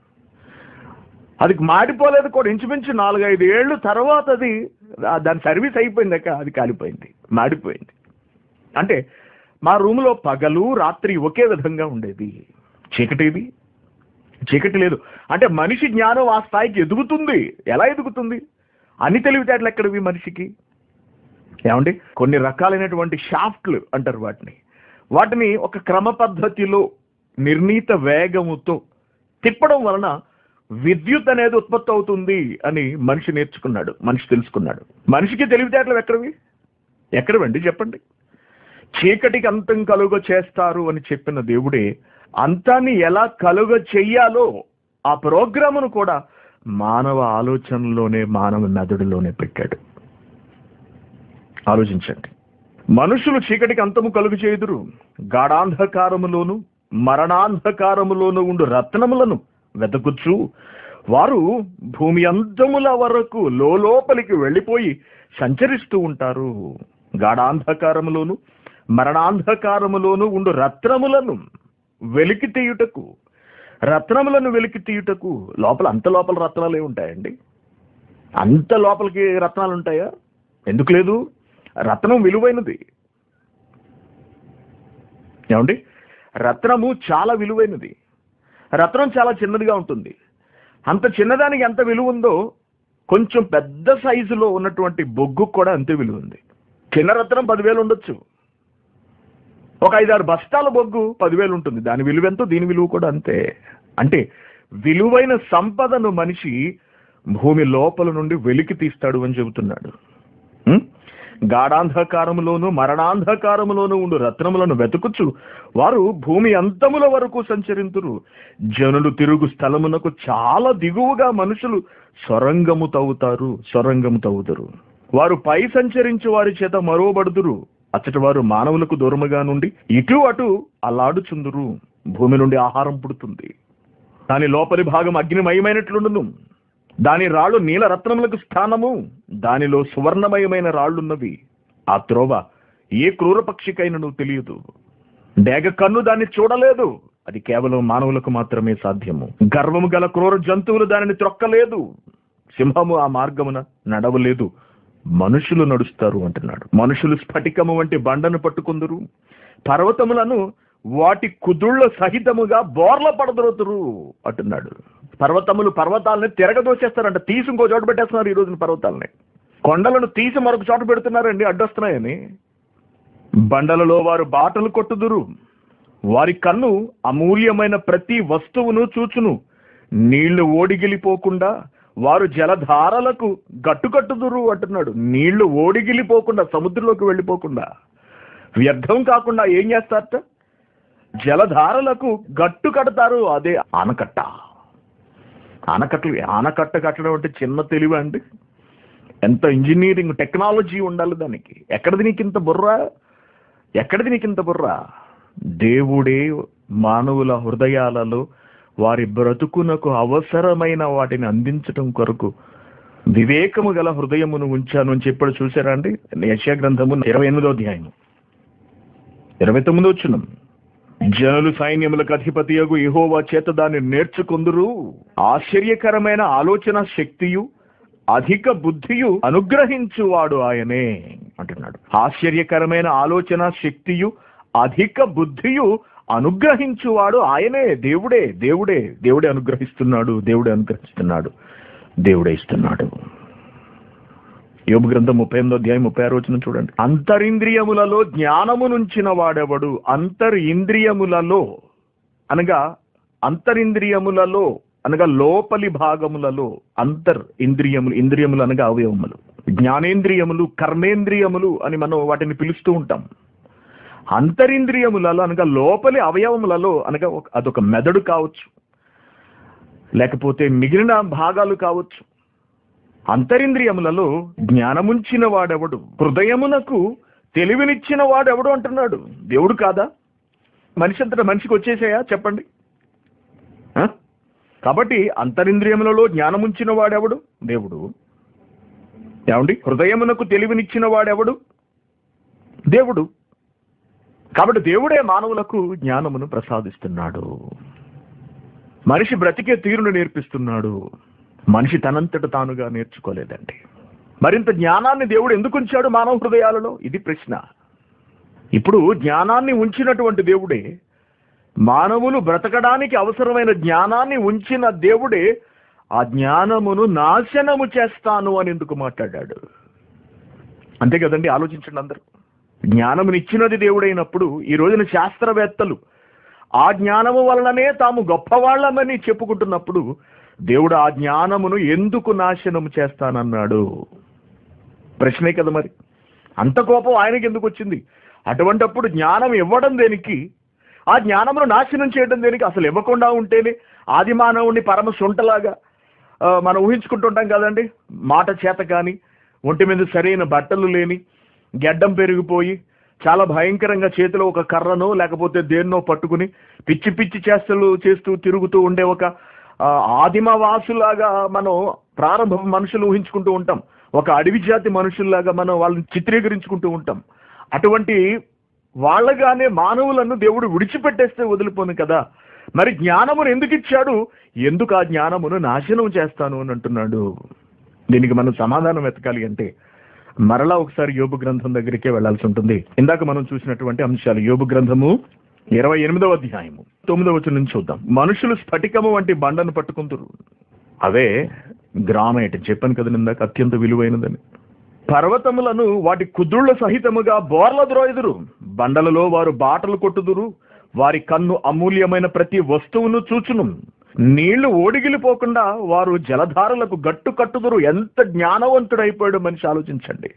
అది మాడిపోలేదు కూడా ఇంచుమించు నాలుగైదు ఏళ్ళు తర్వాత అది ఆ- దాని సర్వీస్ అయిపోయిందాక అది కాలిపోయింది మాడిపోయింది అంటే మా రూమ్లో పగలు రాత్రి ఒకే విధంగా ఉండేది చీకటిది చీకటి లేదు అంటే మనిషి జ్ఞానం ఆ స్థాయికి ఎదుగుతుంది ఎలా ఎదుగుతుంది అన్ని తెలివితేటలు ఎక్కడివి మనిషికి ఏమండి కొన్ని రకాలైనటువంటి షాఫ్ట్లు అంటారు వాటిని వాటిని ఒక క్రమ పద్ధతిలో నిర్ణీత వేగముతో తిప్పడం వలన విద్యుత్ అనేది ఉత్పత్తి అవుతుంది అని మనిషి నేర్చుకున్నాడు మనిషి తెలుసుకున్నాడు మనిషికి తెలివితేటలు ఎక్కడివి ఎక్కడవండి చెప్పండి చీకటికి అంతం కలుగ చేస్తారు అని చెప్పిన దేవుడే అంతాన్ని ఎలా కలుగ చెయ్యాలో ఆ ప్రోగ్రామును కూడా మానవ ఆలోచనలోనే మానవ మెదడులోనే పెట్టాడు ఆలోచించండి మనుషులు చీకటికి అంతము కలుగు చేయుదురు గాఢాంధకారములోను మరణాంధకారములోను ఉండు రత్నములను వెతకుచ్చు వారు భూమి అంతముల వరకు లోపలికి వెళ్ళిపోయి సంచరిస్తూ ఉంటారు గాఢాంధకారములోను మరణాంధకారములోను ఉండు రత్నములను వెలికి తీయుటకు రత్నములను వెలికి తీయుటకు లోపల అంత లోపల రత్నాలే ఉంటాయండి అంత లోపలికి రత్నాలు ఉంటాయా ఎందుకు లేదు రత్నం విలువైనది ఏమండి రత్నము చాలా విలువైనది రత్నం చాలా చిన్నదిగా ఉంటుంది అంత చిన్నదానికి ఎంత విలువ ఉందో కొంచెం పెద్ద సైజులో ఉన్నటువంటి బొగ్గు కూడా అంతే విలువ ఉంది చిన్న రత్నం పదివేలు ఉండొచ్చు ఒక ఐదారు బస్తాల బొగ్గు పదివేలు ఉంటుంది దాని విలువ ఎంతో దీని విలువ కూడా అంతే అంటే విలువైన సంపదను మనిషి భూమి లోపల నుండి వెలికి తీస్తాడు అని చెబుతున్నాడు ఉం? గాఢాంధకారములోను మరణాంధకారములోను ఉండు రత్నములను వెతుకుచు వారు భూమి అంతముల వరకు సంచరింతురు జనులు తిరుగు స్థలమునకు చాలా దిగువగా మనుషులు సొరంగము తవ్వుతారు సొరంగము తవ్వుతారు వారు పై సంచరించు వారి చేత మరోబడుదురు అచ్చటి వారు మానవులకు దూరముగా నుండి ఇటు అటు అల్లాడుచుందురు భూమి నుండి ఆహారం పుడుతుంది దాని లోపలి భాగం అగ్నిమయమైనట్లుండును దాని రాళ్ళు నీలరత్నములకు స్థానము దానిలో సువర్ణమయమైన రాళ్లున్నవి ఆ త్రోవ ఏ క్రూర పక్షికైనను తెలియదు డేగ కన్ను దాన్ని చూడలేదు అది కేవలం మానవులకు మాత్రమే సాధ్యము గర్వము గల క్రూర జంతువులు దానిని త్రొక్కలేదు సింహము ఆ మార్గమున నడవలేదు మనుషులు నడుస్తారు అంటున్నాడు మనుషులు స్ఫటికము వంటి బండను పట్టుకుందరు పర్వతములను వాటి కుదుళ్ళ సహితముగా బోర్ల పడదొరుతురు అంటున్నాడు పర్వతములు పర్వతాలని తిరగదోసేస్తారంట తీసి ఇంకో చోట పెట్టేస్తున్నారు ఈ రోజున పర్వతాలని కొండలను తీసి మరొక చోట పెడుతున్నారండి అడ్డొస్తున్నాయని బండలలో వారు బాటలు కొట్టుదురు వారి కన్ను అమూల్యమైన ప్రతి వస్తువును చూచును నీళ్లు ఓడిగిలిపోకుండా వారు జలధారలకు గట్టుకట్టుదురు అంటున్నాడు నీళ్లు ఓడిగిలిపోకుండా సముద్రంలోకి వెళ్ళిపోకుండా వ్యర్థం కాకుండా ఏం చేస్తారట జలధారలకు గట్టు కడతారు అదే ఆనకట్ట ఆనకట్టలు ఆనకట్ట కట్టడం అంటే చిన్న తెలివి అండి ఎంత ఇంజనీరింగ్ టెక్నాలజీ ఉండాలి దానికి ఎక్కడిది నీకు ఇంత బుర్ర ఎక్కడిది నీకు ఇంత బుర్ర దేవుడే మానవుల హృదయాలలో వారి బ్రతుకునకు అవసరమైన వాటిని అందించటం కొరకు వివేకము గల హృదయమును ఉంచాను అని చెప్పాడు చూసారా అండి యశా గ్రంథము ఇరవై ఎనిమిదో అధ్యాయం ఇరవై తొమ్మిదో వచ్చిన జనులు సైన్యములకు అధిపతియగు యెహోవా చేత దాన్ని నేర్చుకుందురు ఆశ్చర్యకరమైన ఆలోచన శక్తియు అధిక బుద్ధియు అనుగ్రహించువాడు ఆయనే అంటున్నాడు ఆశ్చర్యకరమైన ఆలోచన శక్తియు అధిక బుద్ధియు అనుగ్రహించువాడు ఆయనే దేవుడే దేవుడే దేవుడే అనుగ్రహిస్తున్నాడు దేవుడే అనుగ్రహిస్తున్నాడు దేవుడే ఇస్తున్నాడు యోబు గ్రంథం ముప్పై ఎనిమిదో అధ్యాయం ముప్పై ఆరు వచ్చిన చూడండి అంతరింద్రియములలో జ్ఞానము నుంచిన వాడెవడు అంతరింద్రియములలో అనగా అంతరింద్రియములలో అనగా లోపలి భాగములలో అంతర్ ఇంద్రియములు ఇంద్రియములు అనగా అవయవములు జ్ఞానేంద్రియములు కర్మేంద్రియములు అని మనం వాటిని పిలుస్తూ ఉంటాం అంతరింద్రియములలో అనగా లోపలి అవయవములలో అనగా ఒక- అదొక మెదడు కావచ్చు లేకపోతే మిగిలిన భాగాలు కావచ్చు అంతరింద్రియములలో జ్ఞానముంచిన వాడెవడు హృదయమునకు తెలివినిచ్చిన వాడెవడు అంటున్నాడు దేవుడు కాదా మనిషి అంతటా మనిషికి వచ్చేసాయా చెప్పండి ఆ? కాబట్టి అంతరింద్రియములలో జ్ఞానముంచిన వాడెవడు దేవుడు ఏమండి హృదయమునకు తెలివినిచ్చిన వాడెవడు దేవుడు కాబట్టి దేవుడే మానవులకు జ్ఞానమును ప్రసాదిస్తున్నాడు మనిషి బ్రతికే తీరును నేర్పిస్తున్నాడు మనిషి తనంతట తానుగా నేర్చుకోలేదండి మరింత జ్ఞానాన్ని దేవుడు ఎందుకు ఉంచాడు మానవ హృదయాలలో ఇది ప్రశ్న ఇప్పుడు జ్ఞానాన్ని ఉంచినటువంటి దేవుడే మానవులు బ్రతకడానికి అవసరమైన జ్ఞానాన్ని ఉంచిన దేవుడే ఆ జ్ఞానమును నాశనము చేస్తాను అని ఎందుకు మాట్లాడాడు అంతే కదండి ఆలోచించండి అందరూ జ్ఞానమునిచ్చినది దేవుడైనప్పుడు ఈ రోజున శాస్త్రవేత్తలు ఆ జ్ఞానము వలననే తాము గొప్పవాళ్ళమని చెప్పుకుంటున్నప్పుడు దేవుడు ఆ జ్ఞానమును ఎందుకు నాశనము చేస్తానన్నాడు ప్రశ్నే కదా మరి అంత కోపం ఆయనకి ఎందుకు వచ్చింది అటువంటప్పుడు జ్ఞానం ఇవ్వడం దేనికి ఆ జ్ఞానమును నాశనం చేయడం దేనికి అసలు ఇవ్వకుండా ఉంటేనే ఆది మానవుని పరమ సుంటలాగా ఆ, మనం ఊహించుకుంటుంటాం కదండి మాట చేత కానీ ఒంటి మీద సరైన బట్టలు లేని గెడ్డం పెరిగిపోయి చాలా భయంకరంగా చేతిలో ఒక కర్రనో లేకపోతే దేన్నో పట్టుకుని పిచ్చి పిచ్చి చేష్టలు చేస్తూ తిరుగుతూ ఉండే ఒక ఆ, ఆదిమ వాసులాగా మనం ప్రారంభ మనుషులు ఊహించుకుంటూ ఉంటాం ఒక అడవి జాతి మనుషుల్లాగా మనం వాళ్ళని చిత్రీకరించుకుంటూ ఉంటాం అటువంటి వాళ్ళగానే మానవులను దేవుడు విడిచిపెట్టేస్తే వదిలిపోను కదా మరి జ్ఞానమును ఎందుకు ఇచ్చాడు ఎందుకు ఆ జ్ఞానమును నాశనం చేస్తాను అని అంటున్నాడు దీనికి మనం సమాధానం వెతకాలి అంటే మరలా ఒకసారి యోబు గ్రంథం దగ్గరికే వెళ్లాల్సి ఉంటుంది ఇందాక మనం చూసినటువంటి అంశాలు యోబు గ్రంథము ఇరవై ఎనిమిదవ అధ్యాయము తొమ్మిదవ వచనం నుంచి చూద్దాం మనుషులు స్ఫటికము వంటి బండను పట్టుకుంటారు అవే గ్రానైట్ చెప్పాను కదా ఇందాక అత్యంత విలువైనదని పర్వతములను వాటి కుదుళ్ల సహితముగా బోర్ల ద్రోయుదురు బండలలో వారు బాటలు కొట్టుదురు వారి కన్ను అమూల్యమైన ప్రతి వస్తువును చూచును నీళ్లు ఓడిగిలిపోకుండా వారు జలధారలకు గట్టు కట్టుదురు ఎంత జ్ఞానవంతుడైపోయాడు మనిషి ఆలోచించండి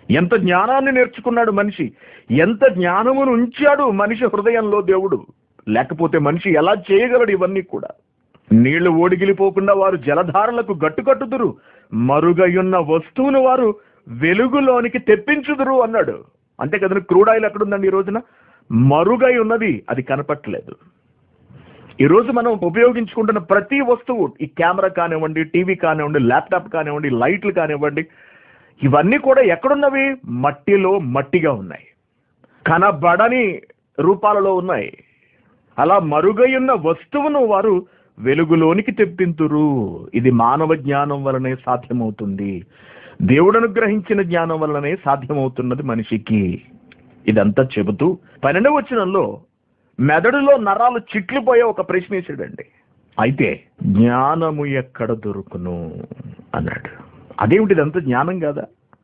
ఎంత జ్ఞానాన్ని నేర్చుకున్నాడు మనిషి ఎంత జ్ఞానమును ఉంచాడు మనిషి హృదయంలో దేవుడు లేకపోతే మనిషి ఎలా చేయగలడు ఇవన్నీ కూడా నీళ్లు ఓడిగిలిపోకుండా వారు జలధారలకు గట్టుకట్టుదురు మరుగయున్న వస్తువును వారు వెలుగులోనికి తెప్పించుదురు అన్నాడు అంతే కదండి క్రూడ్ ఆయిల్ ఎక్కడుందండి ఈ రోజున మరుగై ఉన్నది అది కనపట్లేదు ఈ రోజు మనం ఉపయోగించుకుంటున్న ప్రతి వస్తువు ఈ కెమెరా కానివ్వండి టీవీ కానివ్వండి ల్యాప్టాప్ కానివ్వండి లైట్లు కానివ్వండి ఇవన్నీ కూడా ఎక్కడున్నవి మట్టిలో మట్టిగా ఉన్నాయి కనబడని రూపాలలో ఉన్నాయి అలా మరుగైన వస్తువును వారు వెలుగులోనికి తెప్పింతురు ఇది మానవ జ్ఞానం వలనే సాధ్యమవుతుంది దేవుడు అనుగ్రహించిన జ్ఞానం వలనే సాధ్యమవుతున్నది మనిషికి ఇదంతా చెబుతూ పన్నెండవ వచనంలో మెదడులో నరాలు చిట్లిపోయే ఒక ప్రశ్న వేసాడండి అయితే జ్ఞానము ఎక్కడ దొరుకును అన్నాడు అదేమిటి ఇదంతా జ్ఞానం కాదా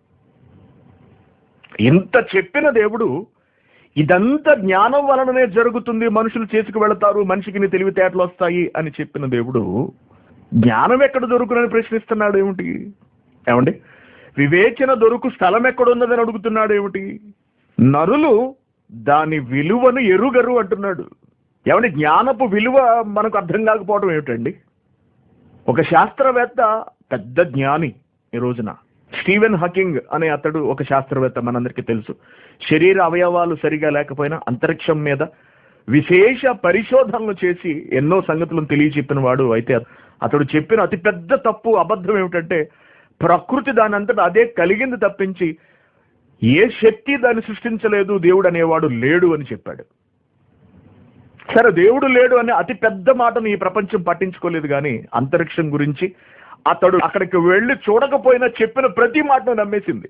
ఇంత చెప్పిన దేవుడు ఇదంతా జ్ఞానం వలననే జరుగుతుంది మనుషులు చేసుకు వెళతారు మనిషికి నీ తెలివితేటలు వస్తాయి అని చెప్పిన దేవుడు జ్ఞానం ఎక్కడ దొరుకునని ప్రశ్నిస్తున్నాడు ఏమిటి ఏమండి వివేచన దొరుకు స్థలం ఎక్కడున్నదని అడుగుతున్నాడు ఏమిటి నరులు దాని విలువను ఎరుగరు అంటున్నాడు ఏమండి జ్ఞానపు విలువ మనకు అర్థం కాకపోవడం ఏమిటండి ఒక శాస్త్రవేత్త పెద్ద జ్ఞాని ఈ రోజున స్టీవెన్ హకింగ్ అనే అతడు ఒక శాస్త్రవేత్త మనందరికీ తెలుసు శరీర అవయవాలు సరిగా లేకపోయినా అంతరిక్షం మీద విశేష పరిశోధనలు చేసి ఎన్నో సంగతులను తెలియచెప్పిన వాడు అయితే అతడు చెప్పిన అతిపెద్ద తప్పు అబద్ధం ఏమిటంటే ప్రకృతి దాని అంతటా అదే కలిగింది తప్పించి ఏ శక్తి దాన్ని సృష్టించలేదు దేవుడు అనేవాడు లేడు అని చెప్పాడు సరే దేవుడు లేడు అనే అతి పెద్ద మాటను ఈ ప్రపంచం పట్టించుకోలేదు కానీ అంతరిక్షం గురించి అతడు అక్కడికి వెళ్ళి చూడకపోయినా చెప్పిన ప్రతి మాటను నమ్మేసింది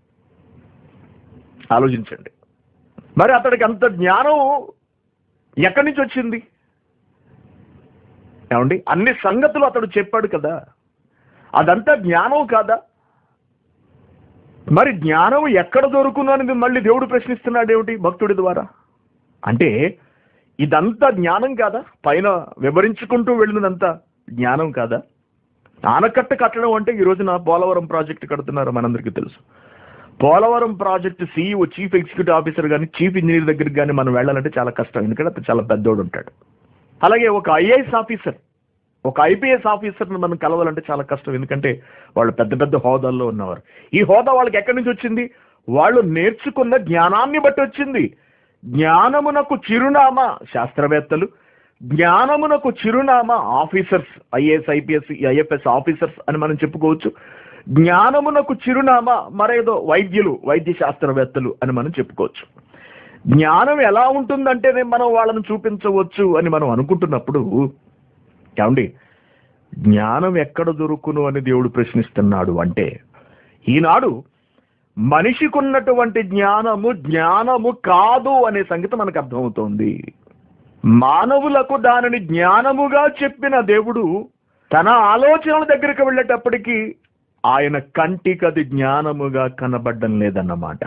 ఆలోచించండి మరి అతడికి అంత జ్ఞానం ఎక్కడి నుంచి వచ్చింది ఏమండి అన్ని సంగతులు అతడు చెప్పాడు కదా అదంతా జ్ఞానం కాదా మరి జ్ఞానం ఎక్కడ దొరుకును అనేది మళ్ళీ దేవుడు ప్రశ్నిస్తున్నాడు ఏమిటి భక్తుడి ద్వారా అంటే ఇదంతా జ్ఞానం కాదా పైన వివరించుకుంటూ వెళ్ళినంత జ్ఞానం కాదా ఆనకట్ట కట్టడం అంటే ఈ రోజున పోలవరం ప్రాజెక్ట్ కడుతున్నారు మనందరికీ తెలుసు Polavaram project CEO chief executive officer కానీ చీఫ్ ఇంజనీర్ దగ్గరికి కానీ మనం వెళ్ళాలంటే చాలా కష్టం ఎందుకంటే అతను చాలా పెద్దోడు ఉంటాడు అలాగే ఒక ఐఏఎస్ ఆఫీసర్ ఒక ఐపీఎస్ ఆఫీసర్ని మనం కలవాలంటే చాలా కష్టం ఎందుకంటే వాళ్ళు పెద్ద పెద్ద హోదాల్లో ఉన్నవారు ఈ హోదా వాళ్ళకి ఎక్కడి నుంచి వచ్చింది వాళ్ళు నేర్చుకున్న జ్ఞానాన్ని బట్టి వచ్చింది జ్ఞానమునకు చిరునామా శాస్త్రవేత్తలు జ్ఞానమునకు చిరునామా officers IAS IPS IFS officers అని మనం చెప్పుకోవచ్చు జ్ఞానమునకు చిరునామా మరేదో వైద్యులు వైద్య శాస్త్రవేత్తలు అని మనం చెప్పుకోవచ్చు జ్ఞానం ఎలా ఉంటుందంటేనే మనం వాళ్ళని చూపించవచ్చు అని మనం అనుకుంటున్నప్పుడు ఏమండి జ్ఞానం ఎక్కడ దొరుకును అని దేవుడు ప్రశ్నిస్తున్నాడు అంటే ఈనాడు మనిషికున్నటువంటి జ్ఞానము జ్ఞానము కాదు అనే సంగతి మనకు అర్థమవుతోంది మానవులకు దానిని జ్ఞానముగా చెప్పిన దేవుడు తన ఆలోచనల దగ్గరికి వెళ్ళేటప్పటికీ ఆయన కంటికి అది జ్ఞానముగా కనబడడం లేదన్నమాట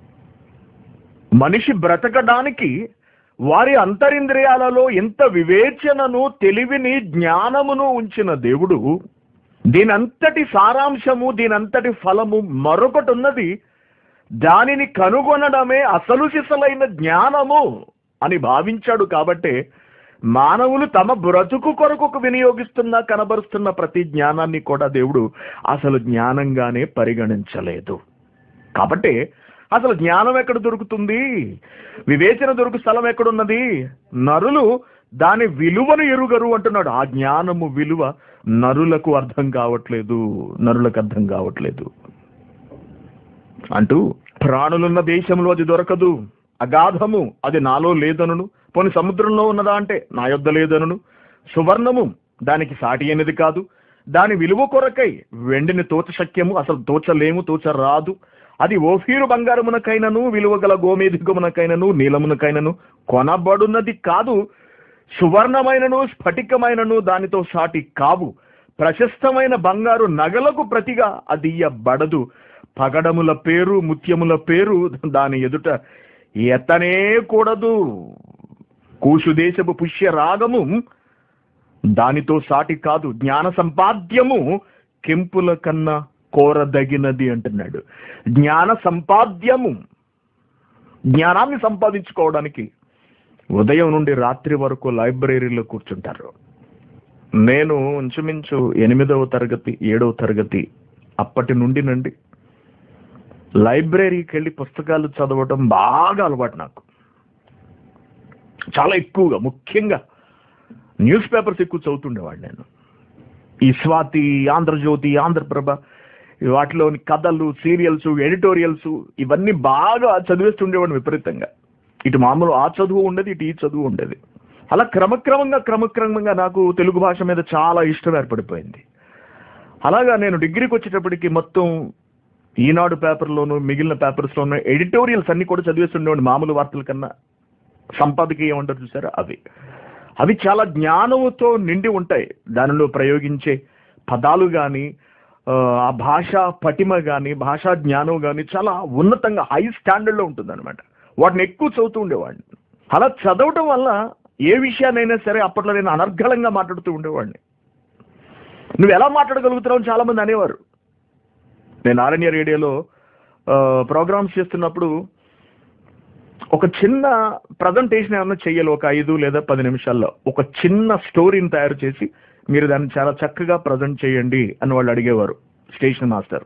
మనిషి బ్రతకడానికి వారి అంతరింద్రియాలలో ఎంత వివేచనను తెలివిని జ్ఞానమును ఉంచిన దేవుడు దీనంతటి సారాంశము దీనంతటి ఫలము మరొకటి ఉన్నది దానిని కనుగొనడమే అసలు సిసలైన జ్ఞానము అని భావించాడు కాబట్టే మానవులు తమ బ్రతుకు కొరకు వినియోగిస్తున్న కనబరుస్తున్న ప్రతి జ్ఞానాన్ని కూడా దేవుడు అసలు జ్ఞానంగానే పరిగణించలేదు కాబట్టి అసలు జ్ఞానం ఎక్కడ దొరుకుతుంది వివేచన దొరుకు స్థలం ఎక్కడున్నది నరులు దాని విలువను ఎరుగరు అంటున్నాడు ఆ జ్ఞానము విలువ నరులకు అర్థం కావట్లేదు నరులకు అర్థం కావట్లేదు అంటూ ప్రాణులున్న దేశంలో అది దొరకదు అగాధము అది నాలో లేదనును పోని సముద్రంలో ఉన్నదా అంటే నా యొద్ద లేదనును సువర్ణము దానికి సాటి అనేది కాదు దాని విలువ కొరకై వెండిని తోచ శక్యము అసలు తోచలేము తోచరాదు అది ఓఫీరు బంగారమునకైనను విలువ గల గోమేధికమునకైనను నీలమునకైనను కొనబడున్నది కాదు సువర్ణమైనను స్ఫటికమైనను దానితో సాటి కావు ప్రశస్తమైన బంగారు నగలకు ప్రతిగా అది ఇయ్యబడదు పగడముల పేరు ముత్యముల పేరు దాని ఎదుట ఎత్తనే కూడదు కూషు దేశపు పుష్య రాగము దానితో సాటి కాదు జ్ఞాన సంపాద్యము కెంపుల కన్నా కోరదగినది అంటున్నాడు జ్ఞాన సంపాద్యము జ్ఞానాన్ని సంపాదించుకోవడానికి ఉదయం నుండి రాత్రి వరకు లైబ్రరీలో కూర్చుంటారు నేను ఇంచుమించు ఎనిమిదవ తరగతి ఏడవ తరగతి అప్పటి నుండి నుండి లైబ్రరీకి వెళ్ళి పుస్తకాలు చదవటం బాగా అలవాటు నాకు చాలా ఎక్కువగా ముఖ్యంగా న్యూస్ పేపర్స్ ఎక్కువ చదువుతుండేవాడు నేను ఈ స్వాతి ఆంధ్రజ్యోతి ఆంధ్రప్రభ వాటిలోని కథలు సీరియల్స్ ఎడిటోరియల్స్ ఇవన్నీ బాగా చదివేస్తుండేవాడు విపరీతంగా ఇటు మామూలు ఆ చదువు ఉండేది ఇటు ఈ చదువు ఉండేది అలా క్రమక్రమంగా క్రమక్రమంగా నాకు తెలుగు భాష మీద చాలా ఇష్టం ఏర్పడిపోయింది అలాగా నేను డిగ్రీకి వచ్చేటప్పటికి మొత్తం ఈనాడు పేపర్లోను మిగిలిన పేపర్స్లోను ఎడిటోరియల్స్ అన్ని కూడా చదివేస్తుండేవాడిని మామూలు వార్తల కన్నా సంపాదకీయం ఏమంటారు చూసారా అవి అవి చాలా జ్ఞానముతో నిండి ఉంటాయి దానిలో ప్రయోగించే పదాలు కానీ ఆ భాష పటిమ కానీ భాషా జ్ఞానం కానీ చాలా ఉన్నతంగా హై స్టాండర్డ్లో ఉంటుంది అనమాట వాటిని ఎక్కువ చదువుతూ ఉండేవాడిని అలా చదవటం వల్ల ఏ విషయాన్నైనా సరే అప్పట్లో నేను అనర్గళంగా మాట్లాడుతూ ఉండేవాడిని నువ్వు ఎలా మాట్లాడగలుగుతున్నావు అని చాలా మంది అనేవారు నేను ఆరణ్య రేడియోలో ప్రోగ్రామ్స్ చేస్తున్నప్పుడు ఒక చిన్న ప్రజెంటేషన్ ఏమన్నా చెయ్యాలి ఒక ఐదు లేదా పది నిమిషాల్లో ఒక చిన్న స్టోరీని తయారు చేసి మీరు దాన్ని చాలా చక్కగా ప్రజెంట్ చేయండి అని వాళ్ళు అడిగేవారు స్టేషన్ మాస్టర్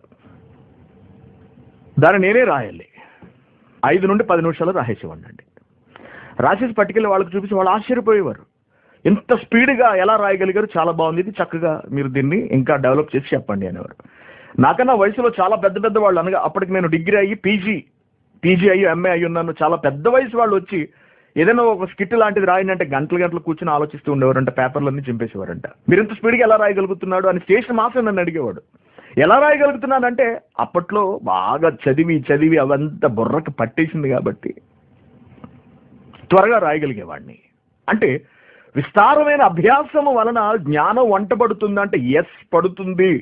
దాన్ని నేనే రాయాలి ఐదు నుండి పది నిమిషాలు రాసేసేవాడిని అండి రాసేసి పట్టుకెళ్ళి వాళ్ళకి చూపించి వాళ్ళు ఆశ్చర్యపోయేవారు ఎంత స్పీడ్గా ఎలా రాయగలిగారు చాలా బాగుంది ఇది చక్కగా మీరు దీన్ని ఇంకా డెవలప్ చేసి చెప్పండి అనేవారు నాకన్నా వయసులో చాలా పెద్ద పెద్ద వాళ్ళు అనగా అప్పటికి నేను డిగ్రీ అయ్యి పీజీ పీజీ అయ్యి ఎంఏ అయ్యి ఉన్నాను చాలా పెద్ద వయసు వాళ్ళు వచ్చి ఏదైనా ఒక స్కిట్ లాంటిది రాయండి అంటే గంటలు గంటలు కూర్చొని ఆలోచిస్తూ ఉండేవారంట పేపర్లన్నీ చింపేసేవారంట మీరు ఇంత స్పీడ్గా ఎలా రాయగలుగుతున్నాడు అని స్టేషన్ మాత్రం నన్ను అడిగేవాడు ఎలా రాయగలుగుతున్నానంటే అప్పట్లో బాగా చదివి చదివి అవంతా బుర్రకు పట్టేసింది కాబట్టి త్వరగా రాయగలిగేవాడిని అంటే విస్తారమైన అభ్యాసము వలన జ్ఞానం వంటబడుతుందంటే ఎస్ పడుతుంది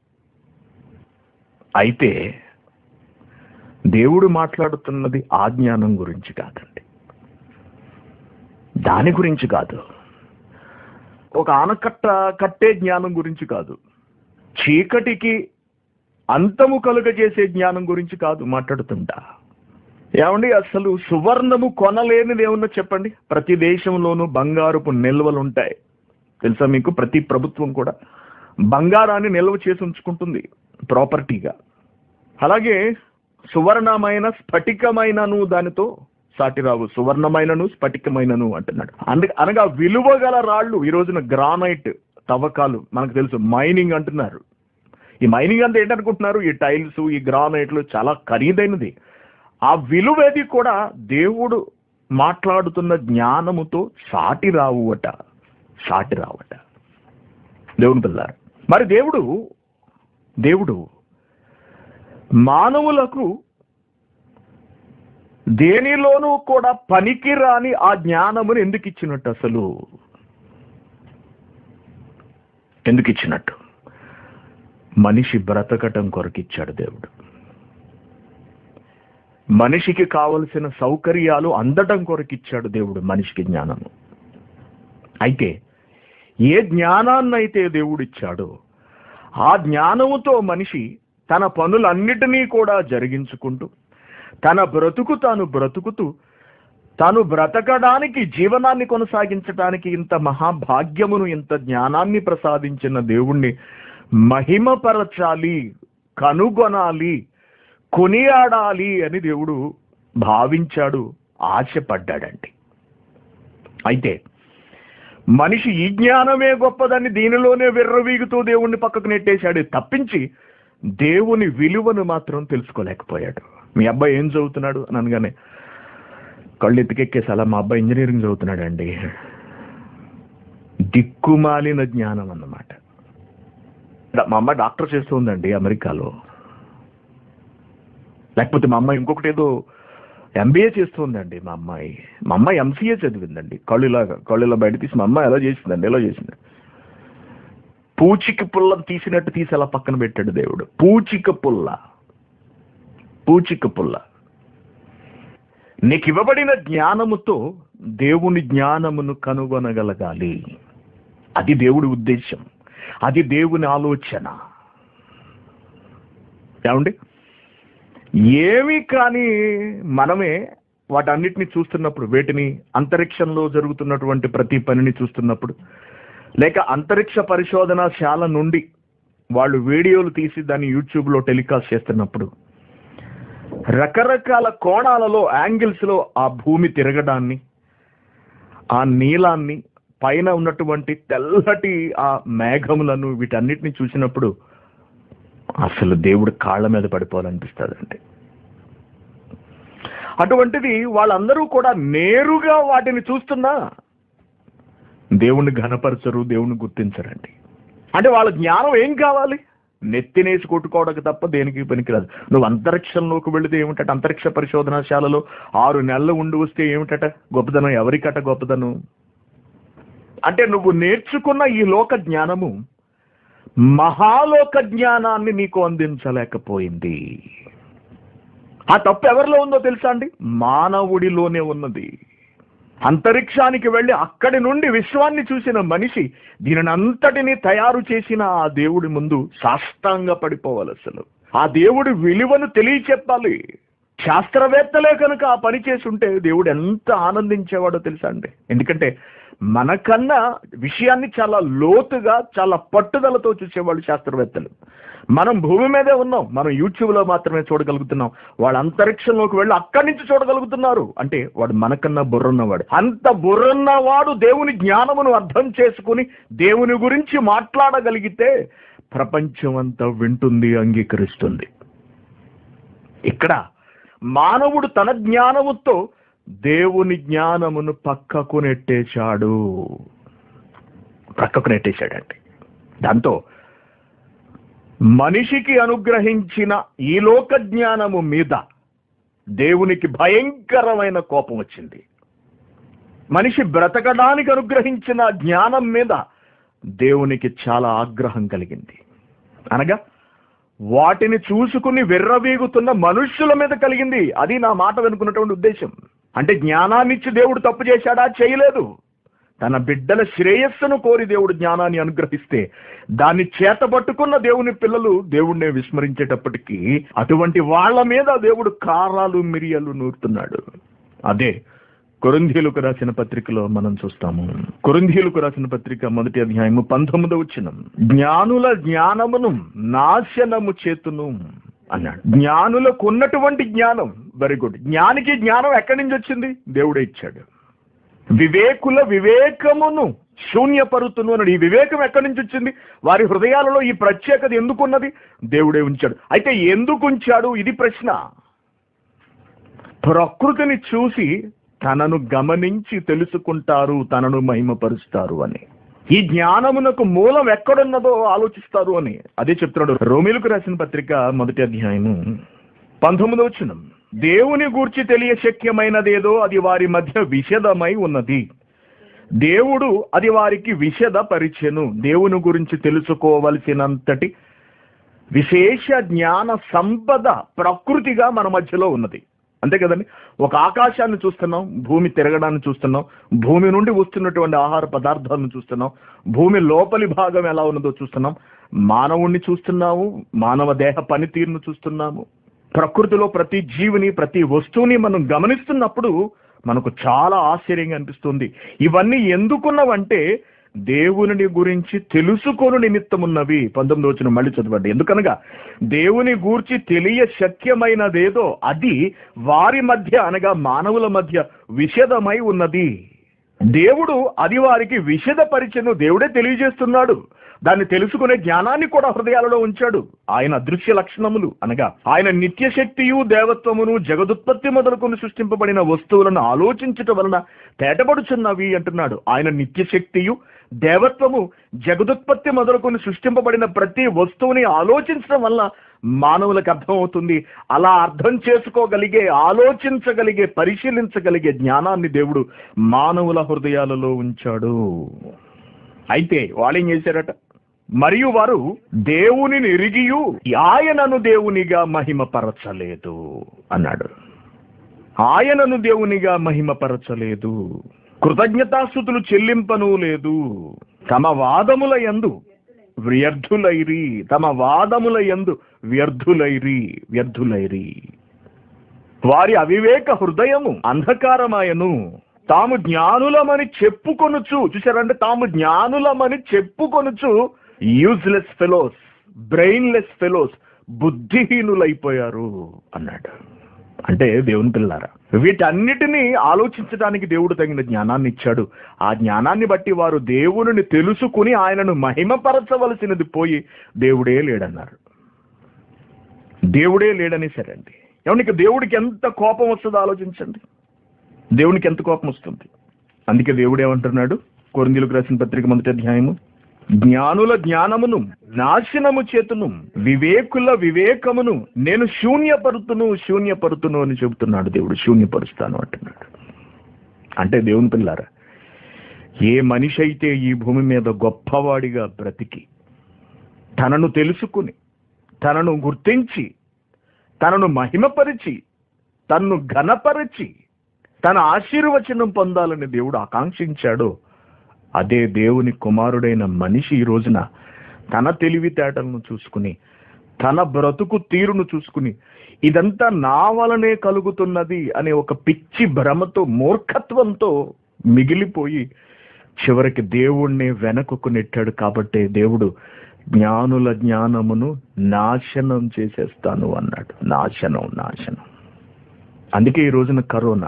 అయితే దేవుడు మాట్లాడుతున్నది ఆ జ్ఞానం గురించి కాదండి దాని గురించి కాదు ఒక ఆనకట్ట కట్టే జ్ఞానం గురించి కాదు చీకటికి అంతము కలుగజేసే జ్ఞానం గురించి కాదు మాట్లాడుతుంటా ఏమండి అసలు సువర్ణము కొనలేనిది ఏమన్నా చెప్పండి ప్రతి దేశంలోనూ బంగారుపు నిల్వలు ఉంటాయి తెలుసా మీకు ప్రతి ప్రభుత్వం కూడా బంగారాన్ని నిల్వ చేసి ఉంచుకుంటుంది ప్రాపర్టీగా అలాగే సువర్ణమైన స్ఫటికమైనను దానితో సాటిరావు సువర్ణమైనను స్ఫటికమైనను అంటున్నాడు అందుకే అనగా విలువ గల రాళ్ళు ఈ రోజున గ్రానైట్ తవ్వకాలు మనకు తెలుసు మైనింగ్ అంటున్నారు ఈ మైనింగ్ అంతా ఏంటనుకుంటున్నారు ఈ టైల్స్ ఈ గ్రానైట్లు చాలా ఖరీదైనది ఆ విలువేది కూడా దేవుడు మాట్లాడుతున్న జ్ఞానముతో సాటి రావుట సాటి రావట దేవుని పిల్లారు మరి దేవుడు దేవుడు మానవులకు దేనిలోనూ కూడా పనికి రాని ఆ జ్ఞానమును ఎందుకు ఇచ్చినట్టు అసలు ఎందుకు ఇచ్చినట్టు మనిషి బ్రతకటం కొరకు ఇచ్చాడు దేవుడు మనిషికి కావలసిన సౌకర్యాలు అందటం కొరకు ఇచ్చాడు దేవుడు మనిషికి జ్ఞానము అయితే ఏ జ్ఞానాన్నైతే దేవుడు ఇచ్చాడో ఆ జ్ఞానముతో మనిషి తన పనులన్నిటినీ కూడా జరిగించుకుంటూ తన బ్రతుకు తాను బ్రతుకుతూ తాను బ్రతకడానికి జీవనాన్ని కొనసాగించడానికి ఇంత మహాభాగ్యమును ఇంత జ్ఞానాన్ని ప్రసాదించిన దేవుణ్ణి మహిమపరచాలి కనుగొనాలి కొనియాడాలి అని దేవుడు భావించాడు ఆశపడ్డాడండి అయితే మనిషి ఈ జ్ఞానమే గొప్పదని దీనిలోనే విర్రవీగుతూ దేవుణ్ణి పక్కకు నెట్టేశాడు తప్పించి దేవుని విలువను మాత్రం తెలుసుకోలేకపోయాడు మీ అబ్బాయి ఏం చదువుతున్నాడు అని అనగానే కళ్ళు ఎత్తికెక్కేసి అలా మా అబ్బాయి ఇంజనీరింగ్ చదువుతున్నాడండి దిక్కుమాలిన జ్ఞానం అన్నమాట మా అమ్మాయి డాక్టర్ చేస్తూ ఉందండి అమెరికాలో లేకపోతే మా అమ్మాయి ఇంకొకటి ఏదో ఎంబీఏ చేస్తుందండి మా అమ్మాయి మా అమ్మాయి ఎంసీఏ చదివిందండి కళ్ళులాగా కళ్ళులా బయట తీసి మా అమ్మాయి ఎలా చేసిందండి ఎలా చేసింది పూచిక పుల్ల తీసినట్టు తీసి అలా పక్కన పెట్టాడు దేవుడు పూచిక పుల్ల పూచిక పుల్ల నీకు ఇవ్వబడిన జ్ఞానముతో దేవుని జ్ఞానమును కనుగొనగలగాలి అది దేవుడి ఉద్దేశం అది దేవుని ఆలోచన ఏమండి ఏమీ కానీ మనమే వాటన్నిటిని చూస్తున్నప్పుడు వేటిని అంతరిక్షంలో జరుగుతున్నటువంటి ప్రతి పనిని చూస్తున్నప్పుడు లేక అంతరిక్ష పరిశోధనశాల నుండి వాళ్ళు వీడియోలు తీసి దాన్ని యూట్యూబ్లో టెలికాస్ట్ చేస్తున్నప్పుడు రకరకాల కోణాలలో యాంగిల్స్లో ఆ భూమి తిరగడాన్ని ఆ నీలాన్ని పైన ఉన్నటువంటి తెల్లటి ఆ మేఘములను వీటన్నిటిని చూసినప్పుడు అసలు దేవుడు కాళ్ళ మీద పడిపోవాలనిపిస్తుందండి అటువంటిది వాళ్ళందరూ కూడా నేరుగా వాటిని చూస్తున్నా దేవుణ్ణి ఘనపరచరు దేవుణ్ణి గుర్తించరండి అంటే వాళ్ళ జ్ఞానం ఏం కావాలి నెత్తినేసి కొట్టుకోవడానికి తప్ప దేనికి పనికిరాదు నువ్వు అంతరిక్షంలోకి వెళితే ఏమిటట అంతరిక్ష పరిశోధనశాలలో ఆరు నెలలు ఉండి వస్తే ఏమిటట గొప్పదనం ఎవరికట గొప్పదనం అంటే నువ్వు నేర్చుకున్న ఈ లోక జ్ఞానము మహాలోక జ్ఞానాన్ని నీకు అందించలేకపోయింది ఆ తప్పు ఎవరిలో ఉందో తెలుసా అండి మానవుడిలోనే ఉన్నది అంతరిక్షానికి వెళ్ళి అక్కడి నుండి విశ్వాన్ని చూసిన మనిషి దీనిని అంతటిని తయారు చేసిన ఆ దేవుడి ముందు సాష్టాంగ పడిపోవాలి అసలు ఆ దేవుడి విలువను తెలియచెప్పాలి శాస్త్రవేత్తలే కనుక ఆ పని చేసి ఉంటే దేవుడు ఎంత ఆనందించేవాడో తెలుసా అండి ఎందుకంటే మనకన్నా విషయాన్ని చాలా లోతుగా చాలా పట్టుదలతో చూసేవాళ్ళు శాస్త్రవేత్తలు మనం భూమి మీదే ఉన్నాం మనం యూట్యూబ్లో మాత్రమే చూడగలుగుతున్నాం వాడు అంతరిక్షంలోకి వెళ్ళి అక్కడి నుంచి చూడగలుగుతున్నారు అంటే వాడు మనకన్నా బుర్రున్నవాడు అంత బుర్రున్నవాడు దేవుని జ్ఞానమును అర్థం చేసుకుని దేవుని గురించి మాట్లాడగలిగితే ప్రపంచం అంతా వింటుంది అంగీకరిస్తుంది ఇక్కడ మానవుడు తన జ్ఞానముతో దేవుని జ్ఞానమును పక్కకు నెట్టేశాడు పక్కకు నెట్టేశాడండి దాంతో మనిషికి అనుగ్రహించిన ఈ లోక జ్ఞానము మీద దేవునికి భయంకరమైన కోపం వచ్చింది మనిషి బ్రతకడానికి అనుగ్రహించిన జ్ఞానం మీద దేవునికి చాలా ఆగ్రహం కలిగింది అనగా వాటిని చూసుకుని విర్రవీగుతున్న మనుష్యుల మీద కలిగింది అది నా మాట వెనుకున్నటువంటి ఉద్దేశం అంటే జ్ఞానాన్నిచ్చి దేవుడు తప్పు చేశాడా చేయలేదు తన బిడ్డల శ్రేయస్సును కోరి దేవుడు జ్ఞానాన్ని అనుగ్రహిస్తే దాన్ని చేతబట్టుకున్న దేవుని పిల్లలు దేవుణ్ణి విస్మరించేటప్పటికీ అటువంటి వాళ్ళ మీద దేవుడు కారాలు మిరియాలు నూరుతున్నాడు అదే కొరింధీలకు రాసిన పత్రికలో మనం చూస్తాము కొరింధీలకు రాసిన పత్రిక మొదటి అధ్యాయము పంతొమ్మిదవ వచ్చిన జ్ఞానుల జ్ఞానమును నాశనము చేతును అన్నాడు జ్ఞానులకు ఉన్నటువంటి జ్ఞానం వెరీ గుడ్ జ్ఞానికి జ్ఞానం ఎక్కడి నుంచి వచ్చింది దేవుడే ఇచ్చాడు వివేకుల వివేకమును శూన్యపరుతును అన్నాడు ఈ వివేకం ఎక్కడి నుంచి వచ్చింది వారి హృదయాలలో ఈ ప్రత్యేకత ఎందుకున్నది దేవుడే ఉంచాడు అయితే ఎందుకు ఉంచాడు ఇది ప్రశ్న ప్రకృతిని చూసి తనను గమనించి తెలుసుకుంటారు తనను మహిమపరుస్తారు అని ఈ జ్ఞానమునకు మూలం ఎక్కడున్నదో ఆలోచిస్తారు అని అదే చెప్తున్నాడు రోమిలకు రాసిన పత్రిక మొదటి అధ్యాయము పంతొమ్మిదవ వచనం దేవుని గూర్చి తెలియ శక్యమైనదేదో అది వారి మధ్య విషదమై ఉన్నది దేవుడు అది వారికి విషద పరిచెను దేవుని గురించి తెలుసుకోవలసినంతటి విశేష జ్ఞాన సంపద ప్రకృతిగా మన మధ్యలో ఉన్నది అంతే కదండి ఒక ఆకాశాన్ని చూస్తున్నాం భూమి తిరగడాన్ని చూస్తున్నాం భూమి నుండి వస్తున్నటువంటి ఆహార పదార్థాలను చూస్తున్నాం భూమి లోపలి భాగం ఎలా ఉన్నదో చూస్తున్నాం మానవుణ్ణి చూస్తున్నాము మానవ దేహ పనితీరును చూస్తున్నాము ప్రకృతిలో ప్రతి జీవిని ప్రతి వస్తువుని మనం గమనిస్తున్నప్పుడు మనకు చాలా ఆశ్చర్యంగా అనిపిస్తుంది ఇవన్నీ ఎందుకున్నవంటే దేవుని గురించి తెలుసుకొను నిమిత్తమున్నవి పంతొమ్మిది వచ్చిన మళ్ళీ చదవండి ఎందుకనగా దేవుని గూర్చి తెలియ శక్యమైనదేదో అది వారి మధ్య అనగా మానవుల మధ్య విషదమై ఉన్నది దేవుడు అది వారికి విషదపరిచను దేవుడే తెలియజేస్తున్నాడు దాన్ని తెలుసుకునే జ్ఞానాన్ని కూడా హృదయాలలో ఉంచాడు ఆయన అదృశ్య లక్షణములు అనగా ఆయన నిత్య శక్తియు దేవత్వమును జగదుత్పత్తి మొదలుకొని సృష్టింపబడిన వస్తువులను ఆలోచించటం వలన తేటపడుచున్నవి అంటున్నాడు ఆయన నిత్య శక్తియు దేవత్వము జగదుత్పత్తి మొదలుకొని సృష్టింపబడిన ప్రతి వస్తువుని ఆలోచించడం వల్ల మానవులకు అర్థమవుతుంది అలా అర్థం చేసుకోగలిగే ఆలోచించగలిగే పరిశీలించగలిగే జ్ఞానాన్ని దేవుడు మానవుల హృదయాలలో ఉంచాడు అయితే వాళ్ళు ఏం చేశారట మరియు వారు దేవునిని ఎరిగియు ఆయనను దేవునిగా మహిమపరచలేదు అన్నాడు ఆయనను దేవునిగా మహిమపరచలేదు కృతజ్ఞతాస్థుతులు చెల్లింపను లేదు తమ వాదముల యందు వ్యర్థులైరి తమ వాదముల యందు వ్యర్థులైరి వ్యర్థులైరి వారి అవివేక హృదయము అంధకారమాయను తాము జ్ఞానులమని చెప్పుకొనుచు చూసారంటే తాము జ్ఞానులమని చెప్పుకొనుచు యూజ్లెస్ ఫెలోస్ బ్రెయిన్లెస్ ఫెలోస్ బుద్ధిహీనులైపోయారు అన్నాడు అంటే దేవుని పిల్లారా వీటన్నిటినీ ఆలోచించడానికి దేవుడు తగిన జ్ఞానాన్ని ఇచ్చాడు ఆ జ్ఞానాన్ని బట్టి వారు దేవుని తెలుసుకుని ఆయనను మహిమపరచవలసినది పోయి దేవుడే లేడన్నారు దేవుడే లేడని సరే అండి ఏమనికి దేవుడికి ఎంత కోపం వస్తుందో ఆలోచించండి దేవునికి ఎంత కోపం వస్తుంది అందుకే దేవుడు ఏమంటున్నాడు కొరిందీలకు రాసిన పత్రిక మొదటి అధ్యాయము జ్ఞానుల జ్ఞానమును నాశనము చేతును వివేకుల వివేకమును నేను శూన్యపరుతును శూన్యపరుతును అని చెబుతున్నాడు దేవుడు శూన్యపరుస్తాను అంటున్నాడు అంటే దేవుని పిల్లారా ఏ మనిషి అయితే ఈ భూమి మీద గొప్పవాడిగా బ్రతికి తనను తెలుసుకుని తనను గుర్తించి తనను మహిమపరిచి తన్ను ఘనపరిచి తన ఆశీర్వచనం పొందాలని దేవుడు ఆకాంక్షించాడో అదే దేవుని కుమారుడైన మనిషి ఈ రోజున తన తెలివితేటలను చూసుకుని తన బ్రతుకు తీరును చూసుకుని ఇదంతా నా వలనే కలుగుతున్నది అనే ఒక పిచ్చి భ్రమతో మూర్ఖత్వంతో మిగిలిపోయి చివరికి దేవుణ్ణి వెనకకు నెట్టాడు కాబట్టే దేవుడు జ్ఞానుల జ్ఞానమును నాశనం చేసేస్తాను అన్నాడు నాశనం నాశనం అందుకే ఈ రోజున కరోనా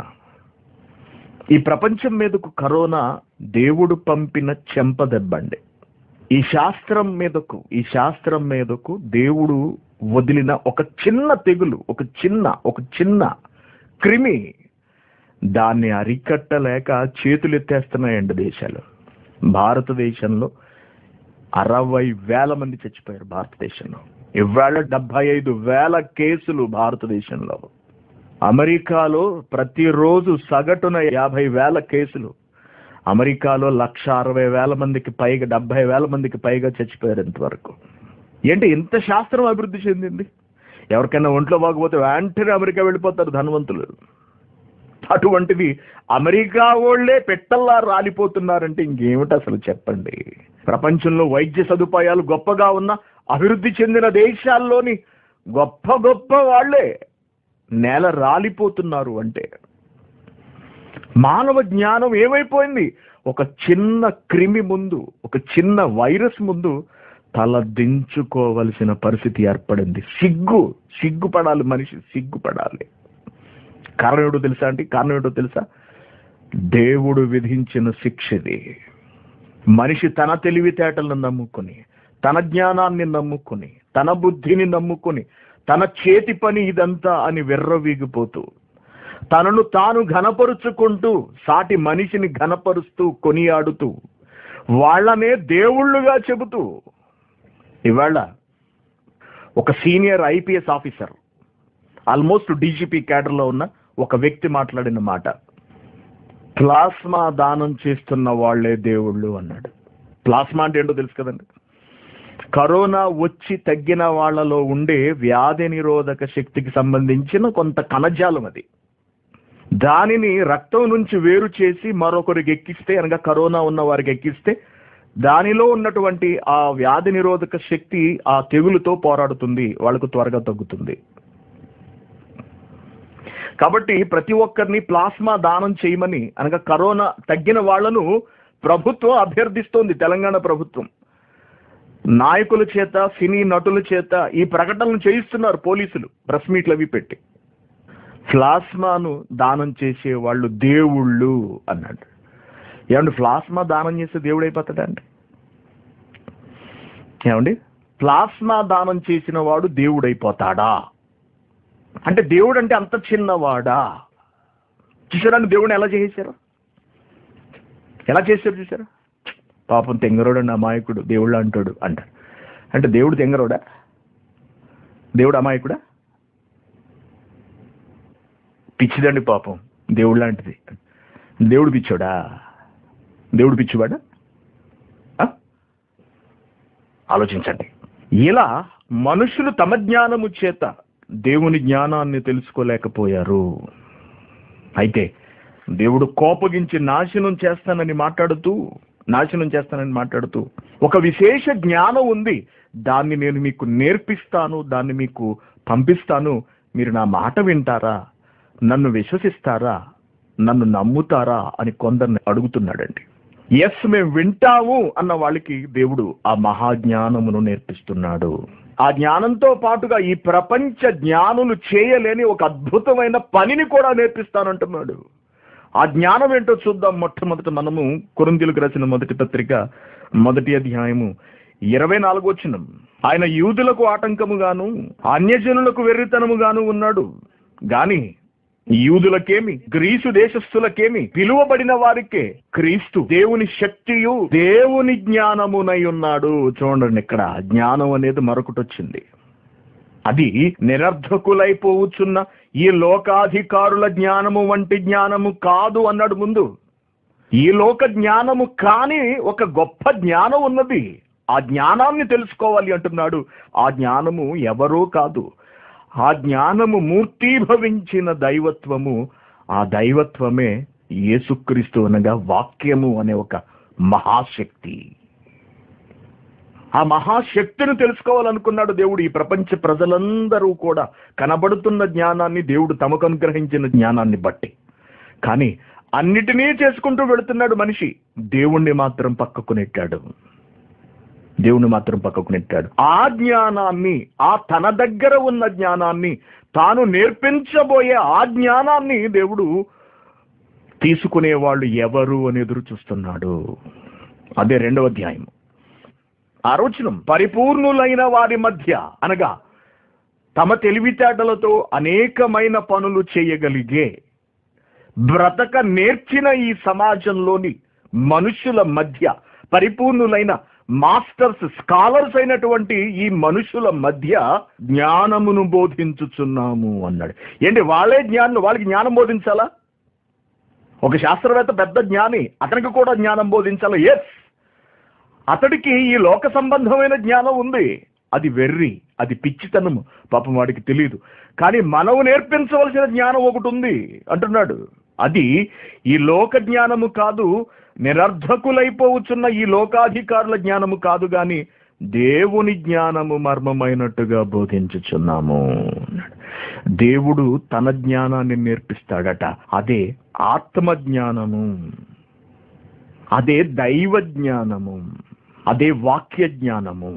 ఈ ప్రపంచం మీదకు కరోనా దేవుడు పంపిన చెంపదెబ్బండి ఈ శాస్త్రం మీదకు ఈ శాస్త్రం మీదకు దేవుడు వదిలిన ఒక చిన్న తెగులు ఒక చిన్న ఒక చిన్న క్రిమి దాన్ని అరికట్టలేక చేతులు ఎత్తేస్తున్నాయండి దేశాలు భారతదేశంలో అరవై వేల మంది చచ్చిపోయారు భారతదేశంలో ఇవాళ డెబ్బై ఐదు వేల కేసులు భారతదేశంలో అమెరికాలో ప్రతిరోజు సగటున యాభై వేల కేసులు అమెరికాలో లక్ష అరవై వేల మందికి పైగా డెబ్బై వేల మందికి పైగా చచ్చిపోయారు ఇంతవరకు ఏంటి ఇంత శాస్త్రం అభివృద్ధి చెందింది ఎవరికైనా ఒంట్లో బాగపోతే వెంటనే అమెరికా వెళ్ళిపోతారు ధనవంతులు అటువంటిది అమెరికా వాళ్ళే పెట్టల్లా రాలిపోతున్నారంటే ఇంకేమిటి అసలు చెప్పండి ప్రపంచంలో వైద్య సదుపాయాలు గొప్పగా ఉన్న అభివృద్ధి చెందిన దేశాల్లోని గొప్ప గొప్ప వాళ్ళే నేల రాలిపోతున్నారు అంటే మానవ జ్ఞానం ఏమైపోయింది ఒక చిన్న క్రిమి ముందు ఒక చిన్న వైరస్ ముందు తల దించుకోవలసిన పరిస్థితి ఏర్పడింది సిగ్గు సిగ్గుపడాలి మనిషి సిగ్గుపడాలి కారణం ఏమిటో తెలుసా అంటే కారణం ఏమిటో తెలుసా దేవుడు విధించిన శిక్ష ఇది మనిషి తన తెలివితేటలను నమ్ముకొని తన జ్ఞానాన్ని నమ్ముకొని తన బుద్ధిని నమ్ముకొని తన చేతి పని ఇదంతా అని వెర్రవీగిపోతూ తనను తాను ఘనపరుచుకుంటూ సాటి మనిషిని ఘనపరుస్తూ కొనియాడుతూ వాళ్ళనే దేవుళ్ళుగా చెబుతూ ఇవాళ ఒక senior IPS officer almost DGP క్యాడర్లో ఉన్న ఒక వ్యక్తి మాట్లాడిన మాట ప్లాస్మా దానం చేస్తున్న వాళ్ళే దేవుళ్ళు అన్నాడు ప్లాస్మా అంటే ఏంటో తెలుసు కదండి కరోనా వచ్చి తగ్గిన వాళ్ళలో ఉండే వ్యాధి నిరోధక శక్తికి సంబంధించిన కొంత కణజాలం అది దానిని రక్తం నుంచి వేరు చేసి మరొకరికి ఎక్కిస్తే అనగా కరోనా ఉన్న వారికి ఎక్కిస్తే దానిలో ఉన్నటువంటి ఆ వ్యాధి నిరోధక శక్తి ఆ తెగులుతో పోరాడుతుంది వాళ్ళకు త్వరగా తగ్గుతుంది కాబట్టి ప్రతి ఒక్కరిని ప్లాస్మా దానం చేయమని అనగా కరోనా తగ్గిన వాళ్లను ప్రభుత్వం అభ్యర్థిస్తోంది తెలంగాణ ప్రభుత్వం నాయకుల చేత సినీ నటుల చేత ఈ ప్రకటనలు చేయిస్తున్నారు పోలీసులు ప్రెస్ మీట్లు అవి పెట్టి ప్లాస్మాను దానం చేసే వాళ్ళు దేవుళ్ళు అన్నాడు ఏమండి ప్లాస్మా దానం చేస్తే దేవుడు అయిపోతాడండి ఏమండి ప్లాస్మా దానం చేసిన వాడు దేవుడైపోతాడా అంటే దేవుడు అంటే అంత చిన్నవాడా చూసారండి దేవుడిని ఎలా చేశారు ఎలా చేశారు చూసారా పాపం తెంగరోడు అండి అమాయకుడు దేవుళ్ళు అంటాడు అంటారు అంటే దేవుడు తెంగరోడా దేవుడు అమాయకుడా పిచ్చిదండి పాపం దేవుడు లాంటిది దేవుడు పిచ్చోడా దేవుడు పిచ్చివాడా ఆ? ఆలోచించండి ఇలా మనుషులు తమ జ్ఞానము చేత దేవుని జ్ఞానాన్ని తెలుసుకోలేకపోయారు అయితే దేవుడు కోపగించి నాశనం చేస్తానని మాట్లాడుతూ నాశనం చేస్తానని మాట్లాడుతూ ఒక విశేష జ్ఞానం ఉంది దాన్ని నేను మీకు నేర్పిస్తాను దాన్ని మీకు పంపిస్తాను మీరు నా మాట వింటారా నన్ను విశ్వసిస్తారా నన్ను నమ్ముతారా అని కొందరిని అడుగుతున్నాడండి ఎస్ మేము వింటాము అన్న వాళ్ళకి దేవుడు ఆ మహాజ్ఞానమును నేర్పిస్తున్నాడు ఆ జ్ఞానంతో పాటుగా ఈ ప్రపంచ జ్ఞానులు చేయలేని ఒక అద్భుతమైన పనిని కూడా నేర్పిస్తానంటున్నాడు ఆ జ్ఞానం ఏంటో చూద్దాం మొట్టమొదట మనము కొరిందీలకు రాసిన మొదటి పత్రిక మొదటి అధ్యాయము ఇరవై నాలుగు వచ్చినం ఆయన యూదులకు ఆటంకముగాను అన్యజనులకు వెర్రితనముగాను ఉన్నాడు గాని యూదులకేమి గ్రీసు దేశస్థులకేమి పిలువబడిన వారికే క్రీస్తు దేవుని శక్తియు దేవుని జ్ఞానమునై ఉన్నాడు చూడండి ఇక్కడ జ్ఞానం అనేది మరొకటి వచ్చింది అది నిరర్ధకులైపోవచ్చున్న ఈ లోకాధికారుల జ్ఞానము వంటి జ్ఞానము కాదు అన్నాడు ముందు ఈ లోక జ్ఞానము కాని ఒక గొప్ప జ్ఞానం ఉన్నది ఆ జ్ఞానాన్ని తెలుసుకోవాలి అంటున్నాడు ఆ జ్ఞానము ఎవరో కాదు ఆ జ్ఞానము మూర్తీభవించిన దైవత్వము ఆ దైవత్వమే యేసుక్రీస్తు అనగా వాక్యము అనే ఒక మహాశక్తి ఆ మహాశక్తిని తెలుసుకోవాలనుకున్నాడు దేవుడు ఈ ప్రపంచ ప్రజలందరూ కూడా కనబడుతున్న జ్ఞానాన్ని దేవుడు తమకు అనుగ్రహించిన జ్ఞానాన్ని బట్టి కానీ అన్నిటినీ చేసుకుంటూ వెళుతున్నాడు మనిషి దేవుణ్ణి మాత్రం పక్కకు నెట్టాడు దేవుని మాత్రం పక్కకు నెట్టాడు ఆ జ్ఞానాన్ని ఆ తన దగ్గర ఉన్న జ్ఞానాన్ని తాను నేర్పించబోయే ఆ జ్ఞానాన్ని దేవుడు తీసుకునే వాళ్ళు ఎవరు అని ఎదురు చూస్తున్నాడు అదే రెండవ అధ్యాయం ఆరోచనం పరిపూర్ణులైన వారి మధ్య అనగా తమ తెలివితేటలతో అనేకమైన పనులు చేయగలిగే బ్రతక నేర్చిన ఈ సమాజంలోని మనుషుల మధ్య పరిపూర్ణులైన మాస్టర్స్ స్కాలర్స్ అయినటువంటి ఈ మనుషుల మధ్య జ్ఞానమును బోధించుచున్నాము అన్నాడు ఏంటి వాళ్ళే జ్ఞానం వాళ్ళకి జ్ఞానం బోధించాలా ఒక శాస్త్రవేత్త పెద్ద జ్ఞాని అతనికి కూడా జ్ఞానం బోధించాలా ఎస్ అతడికి ఈ లోక సంబంధమైన జ్ఞానం ఉంది అది వెర్రి అది పిచ్చితనము పాపం వాడికి తెలియదు కానీ మనము నేర్పించవలసిన జ్ఞానం ఒకటి ఉంది అంటున్నాడు అది ఈ లోక జ్ఞానము కాదు నిరర్ధకులైపోవచ్చున్న ఈ లోకాధికారుల జ్ఞానము కాదు గాని దేవుని జ్ఞానము మర్మమైనట్టుగా బోధించుచున్నాము అన్నాడు. దేవుడు తన జ్ఞానాన్ని నేర్పిస్తాడట అదే ఆత్మ జ్ఞానము అదే దైవ జ్ఞానము అదే వాక్య జ్ఞానము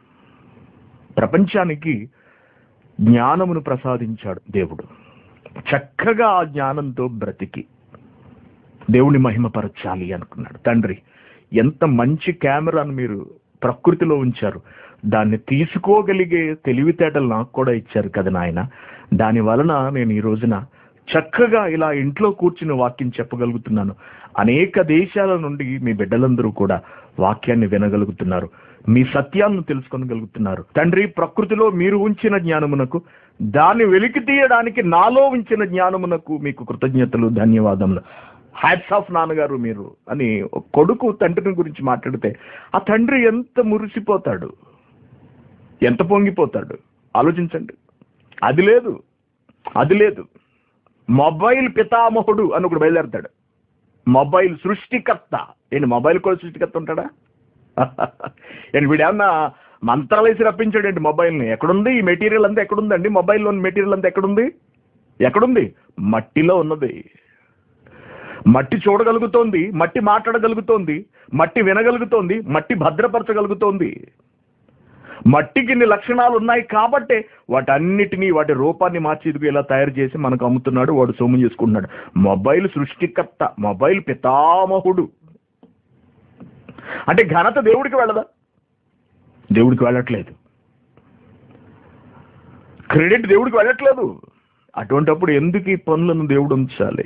ప్రపంచానికి జ్ఞానమును ప్రసాదించాడు దేవుడు చక్కగా ఆ జ్ఞానంతో బ్రతికి దేవుని మహిమపరచాలి అనుకున్నాడు తండ్రి ఎంత మంచి కెమెరాను మీరు ప్రకృతిలో ఉంచారు దాన్ని తీసుకోగలిగే తెలివితేటలు నాకు కూడా ఇచ్చారు కదా నాయన దాని వలన నేను ఈ రోజున చక్కగా ఇలా ఇంట్లో కూర్చుని వాక్యం చెప్పగలుగుతున్నాను అనేక దేశాల నుండి మీ బిడ్డలందరూ కూడా వాక్యాన్ని వినగలుగుతున్నారు మీ సత్యాలను తెలుసుకోగలుగుతున్నారు తండ్రి ప్రకృతిలో మీరు ఉంచిన జ్ఞానమునకు దాన్ని వెలికి తీయడానికి నాలో ఉంచిన జ్ఞానమునకు మీకు కృతజ్ఞతలు ధన్యవాదములు హ్యాట్స్ ఆఫ్ నాన్నగారు మీరు అని ఒక కొడుకు తండ్రిని గురించి మాట్లాడితే ఆ తండ్రి ఎంత మురిసిపోతాడు ఎంత పొంగిపోతాడు ఆలోచించండి అది లేదు అది లేదు మొబైల్ పితామహుడు అని ఒకడు బయలుదేరతాడు మొబైల్ సృష్టికర్త ఏంటి మొబైల్ కూడా సృష్టికర్త ఉంటాడా ఏంటి వీడు ఏమన్నా మంత్రాలు వేసి రప్పించాడండి మొబైల్ని ఎక్కడుంది ఈ మెటీరియల్ అంతా ఎక్కడుందండి మొబైల్లోని మెటీరియల్ అంతా ఎక్కడుంది ఎక్కడుంది మట్టిలో ఉన్నది మట్టి చూడగలుగుతోంది మట్టి మాట్లాడగలుగుతోంది మట్టి వినగలుగుతోంది మట్టి భద్రపరచగలుగుతోంది మట్టికి ఇన్ని లక్షణాలు ఉన్నాయి కాబట్టే వాటన్నిటినీ వాటి రూపాన్ని మార్చి ఇదిగో ఇలా తయారు చేసి మనకు అమ్ముతున్నాడు వాడు సొమ్ము చేసుకుంటున్నాడు మొబైల్ సృష్టికర్త మొబైల్ పితామహుడు అంటే ఘనత దేవుడికి వెళ్ళదా దేవుడికి వెళ్ళట్లేదు క్రెడిట్ దేవుడికి వెళ్ళట్లేదు అటువంటప్పుడు ఎందుకు ఈ పనులను దేవుడు ఉంచాలి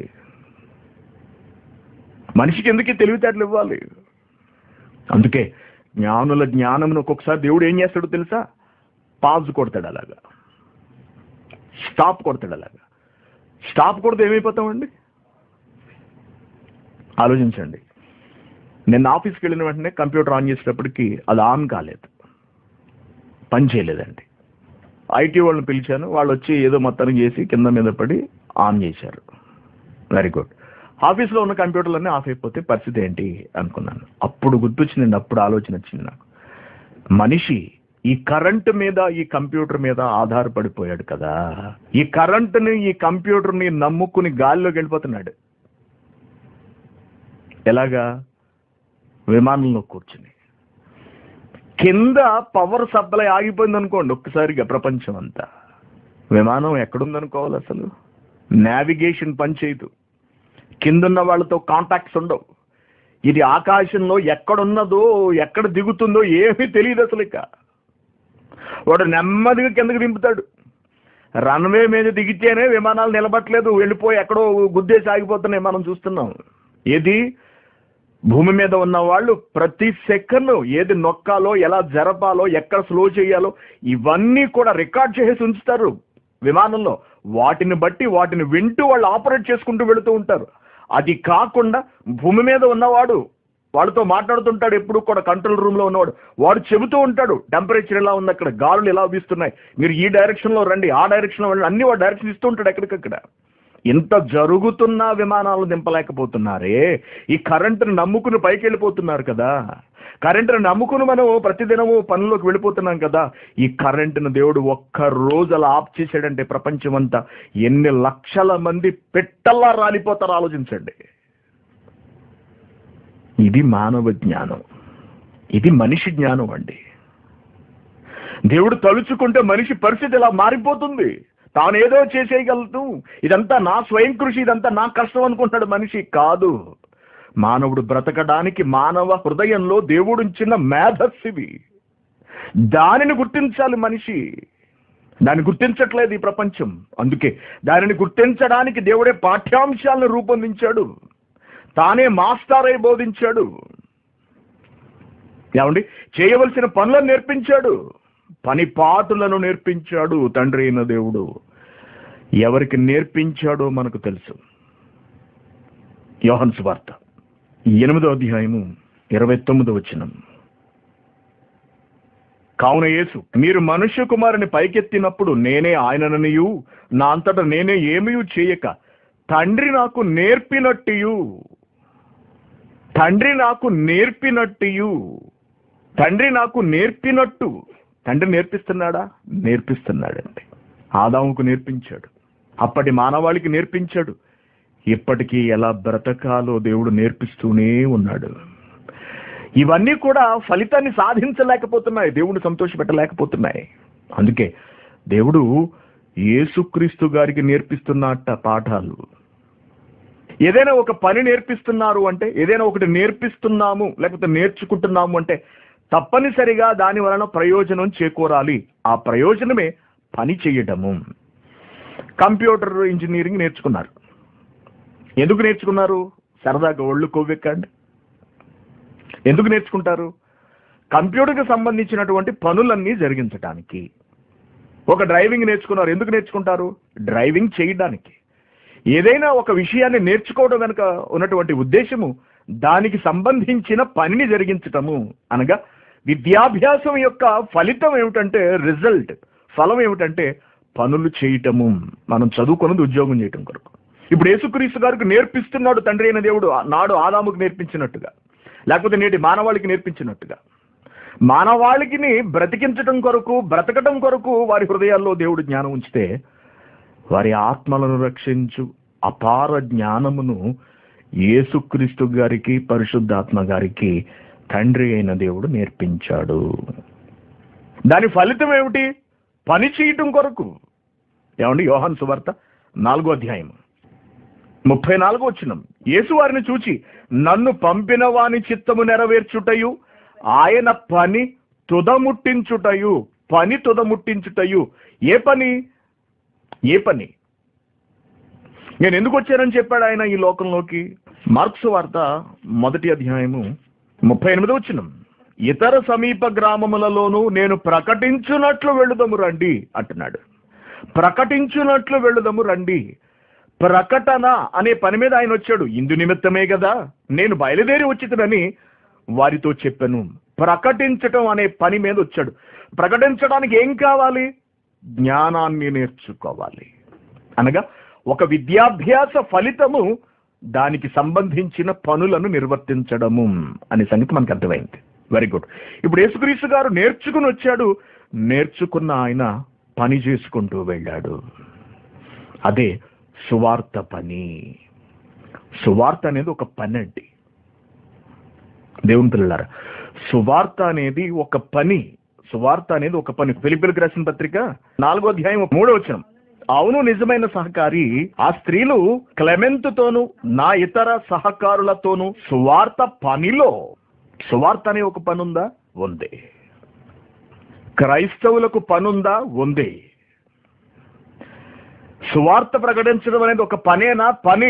మనిషికి ఎందుకు ఈ తెలివితేటలు ఇవ్వాలి అందుకే జ్ఞానుల జ్ఞానమును ఒక్కొక్కసారి దేవుడు ఏం చేస్తాడో తెలుసా పాజ్ కొడతాడు అలాగా స్టాప్ కొడతాడు అలాగా స్టాప్ కొడితే ఏమైపోతామండి ఆలోచించండి నేను ఆఫీస్కి వెళ్ళిన వెంటనే కంప్యూటర్ ఆన్ చేసేటప్పటికి అది ఆన్ కాలేదు పని చేయలేదండి ఐటీ వాళ్ళని పిలిచాను వాళ్ళు వచ్చి ఏదో మొత్తానికి చేసి కింద మీద పడి ఆన్ చేశారు వెరీ గుడ్ ఆఫీస్లో ఉన్న కంప్యూటర్లన్నీ ఆఫ్ అయిపోతే పరిస్థితి ఏంటి అనుకున్నాను అప్పుడు గుర్తొచ్చిందండి అప్పుడు ఆలోచన వచ్చింది నాకు మనిషి ఈ కరెంట్ మీద ఈ కంప్యూటర్ మీద ఆధారపడిపోయాడు కదా ఈ కరెంటుని ఈ కంప్యూటర్ని నమ్ముకుని గాలిలోకి వెళ్ళిపోతున్నాడు ఎలాగా విమానంలో కూర్చుని కింద పవర్ సప్లై ఆగిపోయింది అనుకోండి ఒక్కసారిగా ప్రపంచం అంతా విమానం ఎక్కడుందనుకోవాలి అసలు నావిగేషన్ పనిచేయదు కిందున్న వాళ్ళతో కాంటాక్ట్స్ ఉండవు ఇది ఆకాశంలో ఎక్కడున్నదో ఎక్కడ దిగుతుందో ఏమీ తెలియదు అసలు ఇక వాడు నెమ్మదిగా కిందకి దింపుతాడు రన్వే మీద దిగితేనే విమానాలు నిలబట్టలేదు వెళ్ళిపోయి ఎక్కడో గుద్దేసి ఆగిపోతున్నాయి మనం చూస్తున్నాం ఏది భూమి మీద ఉన్న వాళ్ళు ప్రతి సెకండ్ ఏది నొక్కాలో ఎలా జరపాలో ఎక్కడ స్లో చేయాలో ఇవన్నీ కూడా రికార్డ్ చేసి ఉంచుతారు విమానంలో వాటిని బట్టి వాటిని వింటూ వాళ్ళు ఆపరేట్ చేసుకుంటూ వెళుతూ ఉంటారు అది కాకుండా భూమి మీద ఉన్నవాడు వాడితో మాట్లాడుతుంటాడు ఎప్పుడు కూడా కంట్రోల్ రూమ్ లో ఉన్నవాడు వాడు చెబుతూ ఉంటాడు టెంపరేచర్ ఎలా ఉంది అక్కడ గాలులు ఎలా వీస్తున్నాయి మీరు ఈ డైరెక్షన్ లో రండి ఆ డైరెక్షన్ లో వెళ్ళండి అన్ని వాడు డైరెక్షన్ ఇస్తూ ఉంటాడు ఎక్కడికక్కడ ఇంత జరుగుతున్న విమానాలు దింపలేకపోతున్నారే ఈ కరెంటును నమ్ముకుని పైకి వెళ్ళిపోతున్నారు కదా కరెంటును నమ్ముకుని మనం ప్రతిదినము పనుల్లోకి వెళ్ళిపోతున్నాం కదా ఈ కరెంటును దేవుడు ఒక్క రోజు అలా ఆఫ్ చేశాడంటే ప్రపంచం అంతా ఎన్ని లక్షల మంది పెట్టల్లా రాలిపోతారో ఆలోచించండి ఇది మానవ జ్ఞానం ఇది మనిషి జ్ఞానం అండి దేవుడు తలుచుకుంటే మనిషి పరిస్థితి ఇలా మారిపోతుంది తాను ఏదో చేసేయగలదు ఇదంతా నా స్వయం కృషి ఇదంతా నా కష్టం అనుకుంటాడు మనిషి కాదు మానవుడు బ్రతకడానికి మానవ హృదయంలో దేవుడు ఇచ్చిన మేధస్సివి దానిని గుర్తించాలి మనిషి దాన్ని గుర్తించట్లేదు ఈ ప్రపంచం అందుకే దానిని గుర్తించడానికి దేవుడే పాఠ్యాంశాలను రూపొందించాడు తానే మాస్టర్ అయి బోధించాడు ఏమండి చేయవలసిన పనులను నేర్పించాడు పని పాటులను నేర్పించాడు తండ్రి అయిన దేవుడు ఎవరికి నేర్పించాడో మనకు తెలుసు యోహన్ సువార్త ఎనిమిదో అధ్యాయము ఇరవై తొమ్మిదో వచ్చినం కావున యేసు మీరు మనుష్య కుమారుని పైకెత్తినప్పుడు నేనే ఆయనననియు నా అంతటా నేనే ఏమీ చేయక తండ్రి నాకు నేర్పినట్టియు తండ్రి నాకు నేర్పినట్టియు తండ్రి నాకు నేర్పినట్టు తండ్రి నేర్పిస్తున్నాడా నేర్పిస్తున్నాడండి ఆదాముకు నేర్పించాడు అప్పటి మానవాళికి నేర్పించాడు ఇప్పటికీ ఎలా బ్రతకాలో దేవుడు నేర్పిస్తూనే ఉన్నాడు ఇవన్నీ కూడా ఫలితాన్ని సాధించలేకపోతున్నాయి దేవుడు సంతోషపెట్టలేకపోతున్నాయి అందుకే దేవుడు యేసుక్రీస్తు గారికి నేర్పిస్తున్నట్ట పాఠాలు ఏదైనా ఒక పని నేర్పిస్తున్నారు అంటే ఏదైనా ఒకటి నేర్పిస్తున్నాము లేకపోతే నేర్చుకుంటున్నాము అంటే తప్పనిసరిగా దాని వలన ప్రయోజనం చేకూరాలి ఆ ప్రయోజనమే పని చేయడము కంప్యూటర్ ఇంజనీరింగ్ నేర్చుకున్నారు ఎందుకు నేర్చుకున్నారు సరదాగా ఒళ్ళు కొవ్వెక్కండి ఎందుకు నేర్చుకుంటారు కంప్యూటర్కి సంబంధించినటువంటి పనులన్నీ జరిగించడానికి ఒక డ్రైవింగ్ నేర్చుకున్నారు ఎందుకు నేర్చుకుంటారు డ్రైవింగ్ చేయడానికి ఏదైనా ఒక విషయాన్ని నేర్చుకోవడం వెనుక ఉన్నటువంటి ఉద్దేశము దానికి సంబంధించిన పనిని జరిగించటము అనగా విద్యాభ్యాసం యొక్క ఫలితం ఏమిటంటే రిజల్ట్ ఫలం ఏమిటంటే పనులు చేయటము మనం చదువుకున్నది ఉద్యోగం చేయటం కొరకు ఇప్పుడు యేసుక్రీస్తు గారికి నేర్పిస్తున్నాడు తండ్రి అయిన దేవుడు నాడు ఆదాముకు నేర్పించినట్టుగా లేకపోతే నేటి మానవాళికి నేర్పించినట్టుగా మానవాళికి బ్రతికించటం కొరకు బ్రతకటం కొరకు వారి హృదయాల్లో దేవుడు జ్ఞానం ఉంచితే వారి ఆత్మలను రక్షించు అపార జ్ఞానమును యేసుక్రీస్తు గారికి పరిశుద్ధాత్మ గారికి తండ్రి అయిన దేవుడు నేర్పించాడు దాని ఫలితం ఏమిటి పని చేయటం కొరకు ఏమండి యోహాన్ సువార్త నాలుగో అధ్యాయం ముప్పై నాలుగో వచ్చినం యేసు వారిని చూచి నన్ను పంపిన వాని చిత్తము నెరవేర్చుటయు ఆయన పని తుదముట్టించుటయు పని తుదముట్టించుటయు ఏ పని ఏ పని నేను ఎందుకు వచ్చానని చెప్పాడు ఆయన ఈ లోకంలోకి మార్క్స్ వార్త మొదటి అధ్యాయము ముప్పై ఎనిమిది వచ్చినం ఇతర సమీప గ్రామములలోనూ నేను ప్రకటించున్నట్లు వెళ్ళుదము రండి అంటున్నాడు ప్రకటించున్నట్లు వెళ్ళుదము రండి ప్రకటన అనే పని మీద ఆయన వచ్చాడు ఇందు నిమిత్తమే కదా నేను బయలుదేరి వచ్చితునని వారితో చెప్పాను ప్రకటించటం అనే పని మీద వచ్చాడు ప్రకటించడానికి ఏం కావాలి జ్ఞానాన్ని నేర్చుకోవాలి అనగా ఒక విద్యాభ్యాస ఫలితము దానికి సంబంధించిన పనులను నిర్వర్తించడము అనే సంగతి మనకు అర్థమైంది వెరీ గుడ్ ఇప్పుడు యేసుక్రీస్తు గారు నేర్చుకుని వచ్చాడు నేర్చుకున్న ఆయన పని చేసుకుంటూ వెళ్ళాడు అదే సువార్త పని సువార్త అనేది ఒక పని అండి దేవుని పిల్లలారా సువార్త అనేది ఒక పని సువార్త అనేది ఒక పని ఫిలిపిలకు రాసిన పత్రిక నాలుగో అధ్యాయం మూడో వచనం అవును నిజమైన సహకారి ఆ స్త్రీలు క్లెమెంతుతోను నా ఇతర సహకారులతోనూ సువార్త పనిలో సువార్త అనే ఒక పని ఉందా ఉంది క్రైస్తవులకు పనుందా ఉంది సువార్త ప్రకటించడం అనేది ఒక పనేనా పని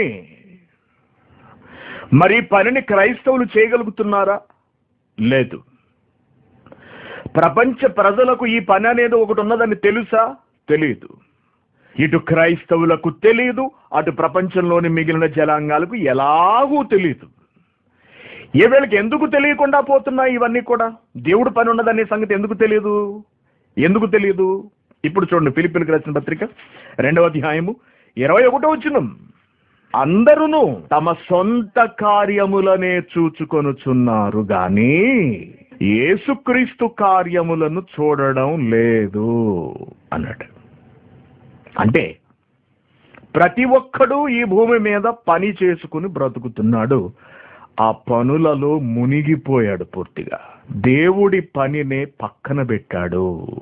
మరి ఈ పనిని క్రైస్తవులు చేయగలుగుతున్నారా లేదు ప్రపంచ ప్రజలకు ఈ పని అనేది ఒకటి ఉన్నదని తెలుసా తెలియదు ఇటు క్రైస్తవులకు తెలియదు అటు ప్రపంచంలోని మిగిలిన జలాంగాలకు ఎలాగూ తెలియదు ఏ వేళకి ఎందుకు తెలియకుండా పోతున్నాయి ఇవన్నీ కూడా దేవుడు పని ఉన్నదనే సంగతి ఎందుకు తెలియదు ఎందుకు తెలియదు ఇప్పుడు చూడండి ఫిలిపిలకు రాసిన పత్రిక రెండవ అధ్యాయము ఇరవై ఒకటో వచ్చిన అందరూ తమ సొంత కార్యములనే చూచుకొనుచున్నారు గాని యేసుక్రీస్తు కార్యములను చూడడం లేదు అన్నాడు అంటే ప్రతి ఒక్కడూ ఈ భూమి మీద పని చేసుకుని బ్రతుకుతున్నాడు ఆ పనులలో మునిగిపోయాడు పూర్తిగా దేవుడి పనినే పక్కన పెట్టాడు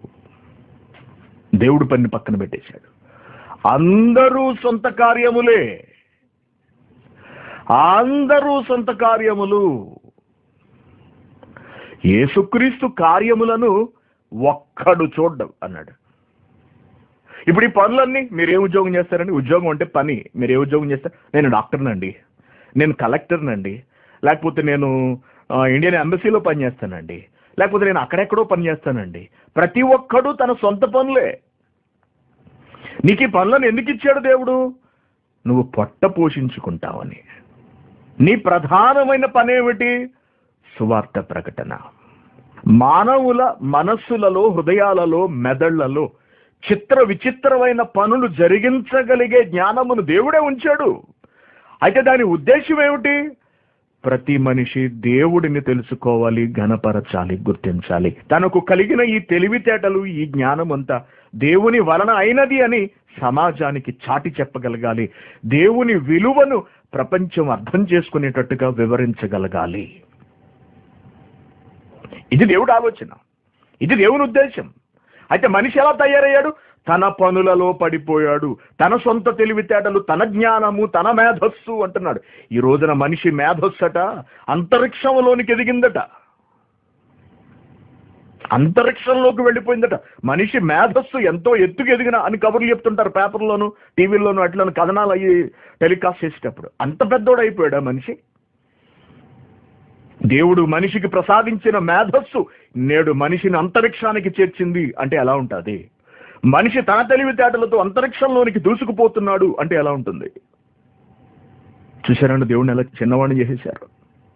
దేవుడి పనిని పక్కన పెట్టేశాడు అందరూ సొంత కార్యములే అందరూ సొంత కార్యములు యేసుక్రీస్తు కార్యములను ఒక్కడు చూడ్డం అన్నాడు ఇప్పుడు ఈ పనులన్నీ మీరు ఏ ఉద్యోగం చేస్తారండి ఉద్యోగం అంటే పని మీరు ఏ ఉద్యోగం చేస్తారు నేను డాక్టర్నండి నేను కలెక్టర్నండి లేకపోతే నేను ఆ, ఇండియన్ ఎంబసీలో పనిచేస్తానండి లేకపోతే నేను అక్కడెక్కడో పనిచేస్తానండి ప్రతి ఒక్కడు తన సొంత పనులే నీకు ఈ పనులను ఎందుకు ఇచ్చాడు దేవుడు నువ్వు పొట్ట పోషించుకుంటావని నీ ప్రధానమైన పనేమిటి సువార్త ప్రకటన మానవుల మనస్సులలో హృదయాలలో మెదళ్లలో చిత్ర విచిత్రమైన పనులు జరిగించగలిగే జ్ఞానమును దేవుడే ఉంచాడు అయితే దాని ఉద్దేశం ఏమిటి ప్రతి మనిషి దేవుడిని తెలుసుకోవాలి ఘనపరచాలి గుర్తించాలి తనకు కలిగిన ఈ తెలివితేటలు ఈ జ్ఞానం అంతా దేవుని వలన అయినది అని సమాజానికి చాటి చెప్పగలగాలి దేవుని విలువను ప్రపంచం అర్థం చేసుకునేటట్టుగా వివరించగలగాలి ఇది దేవుడి ఆలోచన ఇది దేవుని ఉద్దేశం అయితే మనిషి ఎలా తయారయ్యాడు తన పనులలో పడిపోయాడు తన సొంత తెలివితేటలు తన జ్ఞానము తన మేధస్సు అంటున్నాడు ఈ రోజున మనిషి మేధస్సట అంతరిక్షంలోనికి ఎదిగిందట అంతరిక్షంలోకి వెళ్ళిపోయిందట మనిషి మేధస్సు ఎంతో ఎత్తుకు ఎదిగిన అని కబుర్లు చెప్తుంటారు పేపర్లోను టీవీల్లోను అట్లను కథనాలు అయ్యి టెలికాస్ట్ చేసేటప్పుడు అంత పెద్దోడు అయిపోయాడా మనిషి దేవుడు మనిషికి ప్రసాదించిన మేధస్సు నేడు మనిషిని అంతరిక్షానికి చేర్చింది అంటే ఎలా ఉంటుంది మనిషి తన తెలివితేటలతో అంతరిక్షంలోనికి దూసుకుపోతున్నాడు అంటే ఎలా ఉంటుంది చూశారండి దేవుడిని ఎలా చిన్నవాడిని చేసేశారు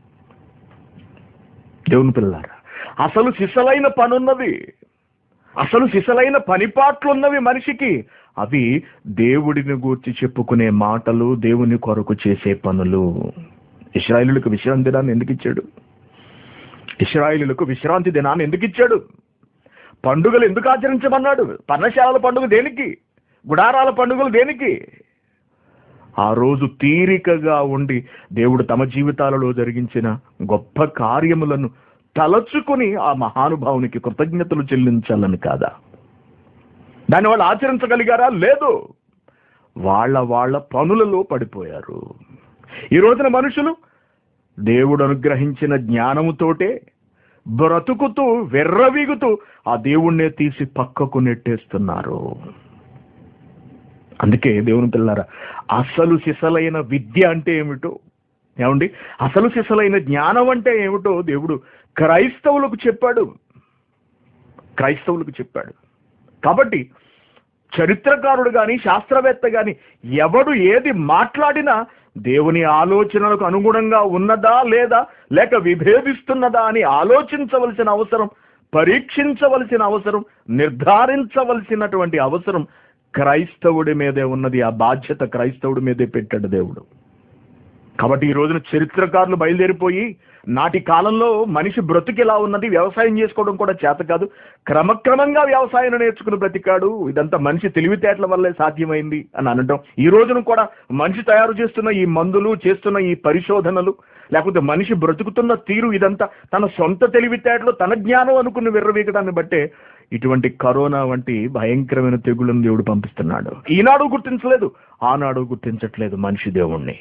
దేవుని పిల్లారా అసలు సిసలైన పనున్నది అసలు సిసలైన పనిపాట్లున్నవి మనిషికి అవి దేవుడిని గూర్చి చెప్పుకునే మాటలు దేవుని కొరకు చేసే పనులు ఇస్రాయిలులకు విశ్రాంతి దినాన్ని ఎందుకు ఇచ్చాడు ఇస్రాయిలులకు విశ్రాంతి దినాన్ని ఎందుకు ఇచ్చాడు పండుగలు ఎందుకు ఆచరించమన్నాడు పర్ణశాలల పండుగ దేనికి గుడారాల పండుగలు దేనికి ఆ రోజు తీరికగా ఉండి దేవుడు తమ జీవితాలలో జరిగించిన గొప్ప కార్యములను తలచుకుని ఆ మహానుభావునికి కృతజ్ఞతలు చెల్లించాలని కాదా దాన్ని వాళ్ళు ఆచరించగలిగారా లేదు వాళ్ళ వాళ్ళ పనులలో పడిపోయారు ఈ రోజున మనుషులు దేవుడు అనుగ్రహించిన జ్ఞానముతోటే బ్రతుకుతూ వెర్రవీగుతూ ఆ దేవుణ్ణే తీసి పక్కకు నెట్టేస్తున్నారు అందుకే దేవుని పిల్లారా అసలు సిసలైన విద్య అంటే ఏమిటో ఏమండి అసలు సిసలైన జ్ఞానం అంటే ఏమిటో దేవుడు క్రైస్తవులకు చెప్పాడు క్రైస్తవులకు చెప్పాడు కాబట్టి చరిత్రకారుడు కానీ శాస్త్రవేత్త కానీ ఎవడు ఏది మాట్లాడినా దేవుని ఆలోచనలకు అనుగుణంగా ఉన్నదా లేదా లేక విభేదిస్తున్నదా అని ఆలోచించవలసిన అవసరం పరీక్షించవలసిన అవసరం నిర్ధారించవలసినటువంటి అవసరం క్రైస్తవుడి మీదే ఉన్నది ఆ బాధ్యత క్రైస్తవుడి మీదే పెట్టాడు దేవుడు కాబట్టి ఈ రోజున చరిత్రకారులు బయలుదేరిపోయి నాటి కాలంలో మనిషి బ్రతుకు ఎలా ఉన్నది వ్యవసాయం చేసుకోవడం కూడా చేత కాదు క్రమక్రమంగా వ్యవసాయం నేర్చుకుని బ్రతికాడు ఇదంతా మనిషి తెలివితేటల వల్లే సాధ్యమైంది అని అనడం ఈ రోజున కూడా మనిషి తయారు చేస్తున్న ఈ మందులు చేస్తున్న ఈ పరిశోధనలు లేకపోతే మనిషి బ్రతుకుతున్న తీరు ఇదంతా తన సొంత తెలివితేటలు తన జ్ఞానం అనుకుని విర్రవీగడాన్ని బట్టే ఇటువంటి కరోనా వంటి భయంకరమైన తెగులను దేవుడు పంపిస్తున్నాడు ఈనాడు గుర్తించలేదు ఆనాడు గుర్తించట్లేదు మనిషి దేవుణ్ణి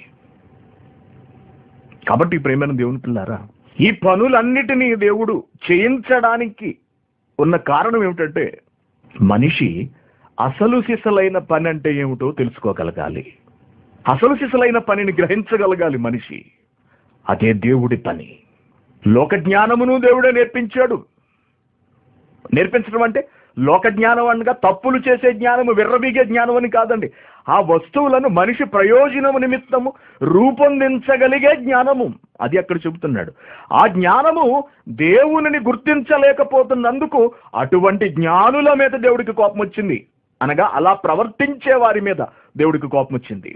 కాబట్టి ప్రేమైన దేవుని పిల్లారా ఈ పనులన్నిటినీ దేవుడు చేయించడానికి ఉన్న కారణం ఏమిటంటే మనిషి అసలు సిసలైన పని అంటే ఏమిటో తెలుసుకోగలగాలి అసలు సిసలైన పనిని గ్రహించగలగాలి మనిషి అదే దేవుడి పని లోక జ్ఞానమును దేవుడే నేర్పించాడు నేర్పించడం అంటే లోక జ్ఞానం అనగా తప్పులు చేసే జ్ఞానము విర్రబీగే జ్ఞానం అని కాదండి ఆ వస్తువులను మనిషి ప్రయోజనము నిమిత్తము రూపొందించగలిగే జ్ఞానము అది అక్కడ చెబుతున్నాడు ఆ జ్ఞానము దేవునిని గుర్తించలేకపోతున్నందుకు అటువంటి జ్ఞానుల మీద దేవుడికి కోపం వచ్చింది అనగా అలా ప్రవర్తించే వారి మీద దేవుడికి కోపం వచ్చింది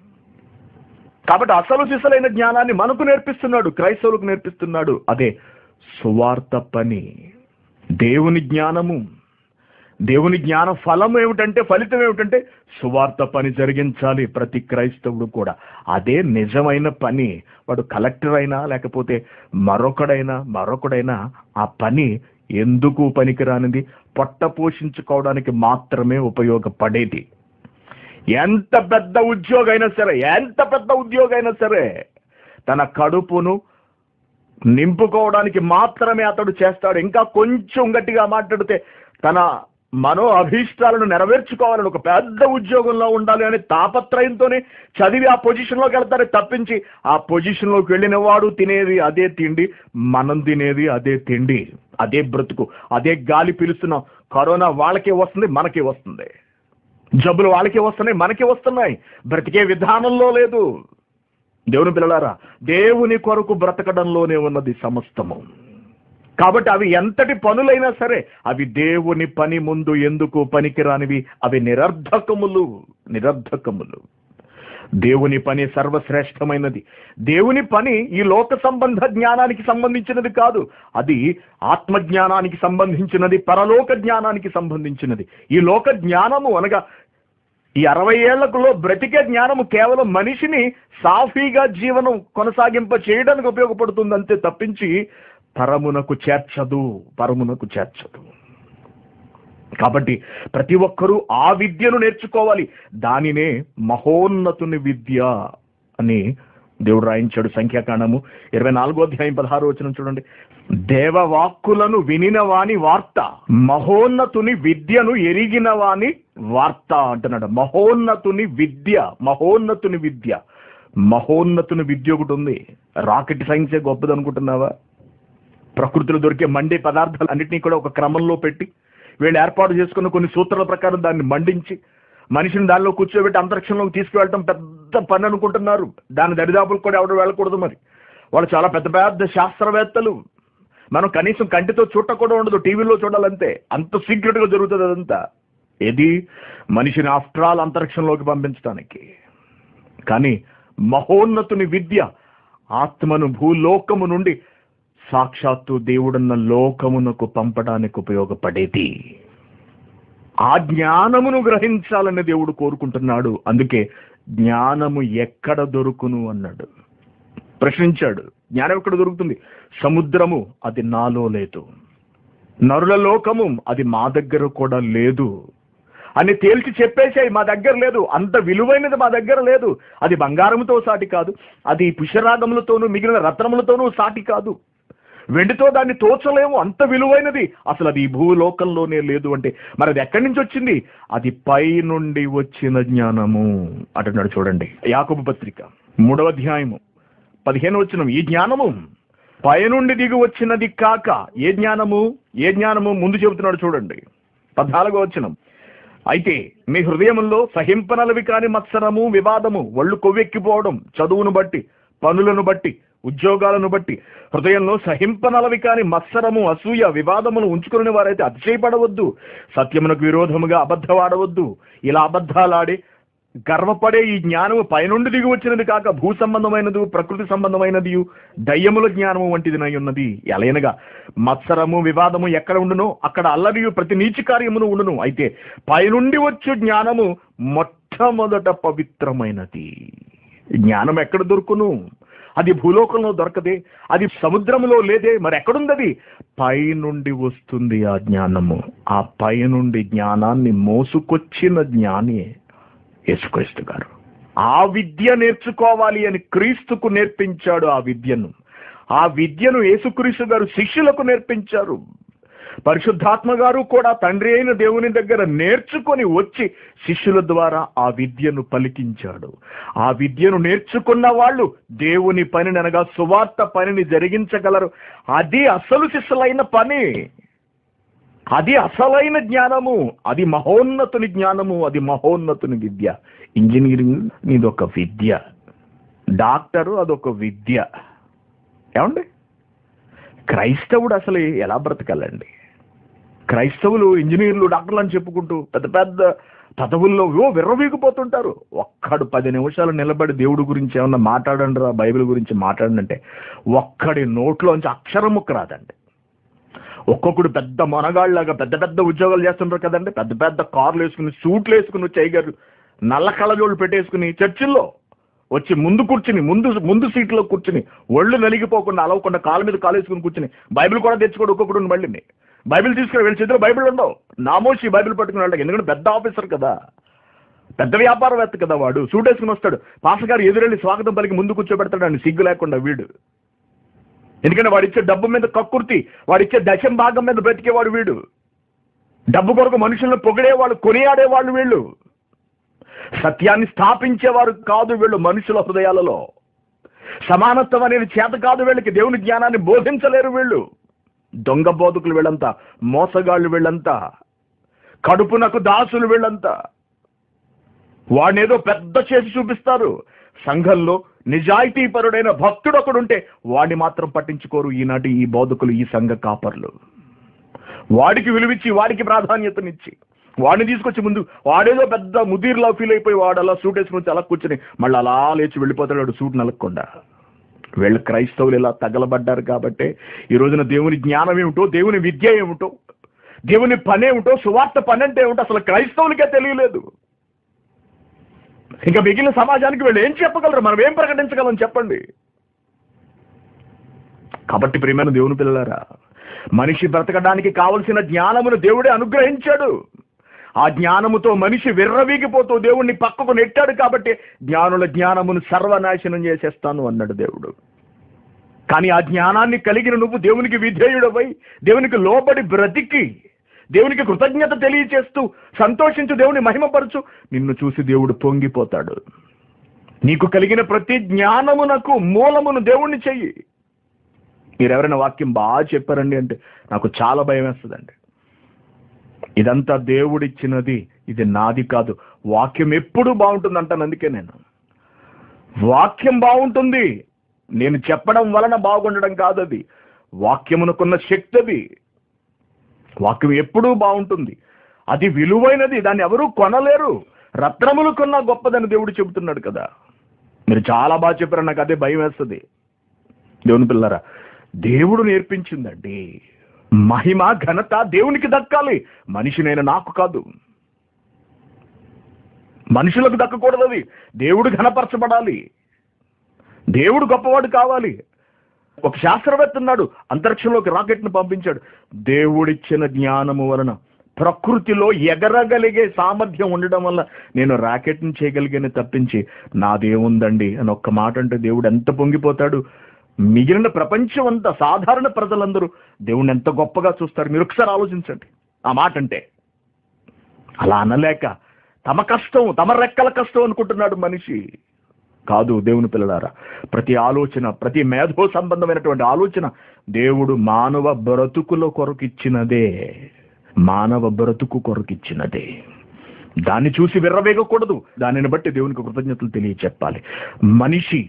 కాబట్టి అసలు సిసలైన జ్ఞానాన్ని మనకు నేర్పిస్తున్నాడు క్రైస్తవులకు నేర్పిస్తున్నాడు అదే సువార్త పని దేవుని జ్ఞానము దేవుని జ్ఞాన ఫలం ఏమిటంటే ఫలితం ఏమిటంటే సువార్త పని జరిగించాలి ప్రతి క్రైస్తవుడు కూడా అదే నిజమైన పని వాడు కలెక్టర్ అయినా లేకపోతే మరొకడైనా మరొకడైనా ఆ పని ఎందుకు పనికిరానిది పొట్ట పోషించుకోవడానికి మాత్రమే ఉపయోగపడేది ఎంత పెద్ద ఉద్యోగం అయినా సరే ఎంత పెద్ద ఉద్యోగం అయినా సరే తన కడుపును నింపుకోవడానికి మాత్రమే అతడు చేస్తాడు ఇంకా కొంచెం గట్టిగా మాట్లాడితే తన మనో అభీష్టాలను నెరవేర్చుకోవాలని ఒక పెద్ద ఉద్యోగంలో ఉండాలి అనే తాపత్రయంతోనే చదివి ఆ పొజిషన్లోకి వెళ్తారే తప్పించి ఆ పొజిషన్లోకి వెళ్ళిన వాడు తినేది అదే తిండి మనం తినేది అదే తిండి అదే బ్రతుకు అదే గాలి పీలుస్తున్నాం కరోనా వాళ్ళకే వస్తుంది మనకే వస్తుంది జబ్బులు వాళ్ళకే వస్తున్నాయి మనకే వస్తున్నాయి బ్రతికే విధానంలో లేదు దేవుని పిల్లలారా దేవుని కొరకు బ్రతకడంలోనే ఉన్నది సమస్తము కాబట్టి అవి ఎంతటి పనులైనా సరే అవి దేవుని పని ముందు ఎందుకు పనికిరానివి అవి నిరర్ధకములు నిరర్ధకములు దేవుని పని సర్వశ్రేష్టమైనది దేవుని పని ఈ లోక సంబంధ జ్ఞానానికి సంబంధించినది కాదు అది ఆత్మ జ్ఞానానికి సంబంధించినది పరలోక జ్ఞానానికి సంబంధించినది ఈ లోక జ్ఞానము అనగా ఈ అరవై ఏళ్లకులో బ్రతికే జ్ఞానము కేవలం మనిషిని సాఫీగా జీవనం కొనసాగింప చేయడానికి ఉపయోగపడుతుంది అంతే తప్పించి పరమునకు చేర్చదు పరమునకు చేర్చదు కాబట్టి ప్రతి ఒక్కరూ ఆ విద్యను నేర్చుకోవాలి దానినే మహోన్నతుని విద్య అని దేవుడు రాయించాడు సంఖ్యాకాండము ఇరవై నాలుగో అధ్యాయం పదహారు వచ్చిన చూడండి దేవవాక్కులను వినిన వాని వార్త మహోన్నతుని విద్యను ఎరిగిన వాని వార్త అంటున్నాడు మహోన్నతుని విద్య మహోన్నతుని విద్య మహోన్నతుని విద్య ఒకటి ఉంది రాకెట్ సైన్సే గొప్పది అనుకుంటున్నావా ప్రకృతిలో దొరికే మండే పదార్థాలు అన్నింటినీ కూడా ఒక క్రమంలో పెట్టి వీళ్ళు ఏర్పాటు చేసుకున్న కొన్ని సూత్రాల ప్రకారం దాన్ని మండించి మనిషిని దానిలో కూర్చోబెట్టి అంతరిక్షంలోకి తీసుకువెళ్ళటం పెద్ద పని అనుకుంటున్నారు దాని దరిదాపులకు కూడా ఎవడు వెళ్ళకూడదు మరి వాళ్ళు చాలా పెద్ద పెద్ద శాస్త్రవేత్తలు మనం కనీసం కంటితో చూడటం కూడా ఉండదు టీవీలో చూడాలంతే అంత సీక్రెట్గా జరుగుతుంది అదంతా ఏది మనిషిని ఆఫ్టర్ ఆల్ అంతరిక్షంలోకి పంపించడానికి కానీ మహోన్నతుని విద్య ఆత్మను భూలోకము నుండి సాక్షాత్తు దేవుడున్న లోకమునకు పంపడానికి ఉపయోగపడేది ఆ జ్ఞానమును గ్రహించాలని దేవుడు కోరుకుంటున్నాడు అందుకే జ్ఞానము ఎక్కడ దొరుకును అన్నాడు ప్రశ్నించాడు జ్ఞానం ఎక్కడ దొరుకుతుంది సముద్రము అది నాలో లేదు నరుల లోకము అది మా దగ్గర కూడా లేదు అని తేల్చి చెప్పేసాయి మా దగ్గర లేదు అంత విలువైనది మా దగ్గర లేదు అది బంగారముతో సాటి కాదు అది పుష్యరాగములతోనూ మిగిలిన రత్నములతోనూ సాటి కాదు వెండితో దాన్ని తోచలేము అంత విలువైనది అసలు అది ఈ భూలోకంలోనే లేదు అంటే మరి అది ఎక్కడి నుంచి వచ్చింది అది పై నుండి వచ్చిన జ్ఞానము అంటున్నాడు చూడండి యాకబు పత్రిక మూడవ అధ్యాయము పదిహేను వచ్చిన ఈ జ్ఞానము పైనుండి దిగి వచ్చినది కాక ఏ జ్ఞానము ఏ జ్ఞానము ముందు చెబుతున్నాడు చూడండి పద్నాలుగో వచ్చినం అయితే మీ హృదయములో సహింపనలవి కాని మత్సరము వివాదము ఒళ్ళు కొవ్వెక్కిపోవడం చదువును బట్టి పనులను బట్టి ఉద్యోగాలను బట్టి హృదయంలో సహింపనలవి కాని మత్సరము అసూయ వివాదమును ఉంచుకునే వారైతే అతిశయపడవద్దు సత్యమునకు విరోధముగా అబద్ధవాడవద్దు ఇలా అబద్ధాలాడి గర్వపడే ఈ జ్ఞానము పైనుండి దిగి వచ్చినది కాక భూ సంబంధమైనది ప్రకృతి సంబంధమైనది దయ్యముల జ్ఞానము వంటిది నై ఉన్నది ఎలయనగా మత్సరము వివాదము ఎక్కడ ఉండునో అక్కడ అల్లరియు ప్రతి నీచి కార్యమును ఉండును అయితే పైనుండి వచ్చు జ్ఞానము మొట్టమొదట పవిత్రమైనది జ్ఞానం ఎక్కడ దొరుకును అది భూలోకంలో దొరకదే అది సముద్రంలో లేదే మరి ఎక్కడుంది అది పైనుండి వస్తుంది ఆ జ్ఞానము ఆ పైనుండి జ్ఞానాన్ని మోసుకొచ్చిన జ్ఞాని యేసుక్రీస్తు గారు ఆ విద్య నేర్చుకోవాలి అని క్రీస్తుకు నేర్పించాడు ఆ విద్యను ఆ విద్యను యేసుక్రీస్తు గారు శిష్యులకు నేర్పించారు పరిశుద్ధాత్మ గారు కూడా తండ్రి అయిన దేవుని దగ్గర నేర్చుకొని వచ్చి శిష్యుల ద్వారా ఆ విద్యను పలికించాడు ఆ విద్యను నేర్చుకున్న వాళ్ళు దేవుని పనిని అనగా సువార్త పనిని జరిగించగలరు అది అసలు శిష్యులైన పని అది అసలైన జ్ఞానము అది మహోన్నతుని జ్ఞానము అది మహోన్నతుని విద్య ఇంజనీరింగ్ ఇదొక విద్య డాక్టరు అదొక విద్య ఏమండి క్రైస్తవుడు అసలు ఎలా బ్రతకాలండి క్రైస్తవులు ఇంజనీర్లు డాక్టర్లు అని చెప్పుకుంటూ పెద్ద పెద్ద పదవుల్లో ఓ విర్రవీగిపోతుంటారు ఒక్కడు పది నిమిషాలు నిలబడి దేవుడి గురించి ఏమన్నా మాట్లాడండి రా బైబిల్ గురించి మాట్లాడండి అంటే ఒక్కడి నోట్లోంచి అక్షరం ముక్క రాదండి ఒక్కొక్కడు పెద్ద మొనగాళ్ళలాగా పెద్ద పెద్ద ఉద్యోగాలు చేస్తుంటారు కదండి పెద్ద పెద్ద కార్లు వేసుకుని సూట్లు వేసుకుని వచ్చి అయ్యగారు నల్ల కళ్ళజోళ్ళు పెట్టేసుకుని చర్చిల్లో వచ్చి ముందు కూర్చుని ముందు ముందు సీట్లో కూర్చుని ఒళ్ళు నలిగిపోకుండా అలవకుండా కాలు మీద కాలు వేసుకుని కూర్చుని బైబిల్ కూడా తెచ్చుకోడు ఒక్కొక్కడు మళ్ళీ బైబిల్ తీసుకుని వీళ్ళ చేతిలో బైబిల్ ఉండవు నామోషి బైబిల్ పట్టుకుని వెళ్ళాలి ఎందుకంటే పెద్ద ఆఫీసర్ కదా పెద్ద వ్యాపారవేత్త కదా వాడు సూట్ వేసుకుని వస్తాడు పాస్టర్ గారు ఎదురెళ్ళి స్వాగతం పలికి ముందు కూర్చోబెడతాడు అని సిగ్గు లేకుండా వీడు ఎందుకంటే వాడిచ్చే డబ్బు మీద కక్కుర్తి వాడిచ్చే దశం భాగం మీద బ్రతికేవాడు వీడు డబ్బు కొరకు మనుషులను పొగిడేవాళ్ళు కొనియాడేవాళ్ళు వీళ్ళు సత్యాన్ని స్థాపించేవారు కాదు వీళ్ళు మనుషుల హృదయాలలో సమానత్వం అనేది చేత కాదు వీళ్ళకి దేవుని జ్ఞానాన్ని బోధించలేరు వీళ్ళు దొంగ బోధకులు వీళ్ళంతా మోసగాళ్ళు వీళ్ళంతా కడుపునకు దాసులు వీళ్ళంతా వాడినేదో పెద్ద చేసి చూపిస్తారు సంఘంలో నిజాయితీపరుడైన భక్తుడు ఒకడుంటే వాడిని మాత్రం పట్టించుకోరు ఈనాటి ఈ బోధకులు ఈ సంఘ కాపర్లు వాడికి విలువిచ్చి వాడికి ప్రాధాన్యతనిచ్చి వాడిని తీసుకొచ్చి ముందు వాడేదో పెద్ద ముదీర్లా ఫీల్ అయిపోయి వాడు అలా సూట్ వేసుకుని వచ్చి అలా కూర్చుని మళ్ళీ అలా లేచి వెళ్ళిపోతాడు వాడు సూట్ నలగకుండా వీళ్ళు క్రైస్తవులు ఇలా తగలబడ్డారు కాబట్టి ఈ రోజున దేవుని జ్ఞానం ఏమిటో దేవుని విద్య ఏమిటో దేవుని పని ఏమిటో సువార్త పని అంటే ఏమిటో అసలు క్రైస్తవులకే తెలియలేదు ఇంకా మిగిలిన సమాజానికి వీళ్ళు ఏం చెప్పగలరు మనం ఏం ప్రకటించగలం చెప్పండి కాబట్టి ప్రియమైన దేవుని పిల్లలారా మనిషి బ్రతకడానికి కావలసిన జ్ఞానమును దేవుడే అనుగ్రహించాడు ఆ జ్ఞానముతో మనిషి విర్రవీగిపోతూ దేవుణ్ణి పక్కకు నెట్టాడు కాబట్టి జ్ఞానుల జ్ఞానమును సర్వనాశనం చేసేస్తాను అన్నాడు దేవుడు కానీ ఆ జ్ఞానాన్ని కలిగిన నువ్వు దేవునికి విధేయుడవై దేవునికి లోబడి బ్రతికి దేవునికి కృతజ్ఞత తెలియచేస్తూ సంతోషించు దేవుని మహిమపరచు నిన్ను చూసి దేవుడు పొంగిపోతాడు నీకు కలిగిన ప్రతి జ్ఞానమునకు మూలమును దేవుణ్ణి చెయ్యి మీరెవరైనా వాక్యం బాగా చెప్పారండి అంటే నాకు చాలా భయం వేస్తుందండి ఇదంతా దేవుడిచ్చినది ఇది నాది కాదు వాక్యం ఎప్పుడు బాగుంటుంది అంటాను అందుకే నేను వాక్యం బాగుంటుంది నేను చెప్పడం వలన బాగుండడం కాదు అది వాక్యమునకున్న శక్తి అది వాక్యం ఎప్పుడూ బాగుంటుంది అది విలువైనది దాన్ని ఎవరూ కొనలేరు రత్నములు కొన్నా గొప్పదని దేవుడు చెబుతున్నాడు కదా మీరు చాలా బాగా చెప్పారు నాకు అదే భయం వేస్తుంది దేవుని పిల్లరా దేవుడు నేర్పించిందండి మహిమ ఘనత దేవునికి దక్కాలి మనిషినైన నాకు కాదు మనుషులకు దక్కకూడదు అది దేవుడు ఘనపరచబడాలి దేవుడు గొప్పవాడు కావాలి ఒక శాస్త్రవేత్త ఉన్నాడు అంతరిక్షంలోకి రాకెట్ను పంపించాడు దేవుడిచ్చిన జ్ఞానము వలన ప్రకృతిలో ఎగరగలిగే సామర్థ్యం ఉండడం వల్ల నేను రాకెట్ని చేయగలిగాను తప్పించి నాదేముందండి అని ఒక్క మాట అంటే దేవుడు ఎంత పొంగిపోతాడు మిగిలిన ప్రపంచం అంతా సాధారణ ప్రజలందరూ దేవుణ్ణి ఎంత గొప్పగా చూస్తారు మీరు ఒకసారి ఆలోచించండి ఆ మాట అంటే అలా అనలేక తమ కష్టం తమ రెక్కల కష్టం అనుకుంటున్నాడు మనిషి కాదు దేవుని పిల్లలారా ప్రతి ఆలోచన ప్రతి మేధో సంబంధమైనటువంటి ఆలోచన దేవుడు మానవ బ్రతుకుల కొరకిచ్చినదే మానవ బ్రతుకు కొరకిచ్చినదే దాన్ని చూసి విర్రవేగకూడదు దానిని బట్టి దేవునికి కృతజ్ఞతలు తెలియచెప్పాలి మనిషి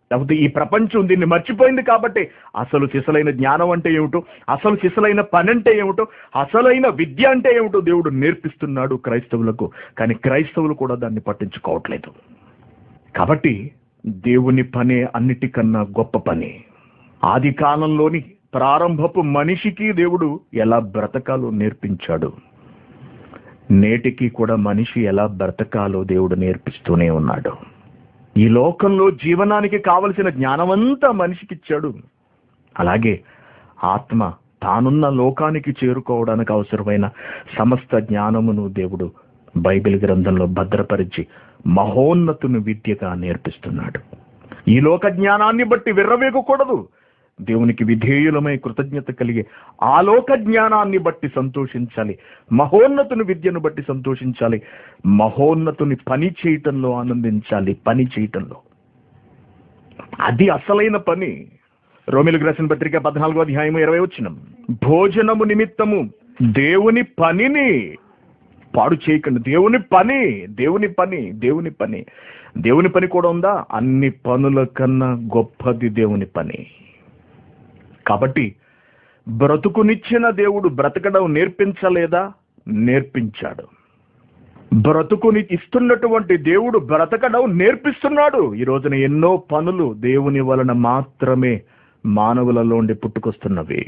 లేకపోతే ఈ ప్రపంచం దీన్ని మర్చిపోయింది కాబట్టి అసలు సిసలైన జ్ఞానం అంటే ఏమిటో అసలు సిసలైన పని అంటే ఏమిటో అసలైన విద్య అంటే ఏమిటో దేవుడు నేర్పిస్తున్నాడు క్రైస్తవులకు కానీ క్రైస్తవులు కూడా దాన్ని పట్టించుకోవట్లేదు కాబట్టి దేవుని పనే అన్నిటికన్నా గొప్ప పని ఆది కాలంలోని ప్రారంభపు మనిషికి దేవుడు ఎలా బ్రతకాలో నేర్పించాడు నేటికి కూడా మనిషి ఎలా బ్రతకాలో దేవుడు నేర్పిస్తూనే ఉన్నాడు ఈ లోకంలో జీవనానికి కావలసిన జ్ఞానమంతా మనిషికి ఇచ్చాడు అలాగే ఆత్మ తానున్న లోకానికి చేరుకోవడానికి అవసరమైన సమస్త జ్ఞానమును దేవుడు బైబిల్ గ్రంథంలో భద్రపరిచి మహోన్నతుని విద్యగా నేర్పిస్తున్నాడు ఈ లోక జ్ఞానాన్ని బట్టి విర్రవేగకూడదు దేవునికి విధేయులమై కృతజ్ఞత కలిగే ఆ లోక జ్ఞానాన్ని బట్టి సంతోషించాలి మహోన్నతుని విద్యను బట్టి సంతోషించాలి మహోన్నతుని పని చేయటంలో ఆనందించాలి పని చేయటంలో అది అసలైన పని రోమిలకు రాసిన పత్రిక పద్నాలుగో అధ్యాయం ఇరవై వచ్చిన భోజనము నిమిత్తము దేవుని పనిని పాడు చేయకండి దేవుని పని దేవుని పని దేవుని పని దేవుని పని కూడా ఉందా అన్ని పనుల కన్నా గొప్పది దేవుని పని కాబట్టి బ్రతుకునిచ్చిన దేవుడు బ్రతకడం నేర్పించలేదా నేర్పించాడు బ్రతుకుని ఇస్తున్నటువంటి దేవుడు బ్రతకడం నేర్పిస్తున్నాడు ఈ రోజున ఎన్నో పనులు దేవుని వలన మాత్రమే మానవులలోండి పుట్టుకొస్తున్నవి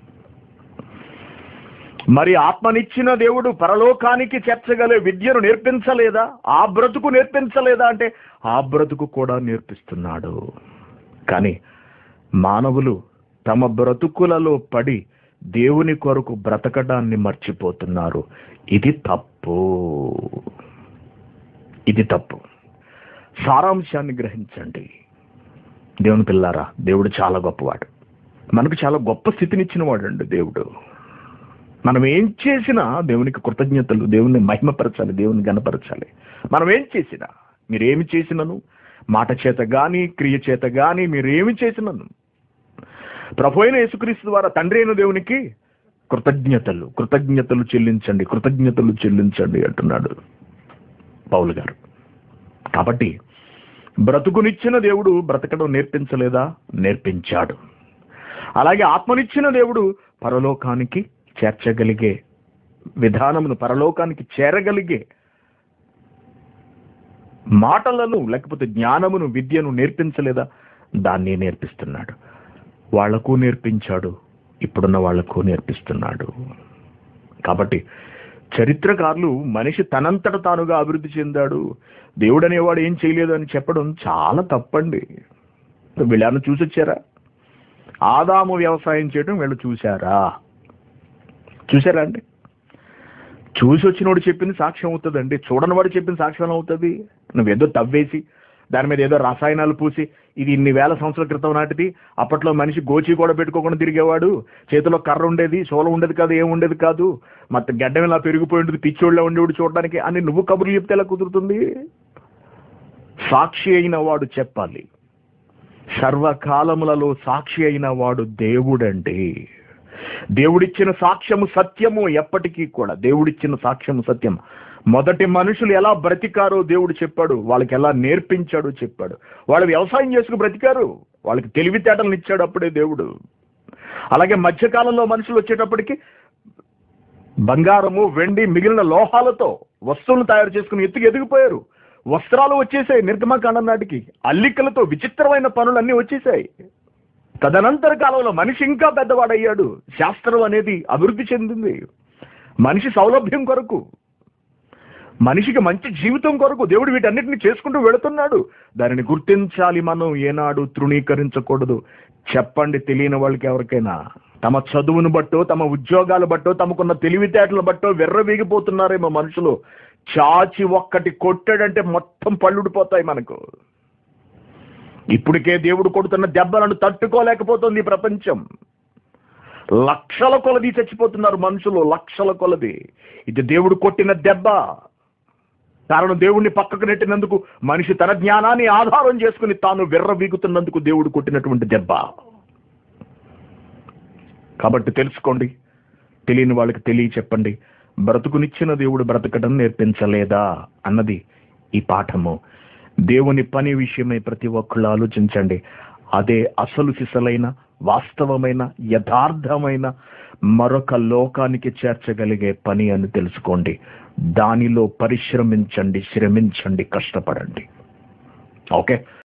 మరి ఆత్మనిచ్చిన దేవుడు పరలోకానికి చేర్చగలే విద్యను నేర్పించలేదా ఆ బ్రతుకు నేర్పించలేదా అంటే ఆ బ్రతుకు కూడా నేర్పిస్తున్నాడు కానీ మానవులు తమ బ్రతుకులలో పడి దేవుని కొరకు బ్రతకడాన్ని మర్చిపోతున్నారు ఇది తప్పు ఇది తప్పు సారాంశాన్ని గ్రహించండి దేవుని పిల్లారా దేవుడు చాలా గొప్పవాడు మనకు చాలా గొప్ప స్థితినిచ్చిన వాడండి దేవుడు మనం ఏం చేసినా దేవునికి కృతజ్ఞతలు దేవుని మహిమపరచాలి దేవుని గణపరచాలి మనం ఏం చేసినా మీరేమి చేసినను మాట చేత గాని క్రియ చేత గాని మీరేమి చేసినను ప్రభు అయిన యేసుక్రీస్తు ద్వారా తండ్రి అయిన దేవునికి కృతజ్ఞతలు కృతజ్ఞతలు చెల్లించండి కృతజ్ఞతలు చెల్లించండి అంటున్నాడు పౌలు గారు కాబట్టి బ్రతుకునిచ్చిన దేవుడు బ్రతకడం నేర్పించలేదా నేర్పించాడు అలాగే ఆత్మనిచ్చిన దేవుడు పరలోకానికి చేర్చగలిగే విధానమును పరలోకానికి చేరగలిగే మాటలను లేకపోతే జ్ఞానమును విద్యను నేర్పించలేదా దాన్ని నేర్పిస్తున్నాడు వాళ్లకు నేర్పించాడు ఇప్పుడున్న వాళ్లకు నేర్పిస్తున్నాడు కాబట్టి చరిత్రకారులు మనిషి తనంతట తానుగా అభివృద్ధి చెందాడు దేవుడు అనేవాడు ఏం చేయలేదు అని చెప్పడం చాలా తప్పండి వీళ్ళని చూసొచ్చారా ఆదాము వ్యవసాయం చేయడం వీళ్ళు చూశారా చూసారా అండి చూసి వచ్చినోడు చెప్పింది సాక్ష్యం అవుతుందండి చూడని వాడు చెప్పింది సాక్ష్యం అవుతుంది నువ్వేదో తవ్వేసి దాని మీద ఏదో రసాయనాలు పూసి ఇది ఇన్ని వేల సంవత్సరాల క్రితం నాటిది అప్పట్లో మనిషి గోచి కూడా పెట్టుకోకుండా తిరిగేవాడు చేతిలో కర్ర ఉండేది సోల ఉండేది కాదు ఏం ఉండేది కాదు మొత్తం గడ్డం ఇలా పెరిగిపోయి ఉండేది పిచ్చోళ్ళ ఉండేవాడు చూడడానికి అని నువ్వు కబుర్లు చెప్తే ఎలా కుదురుతుంది సాక్షి అయిన వాడు చెప్పాలి సర్వకాలములలో సాక్షి అయిన వాడు దేవుడండి దేవుడిచ్చిన సాక్ష్యము సత్యము ఎప్పటికీ కూడా దేవుడిచ్చిన సాక్ష్యము సత్యం మొదటి మనుషులు ఎలా బ్రతికారో దేవుడు చెప్పాడు వాళ్ళకి ఎలా నేర్పించాడో చెప్పాడు వాళ్ళు వ్యవసాయం చేసుకు బ్రతికారు వాళ్ళకి తెలివితేటలను ఇచ్చాడు అప్పుడే దేవుడు అలాగే మధ్యకాలంలో మనుషులు వచ్చేటప్పటికి బంగారము వెండి మిగిలిన లోహాలతో వస్తువులను తయారు చేసుకుని ఎత్తుకు ఎదిగిపోయారు వస్త్రాలు వచ్చేసాయి నిర్గమకాండం నాటికి అల్లికలతో విచిత్రమైన పనులన్నీ వచ్చేసాయి తదనంతర కాలంలో మనిషి ఇంకా పెద్దవాడయ్యాడు శాస్త్రం అనేది అభివృద్ధి చెందింది మనిషి సౌలభ్యం కొరకు మనిషికి మంచి జీవితం కొరకు దేవుడు వీటన్నిటిని చేసుకుంటూ వెళుతున్నాడు దానిని గుర్తించాలి మనం ఏనాడు తృణీకరించకూడదు చెప్పండి తెలియని వాళ్ళకి ఎవరికైనా తమ చదువును బట్టో తమ ఉద్యోగాలు బట్టో తమకున్న తెలివితేటలు బట్టో వెర్రవీగిపోతున్నారేమో మనుషులు చాచి ఒక్కటి కొట్టాడంటే మొత్తం పళ్ళుడిపోతాయి మనకు ఇప్పటికే దేవుడు కొడుతున్న దెబ్బలను తట్టుకోలేకపోతుంది ఈ ప్రపంచం లక్షల కొలది చచ్చిపోతున్నారు మనుషులు లక్షల కొలది ఇది దేవుడు కొట్టిన దెబ్బ కారణం దేవుణ్ణి పక్కకు నెట్టినందుకు మనిషి తన జ్ఞానాన్ని ఆధారం చేసుకుని తాను విర్రవీగుతున్నందుకు దేవుడు కొట్టినటువంటి దెబ్బ కాబట్టి తెలుసుకోండి తెలియని వాళ్ళకి తెలియ చెప్పండి బ్రతుకునిచ్చిన దేవుడు బ్రతకడం నేర్పించలేదా అన్నది ఈ పాఠము దేవుని పని విషయమై ప్రతి ఒక్కళ్ళు ఆలోచించండి అదే అసలు సిసలైన వాస్తవమైన యథార్థమైన మరొక లోకానికి చేర్చగలిగే పని అని తెలుసుకోండి దానిలో పరిశ్రమించండి శ్రమించండి కష్టపడండి ఓకే